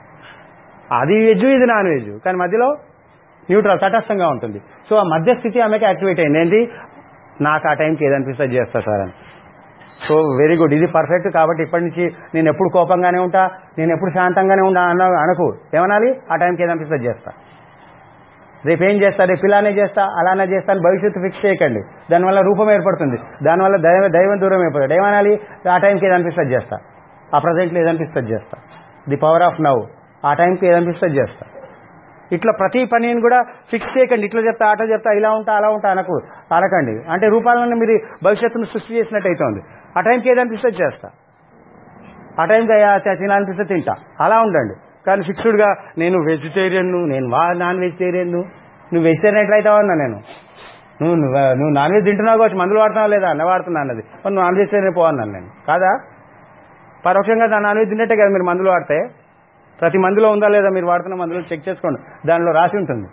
అది వెజ్ ఇది నాన్ వెజ్ కానీ మధ్యలో న్యూట్రల్ తటస్థంగా ఉంటుంది సో ఆ మధ్య స్థితి ఆమెకి యాక్టివేట్ అయింది ఏంటి నాకు ఆ టైంకి ఏదనిపిస్తే అది చేస్తా సార్ అని సో వెరీ గుడ్ ఇది పర్ఫెక్ట్ కాబట్టి ఇప్పటి నుంచి నేను ఎప్పుడు కోపంగానే ఉంటా నేను ఎప్పుడు శాంతంగానే ఉంటా అన్న అనకు ఏమనాలి ఆ టైంకి ఏదనిపిస్తే అది చేస్తా రేపు ఏం చేస్తా రేపు ఇలానే చేస్తా అలానే చేస్తా అని భవిష్యత్తు ఫిక్స్ చేయకండి దానివల్ల రూపం ఏర్పడుతుంది దానివల్ల దైవ దైవం దూరం అయిపోతాడు ఏమనాలి ఆ టైంకి ఏదనిపిస్తే అది చేస్తా ఆ ప్రజెంట్లో ఏదనిపిస్తే అది చేస్తా ది పవర్ ఆఫ్ నవ్ ఆ టైంకి ఏదనిపిస్తే అది చేస్తా ఇట్లా ప్రతి పనిని కూడా ఫిక్స్ చేయకండి ఇట్లా చెప్తా అట్లా చెప్తా ఇలా ఉంటా అలా ఉంటా అనకు అనకండి అంటే రూపాలను మీరు భవిష్యత్తును సృష్టి చేసినట్టు అవుతుంది ఆ టైంకి ఏదనిపిస్తే అది చేస్తా ఆ టైంకి అయ్యా తినాలనిపిస్తే తింటా అలా ఉండండి కానీ ఫిక్స్డ్గా నేను వెజిటేరియన్ నేను వా నాన్ వెజిటేరియన్ నువ్వు వెజిటేరియన్ ఎట్లయితావు అన్నా నేను నువ్వు నువ్వు నువ్వు నాన్ వెజ్ తింటున్నావు కావచ్చు మందులు వాడుతున్నావు లేదా అన్న వాడుతున్నా అన్నది మరి నువ్వు నాన్ వెజిటేరియన్ పో అన్నాను నేను కాదా పరోక్షంగా దాని నాన్ వెజ్ తిన్నట్టే కదా మీరు మందులు వాడితే ప్రతి మందులో ఉందా లేదా మీరు వాడుతున్న మందులు చెక్ చేసుకోండి దానిలో రాసి ఉంటుంది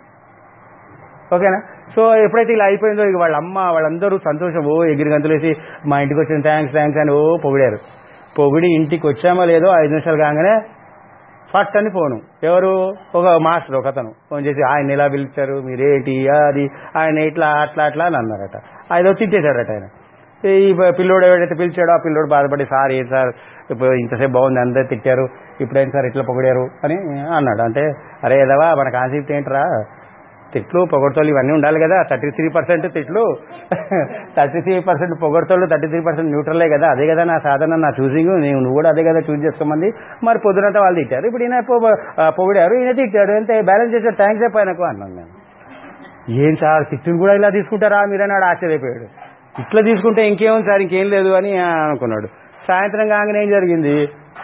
ఓకేనా సో ఎప్పుడైతే ఇలా అయిపోయిందో ఇక వాళ్ళ అమ్మ వాళ్ళందరూ సంతోషం ఓ ఎగిరి గంతులేసి మా ఇంటికి వచ్చిన థ్యాంక్స్ థ్యాంక్స్ అని ఓ పొగిడారు పొగిడి ఇంటికి వచ్చామో లేదో ఐదు నిమిషాలు కాగానే ఫస్ట్ అని ఫోను ఎవరు ఒక మాస్టర్ ఒక అతను ఫోన్ చేసి ఆయన ఎలా పిలిచారు మీరేంటి అది ఆయన ఇట్లా అట్లా అట్లా అని అన్నారట ఆయన తిట్టేశారట ఆయన ఈ పిల్లోడు ఎవరైతే పిలిచాడో ఆ పిల్లోడు బాధపడి సార్ ఏం సార్ ఇప్పుడు ఇంతసేపు బాగుంది అందరు తిట్టారు ఇప్పుడేం సార్ ఇట్లా పొగిడారు అని అన్నాడు అంటే అరే ఏదవా మన కాన్సెప్ట్ ఏంట్రా తిట్లు పొగడతోళ్ళు ఇవన్నీ ఉండాలి కదా థర్టీ త్రీ పర్సెంట్ తిట్లు థర్టీ త్రీ పర్సెంట్ పొగడతోళ్ళు థర్టీ త్రీ పర్సెంట్ న్యూట్రలే కదా అదే కదా నా సాధన నా చూసింగ్ నేను నువ్వు కూడా అదే కదా చూస్ చేసుకోమంది మరి పొద్దునంతా వాళ్ళు తిట్టారు ఇప్పుడు ఈయన పొ- ఆ, పొగిడారు ఈయన తిట్టాడు అంతే బ్యాలెన్స్ చేశాడు థ్యాంక్స్ చెప్పాయనకు అన్నాను నేను ఏం సార్ తిట్టును కూడా ఇలా తీసుకుంటారా మీరన్నాడు ఆశ్చర్యపోయాడు ఇట్లా తీసుకుంటే ఇంకేముంది సార్ ఇంకేం లేదు అని అనుకున్నాడు సాయంత్రం కాగానే ఏం జరిగింది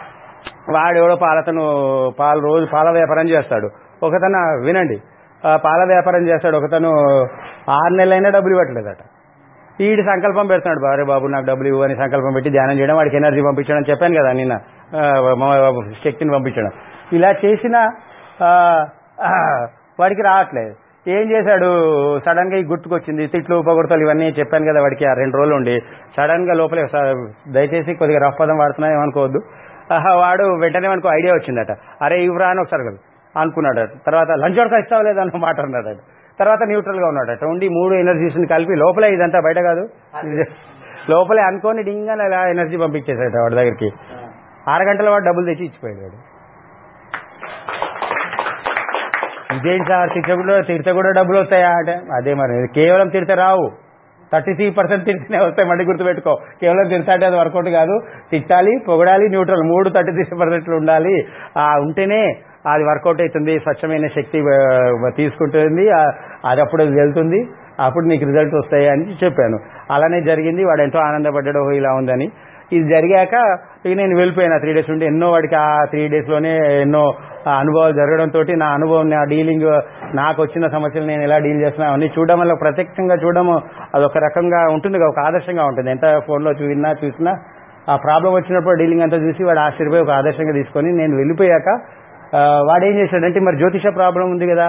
వాడు ఎవడో పాలతను పాలు రోజు పాల వ్యాపారం చేస్తాడు ఒకతను వినండి ఆ, పాల వ్యాపారం చేస్తాడు ఒకతను ఆరు నెలలైనా డబ్బులు ఇవ్వట్లేదట ఈడి సంకల్పం పెడుతున్నాడు బారే బాబు నాకు డబ్బులు ఇవ్వు అని సంకల్పం పెట్టి ధ్యానం చేయడం వాడికి ఎనర్జీ పంపించడం చెప్పాను కదా నిన్న ఆ, మా శక్తిని పంపించడం ఇలా చేసిన ఆ, ఆ, వాడికి రావట్లేదు ఏం చేశాడు సడన్ గా ఈ గుర్తుకొచ్చింది తిట్లు పొగడతలు ఇవన్నీ చెప్పాను కదా వాడికి ఆ రెండు రోజులు ఉండి సడన్ గా లోపలే స- దయచేసి కొద్దిగా రఫ్ పదం వాడుతున్నా ఏమనుకోవద్దు ఆహా, వాడు వెంటనే మనకు ఐడియా వచ్చిందట అరే ఇవ్వరా అని ఒకసారి కదా అనుకున్నాడు తర్వాత లంచ్ వరకు ఇస్తావు లేదా అన్న మాట అన్నాడు తర్వాత న్యూట్రల్ గా ఉన్నాడట ఉండి మూడు ఎనర్జీస్ కలిపి లోపలే ఇదంతా బయట కాదు ఇది లోపలే అనుకోని డింగా అలా ఎనర్జీ పంపించేశాడు వాడి దగ్గరికి అరగంటల వాడు డబ్బులు తెచ్చి ఇచ్చిపోయాడు వాడు ఇదేంటి సార్ తిట్ట కూడా తిడితే కూడా డబ్బులు వస్తాయా అంటే అదే మరి కేవలం తిడితే రావు థర్టీ త్రీ పర్సెంట్ తిడితేనే వస్తాయి మళ్ళీ గుర్తుపెట్టుకో కేవలం తిడతాంటే అది వర్కౌట్ కాదు తిట్టాలి పొగడాలి న్యూట్రల్ మూడు థర్టీ త్రీ పర్సెంట్లు ఉండాలి ఆ ఉంటేనే అది వర్కౌట్ అవుతుంది స్వచ్ఛమైన శక్తి ఆ, తీసుకుంటుంది ఆ, అది అప్పుడు అది వెళ్తుంది అప్పుడు నీకు రిజల్ట్ వస్తాయి అని చెప్పాను అలానే జరిగింది వాడు ఎంతో ఆనందపడ్డాడు "ఓహో, ఇలా ఉందని ఇది జరిగాక ఇక నేను వెళ్ళిపోయినా త్రీ డేస్ ఉండి ఎన్నో వాడికి ఆ త్రీ డేస్లోనే ఎన్నో ఆ అనుభవాలు జరగడంతో నా అనుభవం నా డీలింగ్ నాకు వచ్చిన సమస్యలు నేను ఎలా డీల్ చేస్తున్నా అవన్నీ చూడడం వల్ల ప్రత్యక్షంగా చూడడం అదొక రకంగా ఉంటుంది కదా, ఒక ఆదర్శంగా ఉంటుంది ఎంత ఫోన్లో విన్నా చూసినా ఆ ప్రాబ్లం వచ్చినప్పుడు డీలింగ్ అంతా చూసి వాడు ఆశ్చర్యపోయి ఒక ఆదర్శంగా తీసుకొని నేను వెళ్ళిపోయాక ఆ, వాడు ఏం చేశాడంటే మరి జ్యోతిష ప్రాబ్లం ఉంది కదా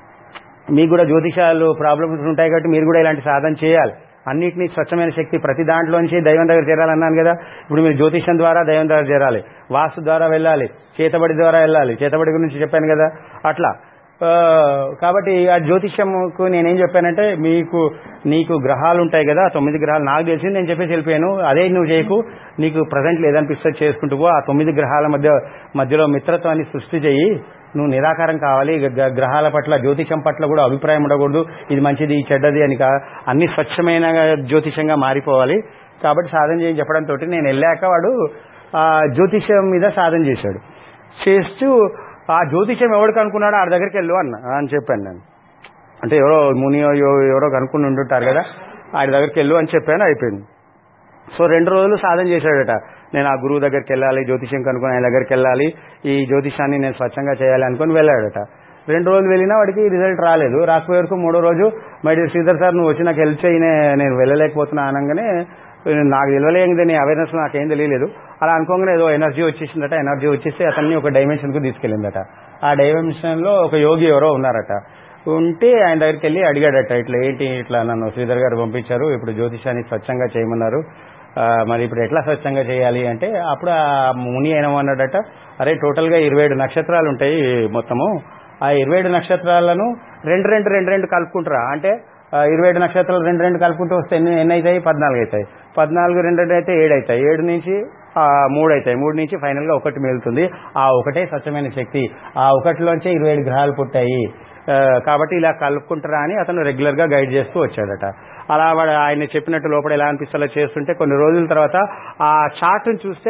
మీకు కూడా జ్యోతిషాలు ప్రాబ్లమ్స్ ఉంటాయి కాబట్టి మీరు కూడా ఇలాంటి సాధన చేయాలి అన్నిటినీ స్వచ్ఛమైన శక్తి ప్రతి దాంట్లోంచి దైవం దగ్గర చేరాలన్నాను కదా ఇప్పుడు మీరు జ్యోతిషం ద్వారా దైవం దగ్గర చేరాలి వాస్తు ద్వారా వెళ్ళాలి చేతబడి ద్వారా వెళ్ళాలి చేతబడి గురించి చెప్పాను కదా అట్లా ఆ, కాబట్టి ఆ జ్యోతిష్యంకు నేనేం చెప్పానంటే మీకు నీకు గ్రహాలు ఉంటాయి కదా ఆ తొమ్మిది గ్రహాలు నాకు తెలిసింది నేను చెప్పేసి వెళ్ళిపోయాను అదే నువ్వు చేయకు నీకు ప్రజెంట్ ఏదనిపిస్తే చేసుకుంటూ పో ఆ తొమ్మిది గ్రహాల మధ్య మధ్యలో మిత్రత్వాన్ని సృష్టి చేయి నువ్వు నిరాకారం కావాలి గ- గ- గ్రహాల పట్ల జ్యోతిషం పట్ల కూడా అభిప్రాయం ఉండకూడదు ఇది మంచిది ఇది చెడ్డది అని కా అన్ని స్వచ్ఛమైన జ్యోతిషంగా మారిపోవాలి కాబట్టి సాధన చేయని చెప్పడంతో నేను వెళ్ళాక వాడు ఆ జ్యోతిషం మీద సాధన చేశాడు చేస్తూ ఆ జ్యోతిషం ఎవరికి అనుకున్నాడో ఆడ దగ్గరికి వెళ్ళు అన్న అని చెప్పాను నేను అంటే ఎవరో మునియో ఎవ- ఎవరో కనుక్కుని ఉంటుంటారు కదా ఆయన దగ్గరికి వెళ్ళు అని చెప్పాను అయిపోయింది సో రెండు రోజులు సాధన చేశాడట నేను ఆ గురువు దగ్గరికి వెళ్ళాలి జ్యోతిష్యం కనుక్కొని ఆయన దగ్గరికి వెళ్ళాలి ఈ జ్యోతిషాన్ని నేను స్వచ్ఛంగా చేయాలి అనుకుని వెళ్ళాడట రెండు రోజులు వెళ్ళినా వాడికి రిజల్ట్ రాలేదు రాకపోయే వరకు మూడో రోజు మై డియర్ శ్రీధర్ సార్ నువ్వు వచ్చి నాకు హెల్ప్ చేయి నే- నేను వెళ్ళలేకపోతున్నా అనగానే నాకు తెలియలేదు నీ అవేర్నెస్ నాకేం తెలియలేదు అలా అనుకోగానే ఏదో ఎనర్జీ వచ్చేసిందట ఎనర్జీ వచ్చేసి అతన్ని ఒక డైమెన్షన్కు తీసుకెళ్ళిందట ఆ డైమెన్షన్లో ఒక యోగి ఎవరో ఉన్నారట ఉంటే ఆయన దగ్గరికి వెళ్ళి అడిగాడట ఇట్లా ఏంటి ఇట్లా నన్ను శ్రీధర్ గారు పంపించారు ఇప్పుడు జ్యోతిషాన్ని స్వచ్ఛంగా చేయమన్నారు ఆ, మరి ఇప్పుడు ఎట్లా స్వచ్ఛంగా చేయాలి అంటే అప్పుడు ఆ ముని ఏమన్నాడట అరే టోటల్గా ఇరవై ఏడు నక్షత్రాలు ఉంటాయి మొత్తము ఆ ఇరవై ఏడు నక్షత్రాలను రెండు రెండు రెండు రెండు కలుపుకుంటారా అంటే ఆ, ఇరవై ఏడు నక్షత్రాలు రెండు రెండు కలుపుకుంటూ వస్తే ఎన్ని ఎన్ని అవుతాయి పద్నాలుగు అవుతాయి పద్నాలుగు రెండు రెండు అయితే ఏడు అవుతాయి ఏడు నుంచి ఆ, మూడు అవుతాయి మూడు నుంచి ఫైనల్ గా ఒకటి మిగులుతుంది ఆ ఒకటే స్వచ్ఛమైన శక్తి ఆ ఒకటిలోంచే ఇరవై ఏడు గ్రహాలు పుట్టాయి ఆ, కాబట్టి ఇలా కలుపుకుంటారా అని అతను రెగ్యులర్ గా గైడ్ చేస్తూ వచ్చాడట అలా వాడు ఆయన చెప్పినట్టు లోపల ఎలా అనిపిస్తుందో చేస్తుంటే కొన్ని రోజుల తర్వాత ఆ చార్ట్ని చూస్తే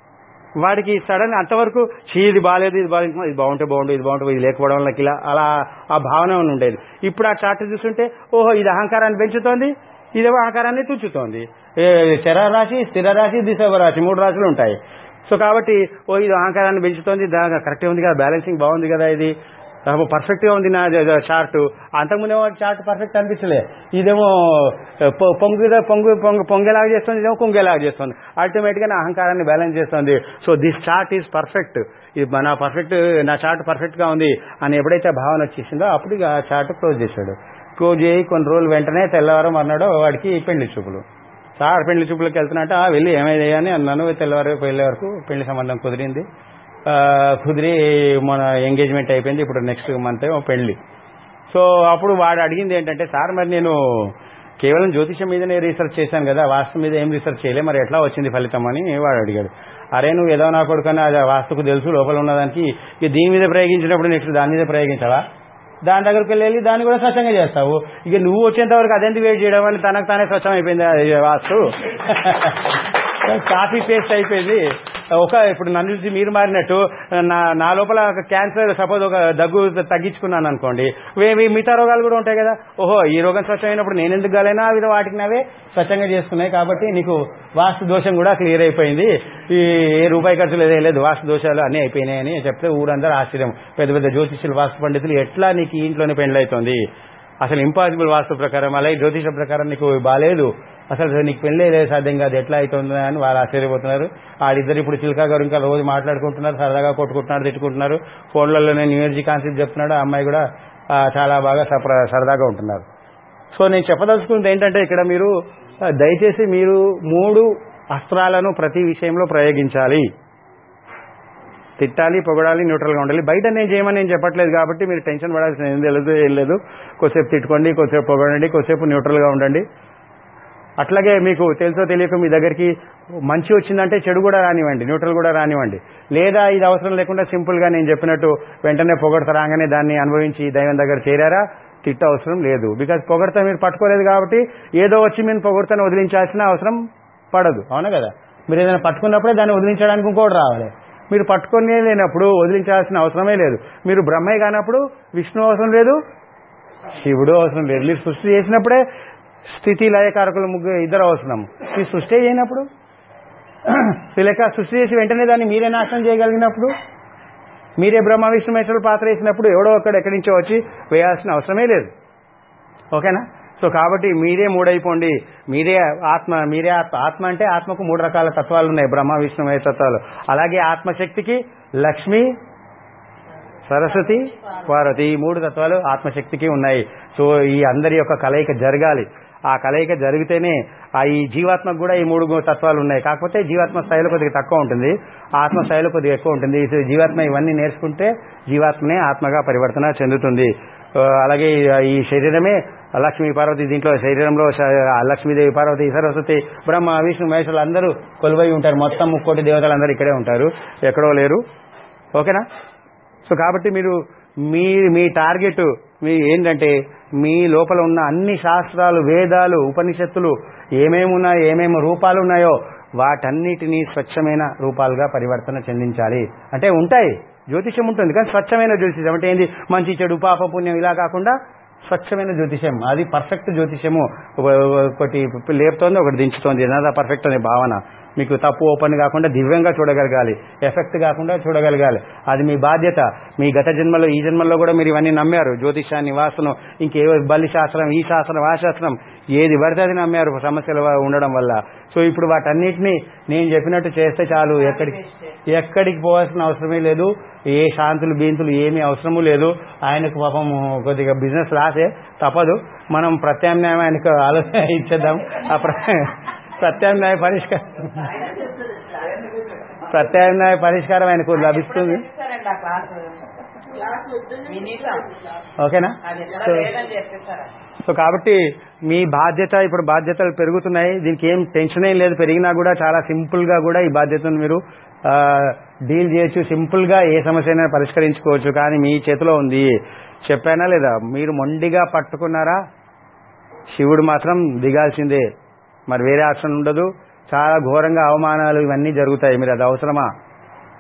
వాడికి సడన్ అంతవరకు చీ ఇది బాగాలేదు ఇది బాగా ఇది బాగుంటే బాగుండు ఇది బాగుంటుంది ఇది లేకపోవడం వల్ల ఇలా అలా ఆ భావన ఉండేది ఇప్పుడు ఆ చార్ట్ చూస్తుంటే ఓహో ఇది అహంకారాన్ని పెంచుతోంది ఇదేమో అహంకారాన్ని తుంచుతోంది ఏ, చర రాశి స్థిర రాశి దిశవ రాశి మూడు రాశులు ఉంటాయి సో కాబట్టి ఓ ఇది అహంకారాన్ని పెంచుతోంది దాని కరెక్టే ఉంది కదా బ్యాలెన్సింగ్ బాగుంది కదా ఇది పర్ఫెక్ట్ గా ఉంది నా చార్ట్ అంతకుముందేమో చార్ట్ పర్ఫెక్ట్ అనిపించలే ఇదేమో పొ- పొంగు పొంగు పొంగు పొంగేలాగా చేస్తుంది ఇదేమో కుంగేలాగా చేస్తుంది అల్టిమేట్ గా నా అహంకారాన్ని బ్యాలెన్స్ చేస్తుంది so this chart is perfect ఇది మన పర్ఫెక్ట్ నా చార్ట్ పర్ఫెక్ట్ గా ఉంది అని ఎప్పుడైతే భావన వచ్చేసిందో అప్పుడు ఇక ఆ చార్ట్ క్లోజ్ చేశాడు క్లోజ్ చేయి కొన్ని రోజులు వెంటనే తెల్లవారం అన్నాడు వాడికి పెళ్లి చూపులు సార్ పెళ్లి చూపులకు వెళ్తున్నట్టు "ఆ, వెళ్ళి ఏమైంది అని అన్నాను తెల్లవారు వెళ్ళే వరకు పెళ్లి సంబంధం కుదిరింది ఆ, కుదిరి మన ఎంగేజ్మెంట్ అయిపోయింది ఇప్పుడు నెక్స్ట్ మంత్ ఏమో పెళ్లి సో అప్పుడు వాడు అడిగింది ఏంటంటే సార్ మరి నేను కేవలం జ్యోతిషం మీదనే రీసెర్చ్ చేశాను కదా వాస్తు మీద ఏం రీసెర్చ్ చేయలే మరి ఎట్లా వచ్చింది ఫలితం అని వాడు అడిగాడు అరే నువ్వు ఏదో నా కొడుకని అది వాస్తుకు తెలుసు లోపల ఉన్నదానికి ఇక దీని మీద ప్రయోగించినప్పుడు నెక్స్ట్ దాని మీద ప్రయోగించావా దాని దగ్గరికి వెళ్ళి దాన్ని కూడా స్వచ్ఛంగా చేస్తావు ఇక నువ్వు వచ్చేంత వరకు అదెందుకు వెయిట్ చేయడం అని తనకు తానే స్వచ్ఛం అయిపోయింది అది వాస్తు కాఫీ పేస్ట్ అయిపోయింది ఒక ఇప్పుడు నన్ను చూసి మీరు మారినట్టు నా నా లోపల క్యాన్సర్ సపోజ్ ఒక దగ్గు తగ్గించుకున్నాను అనుకోండి వే- వే- మిగతా రోగాలు కూడా ఉంటాయి కదా ఓహో ఈ రోగం స్వచ్ఛమైనప్పుడు నేను ఎందుకు గాలైనా అవి వాటికి నవే స్వచ్ఛంగా చేసుకున్నాయి కాబట్టి నీకు వాస్తు దోషం కూడా క్లియర్ అయిపోయింది ఈ ఏ రూపాయి ఖర్చు లేదు ఏం లేదు వాస్తు దోషాలు అన్నీ అయిపోయినాయని చెప్తే ఊరందరూ ఆశ్చర్యం పెద్ద పెద్ద జ్యోతిష్యులు వాస్తు పండితులు ఎట్లా నీకు ఈ ఇంట్లోనే పెండ్లవుతుంది అసలు ఇంపాసిబుల్ వాస్తు ప్రకారం అలాగే జ్యోతిష ప్రకారం నీకు బాలేదు అసలు నీకు పెళ్ళే లేదు సాధ్యం కాదు ఎట్లా అవుతుంది అని వాళ్ళు ఆశ్చర్యపోతున్నారు ఆడిద్దరు ఇప్పుడు చిల్కా గారు ఇంకా రోజు మాట్లాడుకుంటున్నారు సరదాగా కొట్టుకుంటున్నారు తిట్టుకుంటున్నారు ఫోన్లలో న్యూ ఇయర్జీ కాన్సెప్ట్ చెప్తున్నాడు ఆ అమ్మాయి కూడా ఆ, చాలా బాగా సప్ర- సరదాగా ఉంటున్నారు సో నేను చెప్పదలుచుకున్నది ఏంటంటే ఇక్కడ మీరు ఆ, దయచేసి మీరు మూడు అస్త్రాలను ప్రతి విషయంలో ప్రయోగించాలి తిట్టాలి పొగడాలి న్యూట్రల్గా ఉండాలి బయట నేను చేయమని నేను చెప్పట్లేదు కాబట్టి మీరు టెన్షన్ పడాల్సిన ఏం లేదు ఏం లేదు కొద్దిసేపు తిట్టుకోండి కొద్దిసేపు పొగడండి కొద్దిసేపు న్యూట్రల్గా ఉండండి అట్లాగే మీకు తెలుసో తెలియక మీ దగ్గరికి మంచి వచ్చిందంటే చెడు కూడా రానివ్వండి న్యూట్రల్ కూడా రానివ్వండి లేదా ఇది అవసరం లేకుండా సింపుల్ గా నేను చెప్పినట్టు వెంటనే పొగడత రాగానే దాన్ని అనుభవించి దైవం దగ్గర చేరారా తిట్ట అవసరం లేదు బికాజ్ పొగడత మీరు పట్టుకోలేదు కాబట్టి ఏదో వచ్చి మీరు పొగడతను వదిలించాల్సిన అవసరం పడదు అవునా కదా మీరు ఏదైనా పట్టుకున్నప్పుడే దాన్ని వదిలించడానికి ఇంకోటి రావాలి మీరు పట్టుకొని లేనప్పుడు వదిలించాల్సిన అవసరమే లేదు మీరు బ్రహ్మే కానప్పుడు విష్ణు అవసరం లేదు శివుడు అవసరం లేదు మీరు సృష్టి చేసినప్పుడే స్థితి లయకారకులు ముగ్గురు ఇద్దరు అవసరం మీరు సృష్టి చేయనప్పుడు లేక సృష్టి చేసి వెంటనే దాన్ని మీరే నాశనం చేయగలిగినప్పుడు మీరే బ్రహ్మ విష్ణు మహేశ్వరులు పాత్ర వేసినప్పుడు ఎవడో ఒక్కడ ఎక్కడి నుంచో వచ్చి వేయాల్సిన అవసరమే లేదు ఓకేనా సో కాబట్టి మీరే మూడైపోండి మీరే ఆత్మ మీరే ఆత్మ ఆత్మ అంటే ఆత్మకు మూడు రకాల తత్వాలు ఉన్నాయి బ్రహ్మ విష్ణు మహేశ్వర తత్వాలు అలాగే ఆత్మశక్తికి లక్ష్మి సరస్వతి పార్వతి ఈ మూడు తత్వాలు ఆత్మశక్తికి ఉన్నాయి సో ఈ అందరి యొక్క కలయిక జరగాలి ఆ కలయిక జరిగితేనే ఆ ఈ జీవాత్మకు కూడా ఈ మూడు తత్వాలు ఉన్నాయి కాకపోతే జీవాత్మ స్థాయిలో కొద్దిగా తక్కువ ఉంటుంది ఆత్మ స్థాయిలో కొద్దిగా ఎక్కువ ఉంటుంది ఈ జీవాత్మ ఇవన్నీ నేర్చుకుంటే జీవాత్మనే ఆత్మగా పరివర్తన చెందుతుంది ఆ, అలాగే ఈ శరీరమే లక్ష్మీ పార్వతి దీంట్లో శరీరంలో శ- లక్ష్మీదేవి పార్వతి సరస్వతి బ్రహ్మ విష్ణు మహేశ్వరులు అందరూ కొలువై ఉంటారు మొత్తం ముక్కోటి దేవతలు అందరూ ఇక్కడే ఉంటారు ఎక్కడో లేరు ఓకేనా సో కాబట్టి మీరు మీ మీ టార్గెట్ మీ ఏంటంటే మీ లోపల ఉన్న అన్ని శాస్త్రాలు వేదాలు ఉపనిషత్తులు ఏమేమి ఉన్నాయో ఏమేమి రూపాలు ఉన్నాయో వాటన్నిటినీ స్వచ్ఛమైన రూపాలుగా పరివర్తన చెందించాలి అంటే ఉంటాయి జ్యోతిషం ఉంటుంది కానీ స్వచ్ఛమైన జ్యోతిషం అంటే ఏంది మంచి చెడు పాప పుణ్యం ఇలా కాకుండా స్వచ్ఛమైన జ్యోతిషం అది పర్ఫెక్ట్ జ్యోతిషము ఒక- ఒకటి లేపుతోంది ఒకటి దించుతోంది ఏదైనా పర్ఫెక్ట్ అనే భావన మీకు తప్పు ఓపెన్ కాకుండా దివ్యంగా చూడగలగాలి ఎఫెక్ట్ కాకుండా చూడగలగాలి అది మీ బాధ్యత మీ గత జన్మలో ఈ జన్మలో కూడా మీరు ఇవన్నీ నమ్మారు జ్యోతిషాన్ని వాసన ఇంకే బలి శాస్త్రం ఈ శాస్త్రం ఆ శాస్త్రం ఏది పడితే అది నమ్మారు సమస్యలు ఉండడం వల్ల సో ఇప్పుడు వాటన్నిటిని నేను చెప్పినట్టు చేస్తే చాలు ఎక్కడికి ఎక్కడికి పోవాల్సిన అవసరమే లేదు ఏ శాంతులు బీంతులు ఏమీ అవసరము లేదు ఆయనకు పాపం కొద్దిగా బిజినెస్ లాసే తప్పదు మనం ప్రత్యామ్నాయం ఆయనకు ఆలోచన ఇచ్చేద్దాం ఆ ప్ర- ప్రత్యామ్నాయ పరిష్కారం ప్రత్యామ్నాయ పరిష్కారం ఆయనకు లభిస్తుంది చెప్పేశారండి ఆ క్లాసు వినీతం ఓకేనా అది ఎక్కడ సో లేదని చెప్పేశారు సో కాబట్టి మీ బాధ్యత ఇప్పుడు బాధ్యతలు పెరుగుతున్నాయి దీనికి ఏం టెన్షన్ ఏం లేదు పెరిగినా కూడా చాలా సింపుల్ గా కూడా ఈ బాధ్యతను మీరు ఆ, డీల్ చేయొచ్చు సింపుల్ గా ఏ సమస్యనైనా పరిష్కరించుకోవచ్చు కానీ మీ చేతిలో ఉంది చెప్పానా లేదా మీరు మొండిగా పట్టుకున్నారా శివుడు మాత్రం దిగాల్సిందే మరి వేరే ఆప్షన్ ఉండదు చాలా ఘోరంగా అవమానాలు ఇవన్నీ జరుగుతాయి మీరు అది అవసరమా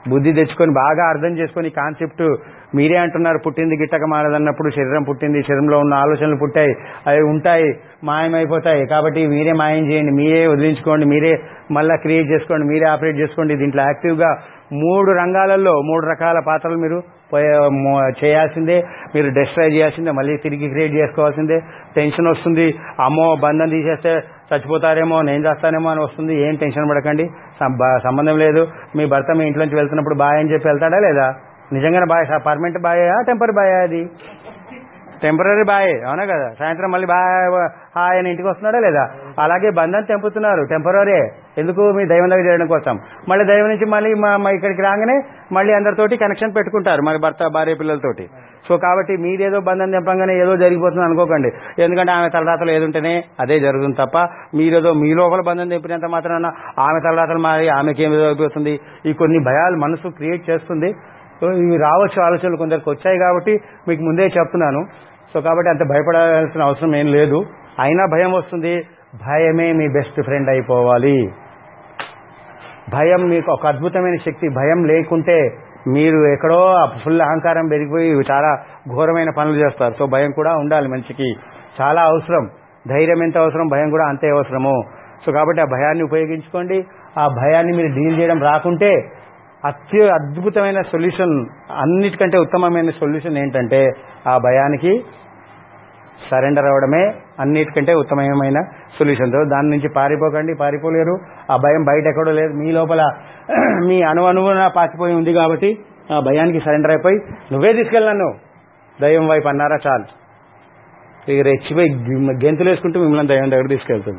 బుద్ధి తెచ్చుకొని బాగా అర్థం చేసుకొని కాన్సెప్ట్ మీరే అంటున్నారు పుట్టింది గిట్టక మారదన్నప్పుడు శరీరం పుట్టింది శరీరంలో ఉన్న ఆలోచనలు పుట్టాయి అవి ఉంటాయి మాయమైపోతాయి కాబట్టి మీరే మాయం చేయండి మీరే వదిలించుకోండి మీరే మళ్ళీ క్రియేట్ చేసుకోండి మీరే ఆపరేట్ చేసుకోండి దీంట్లో యాక్టివ్గా మూడు రంగాలలో మూడు రకాల పాత్రలు మీరు పోయే- మో- చేయాల్సిందే మీరు డిస్ట్రాయ్ చేయాల్సిందే మళ్ళీ తిరిగి క్రియేట్ చేసుకోవాల్సిందే టెన్షన్ వస్తుంది అమ్మో బంధం తీసేస్తే చచ్చిపోతారేమో నేను చేస్తానేమో అని వస్తుంది ఏం టెన్షన్ పడకండి సం- బ- సంబంధం లేదు మీ భర్త మీ ఇంట్లోంచి వెళ్తున్నప్పుడు బాయ్ అని చెప్పి వెళ్తాడా లేదా నిజంగానే బాయ్ పర్మనెంట్ బాయా టెంపరీ బాయా అది టెంపరీ బాయ్ అవునా కదా సాయంత్రం మళ్ళీ బాయ్ హాయ్ అని ఇంటికి వస్తున్నాడా లేదా అలాగే బంధం తెంపుతున్నారు టెంపరీ ఎందుకు మీ దైవం దగ్గర చేయడం కోసం మళ్ళీ దైవం నుంచి మళ్ళీ మా మా ఇక్కడికి రాగానే మళ్ళీ అందరితోటి కనెక్షన్ పెట్టుకుంటారు మరి భర్త భార్య పిల్లలతోటి సో కాబట్టి మీరేదో బంధం తెంపంగానే ఏదో జరిగిపోతుంది అనుకోకండి ఎందుకంటే ఆమె తలరాతలు ఏది ఉంటేనే అదే జరుగుతుంది తప్ప మీరేదో మీ లోపల బంధం తెంపినంత మాత్రాన ఆమె తలరాతలు మారి ఆమెకి ఏమి అయిపోతుంది ఈ కొన్ని భయాలు మనసు క్రియేట్ చేస్తుంది సో ఇవి రావచ్చు ఆలోచనలు కొందరికి వచ్చాయి కాబట్టి మీకు ముందే చెప్తున్నాను సో కాబట్టి అంత భయపడాల్సిన అవసరం ఏం లేదు అయినా భయం వస్తుంది భయమే మీ బెస్ట్ ఫ్రెండ్ అయిపోవాలి భయం మీకు ఒక అద్భుతమైన శక్తి భయం లేకుంటే మీరు ఎక్కడో ఫుల్ అహంకారం పెరిగిపోయి చాలా ఘోరమైన పనులు చేస్తారు సో భయం కూడా ఉండాలి మనిషికి చాలా అవసరం ధైర్యం ఎంత అవసరం భయం కూడా అంతే అవసరము సో కాబట్టి ఆ భయాన్ని ఉపయోగించుకోండి ఆ భయాన్ని మీరు డీల్ చేయడం రాకుంటే అత్య అద్భుతమైన సొల్యూషన్ అన్నిటికంటే ఉత్తమమైన సొల్యూషన్ ఏంటంటే ఆ భయానికి సరెండర్ అవ్వడమే అన్నిటికంటే ఉత్తమమైన సొల్యూషన్ దాని నుంచి పారిపోకండి పారిపోలేరు ఆ భయం బయట ఎక్కడో లేదు మీ లోపల మీ అణు అణువున పాకిపోయి ఉంది కాబట్టి ఆ భయానికి సరెండర్ అయిపోయి నువ్వే తీసుకెళ్ళను దయ్యం వైపు అన్నారా చాలు ఇక రెచ్చిపోయి గి- గెంతులు వేసుకుంటూ మిమ్మల్ని దయ్యం దగ్గర తీసుకెళ్తుంది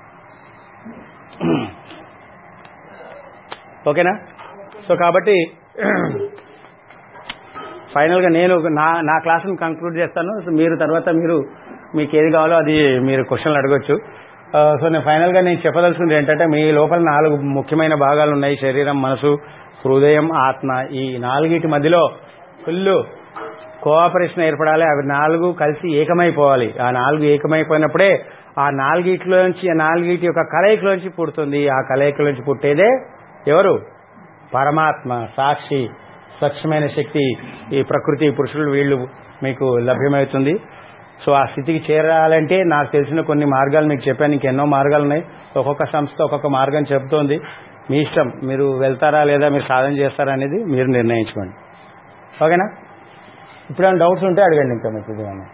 ఓకేనా సో కాబట్టి ఫైనల్గా నేను నా నా క్లాస్ని కంక్లూడ్ చేస్తాను సో మీరు తర్వాత మీరు మీకు ఏది కావాలో అది మీరు క్వశ్చన్లు అడగొచ్చు ఆ, సో నేను ఫైనల్గా నేను చెప్పదలుచుకుంది ఏంటంటే మీ లోపల నాలుగు ముఖ్యమైన భాగాలు ఉన్నాయి శరీరం మనసు హృదయం ఆత్మ ఈ నాలుగిటి మధ్యలో ఫుల్ కోఆపరేషన్ ఏర్పడాలి అవి నాలుగు కలిసి ఏకమైపోవాలి ఆ నాలుగు ఏకమైపోయినప్పుడే ఆ నాలుగిట్లోంచి ఆ నాలుగిటి యొక్క కలయికలోంచి పుడుతుంది ఆ కలయికలోంచి పుట్టేదే ఎవరు పరమాత్మ సాక్షి స్వచ్ఛమైన శక్తి ఈ ప్రకృతి పురుషులు వీళ్ళు మీకు లభ్యమవుతుంది సో ఆ స్థితికి చేరాలంటే నాకు తెలిసిన కొన్ని మార్గాలు మీకు చెప్పాను ఇంకెన్నో మార్గాలు ఉన్నాయి ఒక్కొక్క సంస్థ ఒక్కొక్క మార్గం చెబుతోంది మీ ఇష్టం మీరు వెళ్తారా లేదా మీరు సాధన చేస్తారా అనేది మీరు నిర్ణయించుకోండి ఓకేనా ఇప్పుడు ఏమైనా డౌట్స్ ఉంటే అడగండి ఇంకా మీకు ఇది ఏమన్నా.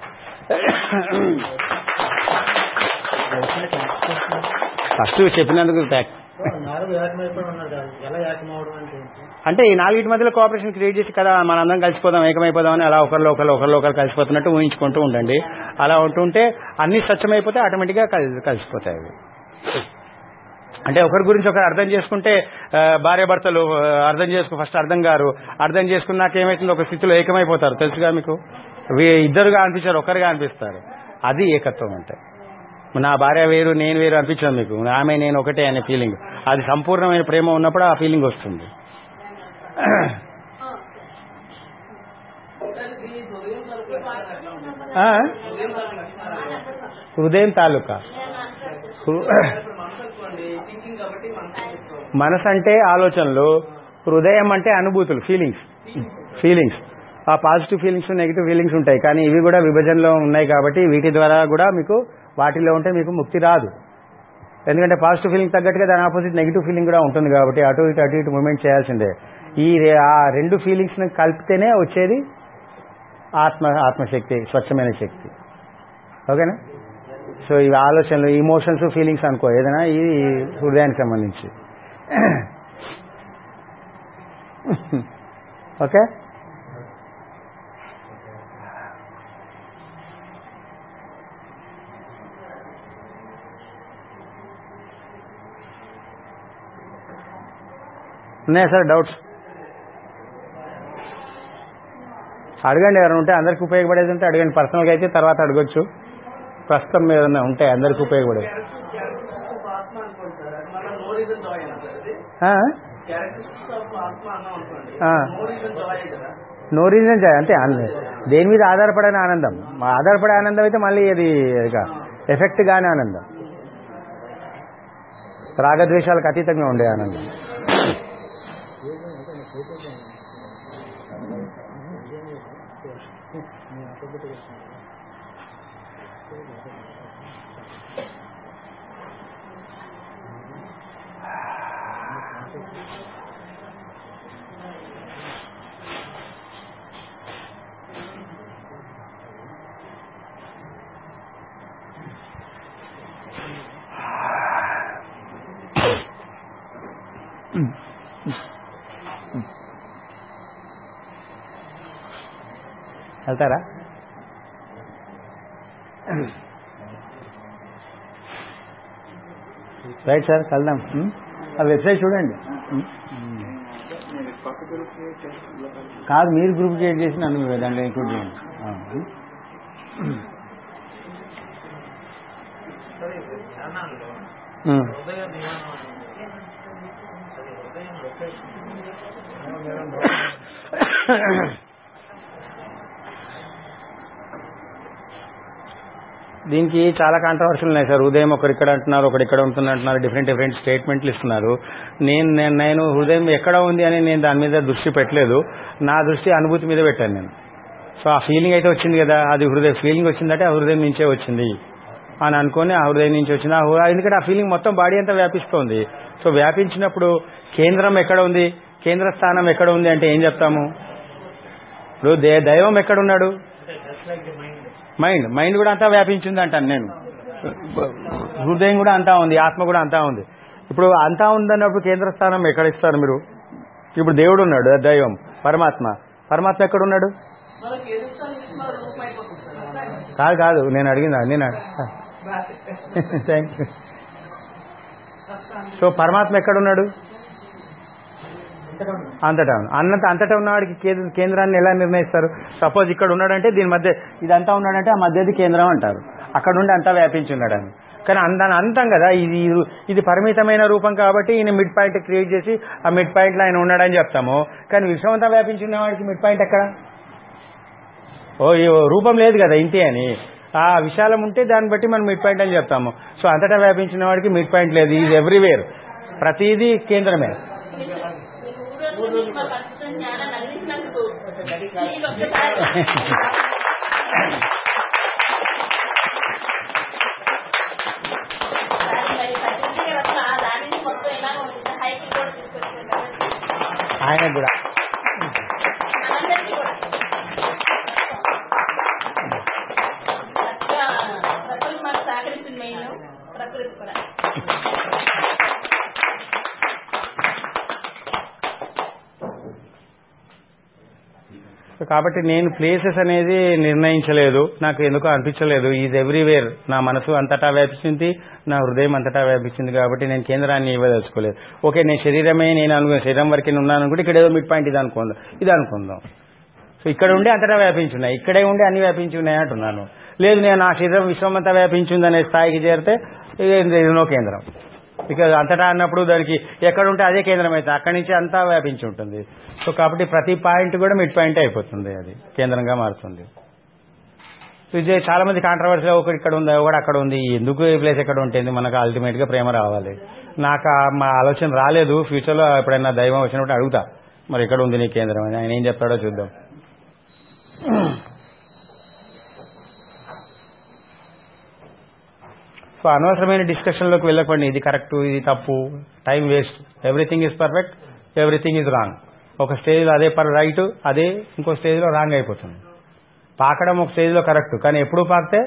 ఫస్ట్ చెప్పినందుకు థ్యాంక్స్ నాలుగు ఏకమైపోయి ఉన్నారు కదా ఎలా ఏకమవడం అంటే ఏంటి? అంటే ఈ నాలుగిటి మధ్యలో కోఆపరేషన్ క్రియేట్ చేసి కదా మనందరం కలిసిపోదాం ఏకమైపోదామని అలా ఒకరిలో ఒకరు ఒకరిలో ఒకరు కలిసిపోతున్నట్టు ఊహించుకుంటూ ఉండండి అలా ఉంటుంటే అన్ని స్వచ్ఛమైపోతే ఆటోమేటిక్గా కలిసి కలిసిపోతాయి అవి అంటే ఒకరి గురించి ఒకరు అర్థం చేసుకుంటే ఆ, భార్యాభర్తలు ఆ, అర్థం చేసుకు ఫస్ట్ అర్థం గారు అర్థం చేసుకున్నాక ఏమైతుంది ఒక స్థితిలో ఏకమైపోతారు తెలుసుగా మీకు వీ- ఇద్దరుగా అనిపించారు ఒకరుగా అనిపిస్తారు అది ఏకత్వం అంటే నా భార్య వేరు నేను వేరు అనిపించదు మీకు ఆమె నేను ఒకటే అనే ఫీలింగ్ అది సంపూర్ణమైన ప్రేమ ఉన్నప్పుడు ఆ ఫీలింగ్ వస్తుంది ఆ? హృదయం తాలూకా హృ- మనసు అంటే ఆలోచనలు హృదయం అంటే అనుభూతులు ఫీలింగ్స్ ఫీలింగ్స్ ఆ పాజిటివ్ ఫీలింగ్స్ నెగిటివ్ ఫీలింగ్స్ ఉంటాయి కానీ ఇవి కూడా విభజనలో ఉన్నాయి కాబట్టి వీటి ద్వారా కూడా మీకు వాటిలో ఉంటే మీకు ముక్తి రాదు ఎందుకంటే పాజిటివ్ ఫీలింగ్ తగ్గట్టుగా దాని ఆపోజిట్ నెగిటివ్ ఫీలింగ్ కూడా ఉంటుంది కాబట్టి అటు ఇటు అటు ఇటు మూమెంట్ చేయాల్సిందే ఈ రె- ఆ రెండు ఫీలింగ్స్ కలిపితేనే వచ్చేది ఆత్మ ఆత్మశక్తి స్వచ్ఛమైన శక్తి ఓకేనా సో ఇవి ఆలోచనలు ఇమోషన్స్ ఫీలింగ్స్ అనుకో ఏదైనా ఇది హృదయానికి సంబంధించి ఓకే ఉన్నాయా సార్ డౌట్స్ అడగండి ఎవరైనా ఉంటే అందరికి ఉపయోగపడేది ఉంటే అడగండి పర్సనల్గా అయితే తర్వాత అడగొచ్చు ప్రస్తుతం ఏదైనా ఉంటే అందరికి ఉపయోగపడేది ఆత్మ అనుకోండి సార్ అది మళ్ళీ నో రీజన్ జాయ్ అయినా సార్ అది ఆ? క్యారెక్టరిస్టిక్స్ ఆఫ్ ఆత్మ అన్నాం అనుకోండి ఆ. నో రీజన్ జాయ్ కదా నో రీజన్ చేయ అంటే ఆనందం దేని మీద ఆధారపడని ఆనందం మా ఆధారపడే ఆనందం అయితే మళ్ళీ అది ఇక ఎఫెక్ట్ గానే ఆనందం రాగద్వేషాలకు అతీతంగా ఉండే ఆనందం వెళ్తారా రైట్ సార్ కలుద్దాం ఉమ్. ఆ వెబ్సైట్ చూడండి ఉమ్. కాదు మీరు గ్రూప్ క్రియేట్ చేసి నన్ను దాంట్లో ఇంక్లూడ్ చేయండి ఆ, ఉమ్. సరే ఇది ధ్యానాల్లో ఉమ్. హృదయ ధ్యానం అనేది అది హృదయం లొకేషన్ దీనికి చాలా కాంట్రవర్షియల్ ఉన్నాయి సార్ ఉదయం ఒకరు ఇక్కడ అంటున్నారు ఒకరు ఇక్కడ ఉంటుంది అంటున్నారు డిఫరెంట్ డిఫరెంట్ స్టేట్మెంట్లు ఇస్తున్నారు నేను నేను నేను హృదయం ఎక్కడ ఉంది అని నేను దాని మీద దృష్టి పెట్టలేదు నా దృష్టి అనుభూతి మీద పెట్టాను నేను సో ఆ ఫీలింగ్ అయితే వచ్చింది కదా అది హృదయ ఫీలింగ్ వచ్చిందంటే ఆ హృదయం నుంచే వచ్చింది అని అనుకొని ఆ హృదయం నుంచి వచ్చింది ఆ హృ- ఎందుకంటే ఆ ఫీలింగ్ మొత్తం బాడీ అంతా వ్యాపిస్తోంది సో వ్యాపించినప్పుడు కేంద్రం ఎక్కడ ఉంది కేంద్ర స్థానం ఎక్కడ ఉంది అంటే ఏం చెప్తాము ఇప్పుడు దే- దైవం ఎక్కడున్నాడు అంటే just like the mind mind mind కూడా అంతా వ్యాపించింది అంటాను నేను హృదయం కూడా అంతా ఉంది ఆత్మ కూడా అంతా ఉంది ఇప్పుడు అంతా ఉందన్నప్పుడు కేంద్ర స్థానం ఎక్కడ ఇస్తారు మీరు ఇప్పుడు దేవుడు ఉన్నాడు దైవం పరమాత్మ పరమాత్మ ఎక్కడ ఉన్నాడు మనకి ఎదుగుతాను ఇస్తున్నారు రూపం అయిపోతుంది సార్ కాదు కాదు నేను అడిగిందా నేను థ్యాంక్ యూ సో పరమాత్మ ఎక్కడ ఉన్నాడు అంతటా ఉన్నాడు. అన్నంత అంతటా ఉన్నవాడికి కేంద్ర- కేంద్రాన్ని ఎలా నిర్ణయిస్తారు సపోజ్ ఇక్కడ ఉన్నాడంటే దీని మధ్య ఇదంతా ఉన్నాడంటే ఆ మధ్యది కేంద్రం అంటారు అక్కడ నుండి అంతా వ్యాపించి ఉన్నాడని కానీ అంత అంతం కదా ఇది ఇది పరిమితమైన రూపం కాబట్టి ఈయన మిడ్ పాయింట్ క్రియేట్ చేసి ఆ మిడ్ పాయింట్లో ఆయన ఉన్నాడని చెప్తాము కానీ విశ్వమంతా వ్యాపించి ఉన్నవాడికి మిడ్ పాయింట్ ఎక్కడ ఓ ఈ రూపం లేదు కదా ఇంతే అని ఆ విశాలం ఉంటే దాన్ని బట్టి మనం మిడ్ పాయింట్ అని చెప్తాము సో అంతటా వ్యాపించిన వాడికి మిడ్ పాయింట్ లేదు ఈజ్ ఎవ్రీవేర్ ప్రతిదీ కేంద్రమే ఊరు మాకు అద్భుతం జ్ఞానం అందించినందుకు మీకు ఒక్కసారి మరి ప్రకృతి వ్యవస్థ దానిని మొత్తం ఎలా ఉంటుంది హైకి కూడా తీసుకొచ్చింది ఆయన కూడా మనందరికీ కూడా చక్కగా ప్రకృతి మాకు సహకరిస్తుంది మెయిన్ ప్రకృతి కూడా సో కాబట్టి నేను ప్లేసెస్ అనేది నిర్ణయించలేదు నాకు ఎందుకో అనిపించలేదు ఈజ్ ఎవ్రీవేర్ నా మనసు అంతటా వ్యాపించింది నా హృదయం అంతటా వ్యాపించింది కాబట్టి నేను కేంద్రాన్ని ఇవ్వదలుచుకోలేదు ఓకే నేను శరీరమే నేను అనుకున్న శరీరం వరకే ఉన్నాను అనుకుంటే ఇక్కడ ఏదో మిడ్ పాయింట్ ఇది అనుకుందాం ఇది అనుకుందాం సో ఇక్కడ ఉండి అంతటా వ్యాపించున్నాయి ఇక్కడే ఉండి అన్ని వ్యాపించి ఉన్నాయి అంటున్నాను లేదు నేను నా శరీరం విశ్వమంతా వ్యాపించింది అనే స్థాయికి చేరితే ఇదేనో కేంద్రం ఇక అంతటా అన్నప్పుడు దానికి ఎక్కడ ఉంటే అదే కేంద్రం అయితే అక్కడి నుంచి అంతా వ్యాపించి ఉంటుంది సో కాబట్టి ప్రతి పాయింట్ కూడా మిడ్ పాయింట్ అయిపోతుంది అది కేంద్రంగా మారుతుంది ఇది చాలా మంది కాంట్రవర్సీ ఒకటి ఇక్కడ ఉంది ఒకటి అక్కడ ఉంది ఎందుకు ఈ ప్లేస్ ఎక్కడ ఉంటుంది మనకు అల్టిమేట్ గా ప్రేమ రావాలి నాకు ఆ మా ఆలోచన రాలేదు ఫ్యూచర్ లో ఎప్పుడైనా దైవం వచ్చినప్పుడు అడుగుతా మరి ఎక్కడ ఉంది నీ కేంద్రం అని ఆయన ఏం చెప్తాడో చూద్దాం సో అనవసరమైన డిస్కషన్ లోకి వెళ్ళకండి ఇది కరెక్ట్ ఇది తప్పు time waste everything is perfect everything is wrong ఒక స్టేజ్ లో అదే పర్ రైట్ అదే ఇంకో స్టేజ్ లో రాంగ్ అయిపోతుంది పాకడం ఒక స్టేజ్ లో కరెక్ట్ కానీ ఎప్పుడు పాకితే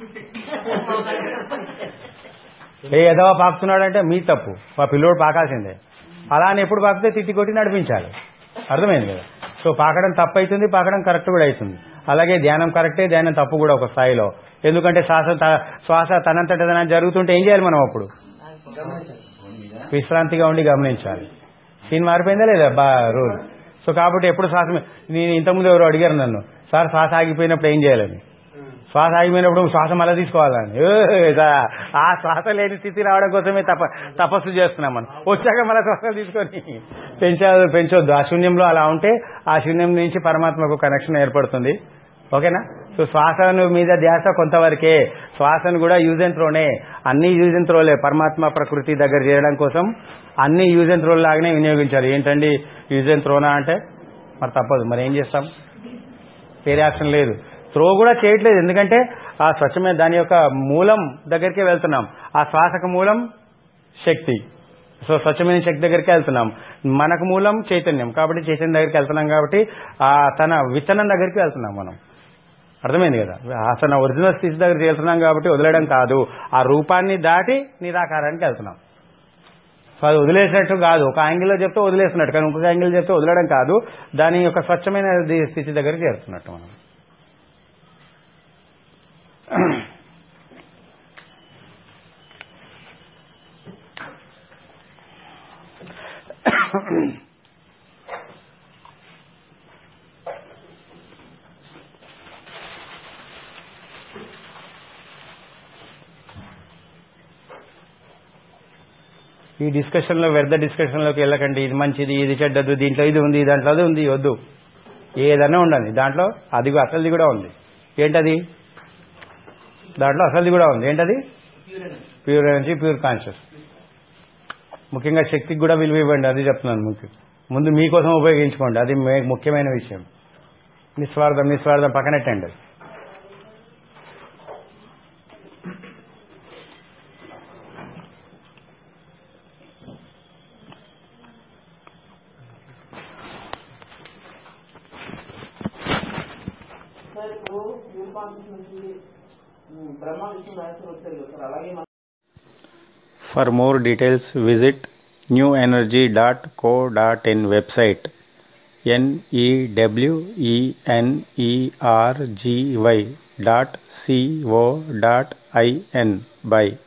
ఏ ఎదవా పాకుతున్నాడంటే మీ తప్పు ఆ పిల్లోడు పాకాల్సిందే అలా అని ఎప్పుడు పాకితే తిట్టి కొట్టి నడిపించాలి అర్థమైంది కదా సో పాకడం తప్పు అవుతుంది పాకడం కరెక్ట్ కూడా అవుతుంది అలాగే ధ్యానం కరెక్టే ధ్యానం తప్పు కూడా ఒక స్థాయిలో ఎందుకంటే శ్వాస త- శ్వాస తనంతట తన జరుగుతుంటే ఏం చేయాలి మనం అప్పుడు విశ్రాంతిగా ఉండి గమనించాలి సీన్ మారిపోయిందా లేదా బా రూల్ సో కాబట్టి ఎప్పుడు శ్వాస మీ- నేను ఇంతకుముందు ఎవరు అడిగారు నన్ను సార్ శ్వాస ఆగిపోయినప్పుడు ఏం చేయాలని శ్వాస ఆగిపోయినప్పుడు శ్వాస మళ్ళీ తీసుకోవాలని ఏ, సా- ఆ శ్వాస లేని స్థితి రావడం కోసమే తప తపస్సు చేస్తున్నాం మనం వచ్చాక మళ్ళీ శ్వాస తీసుకొని పెంచాలి పెంచొద్దు ఆ శూన్యంలో అలా ఉంటే ఆ శూన్యం నుంచి పరమాత్మకు కనెక్షన్ ఏర్పడుతుంది ఓకేనా సో శ్వాసను మీద ధ్యాస కొంతవరకే శ్వాసను కూడా యూజ్ అండ్ త్రోనే అన్ని యూజ్ అండ్ త్రోలే పరమాత్మ ప్రకృతి దగ్గర చేయడం కోసం అన్ని యూజ్ అండ్ త్రోల్ లాగానే వినియోగించాలి ఏంటండి యూజ్ అండ్ త్రోనా అంటే మరి తప్పదు మరి ఏం చేస్తాం వేరే ఆప్షన్ లేదు త్రో కూడా చేయట్లేదు ఎందుకంటే ఆ స్వచ్ఛమైన దాని యొక్క మూలం దగ్గరికే వెళ్తున్నాం ఆ శ్వాసకు మూలం శక్తి సో స్వచ్ఛమైన శక్తి దగ్గరికి వెళ్తున్నాం మనకు మూలం చైతన్యం కాబట్టి చైతన్యం దగ్గరికి వెళ్తున్నాం కాబట్టి ఆ తన విత్తనం దగ్గరికి వెళ్తున్నాం మనం అర్థమైంది కదా అసలు ఒరిజినల్ స్థితి దగ్గరికి వెళ్తున్నాం కాబట్టి వదిలేయడం కాదు ఆ రూపాన్ని దాటి నిరాకారానికి వెళ్తున్నాం సో అది వదిలేసినట్టు కాదు ఒక యాంగిల్లో చెప్తే వదిలేసినట్టు కానీ ఇంకొక యాంగిల్ చెప్తే వదిలేయడం కాదు దాని యొక్క స్వచ్ఛమైన ది- స్థితి దగ్గరికి చేరుతున్నట్టు మనం ఈ డిస్కషన్లో వ్యర్థ డిస్కషన్లోకి వెళ్ళకండి ఇది మంచిది ఇది చెడ్డదు దీంట్లో ఇది ఉంది దాంట్లో అది ఉంది వద్దు ఏదన్నా ఉండండి దాంట్లో అది కూడా అసలుది కూడా ఉంది ఏంటది దాంట్లో అసలుది కూడా ఉంది ఏంటది ప్యూర్ ఎనర్జీ ప్యూర్ కాన్షియస్ ముఖ్యంగా శక్తికి కూడా విలువ ఇవ్వండి అది చెప్తున్నాను ముఖ్యం ముందు మీకోసం ఉపయోగించుకోండి అది మే- ముఖ్యమైన విషయం నిస్వార్థం నిస్వార్థం పక్కనెట్టండి అది. సార్ ఇప్పుడు ప్యూర్ కాన్షియస్ నుంచి ఉమ్, బ్రహ్మ విష్ణు మహేశ్వరు వచ్చారు కదా సార్ అలాగే మన For more details, visit newenergy.co.in website n e w e n e r g y dot c o dot i n by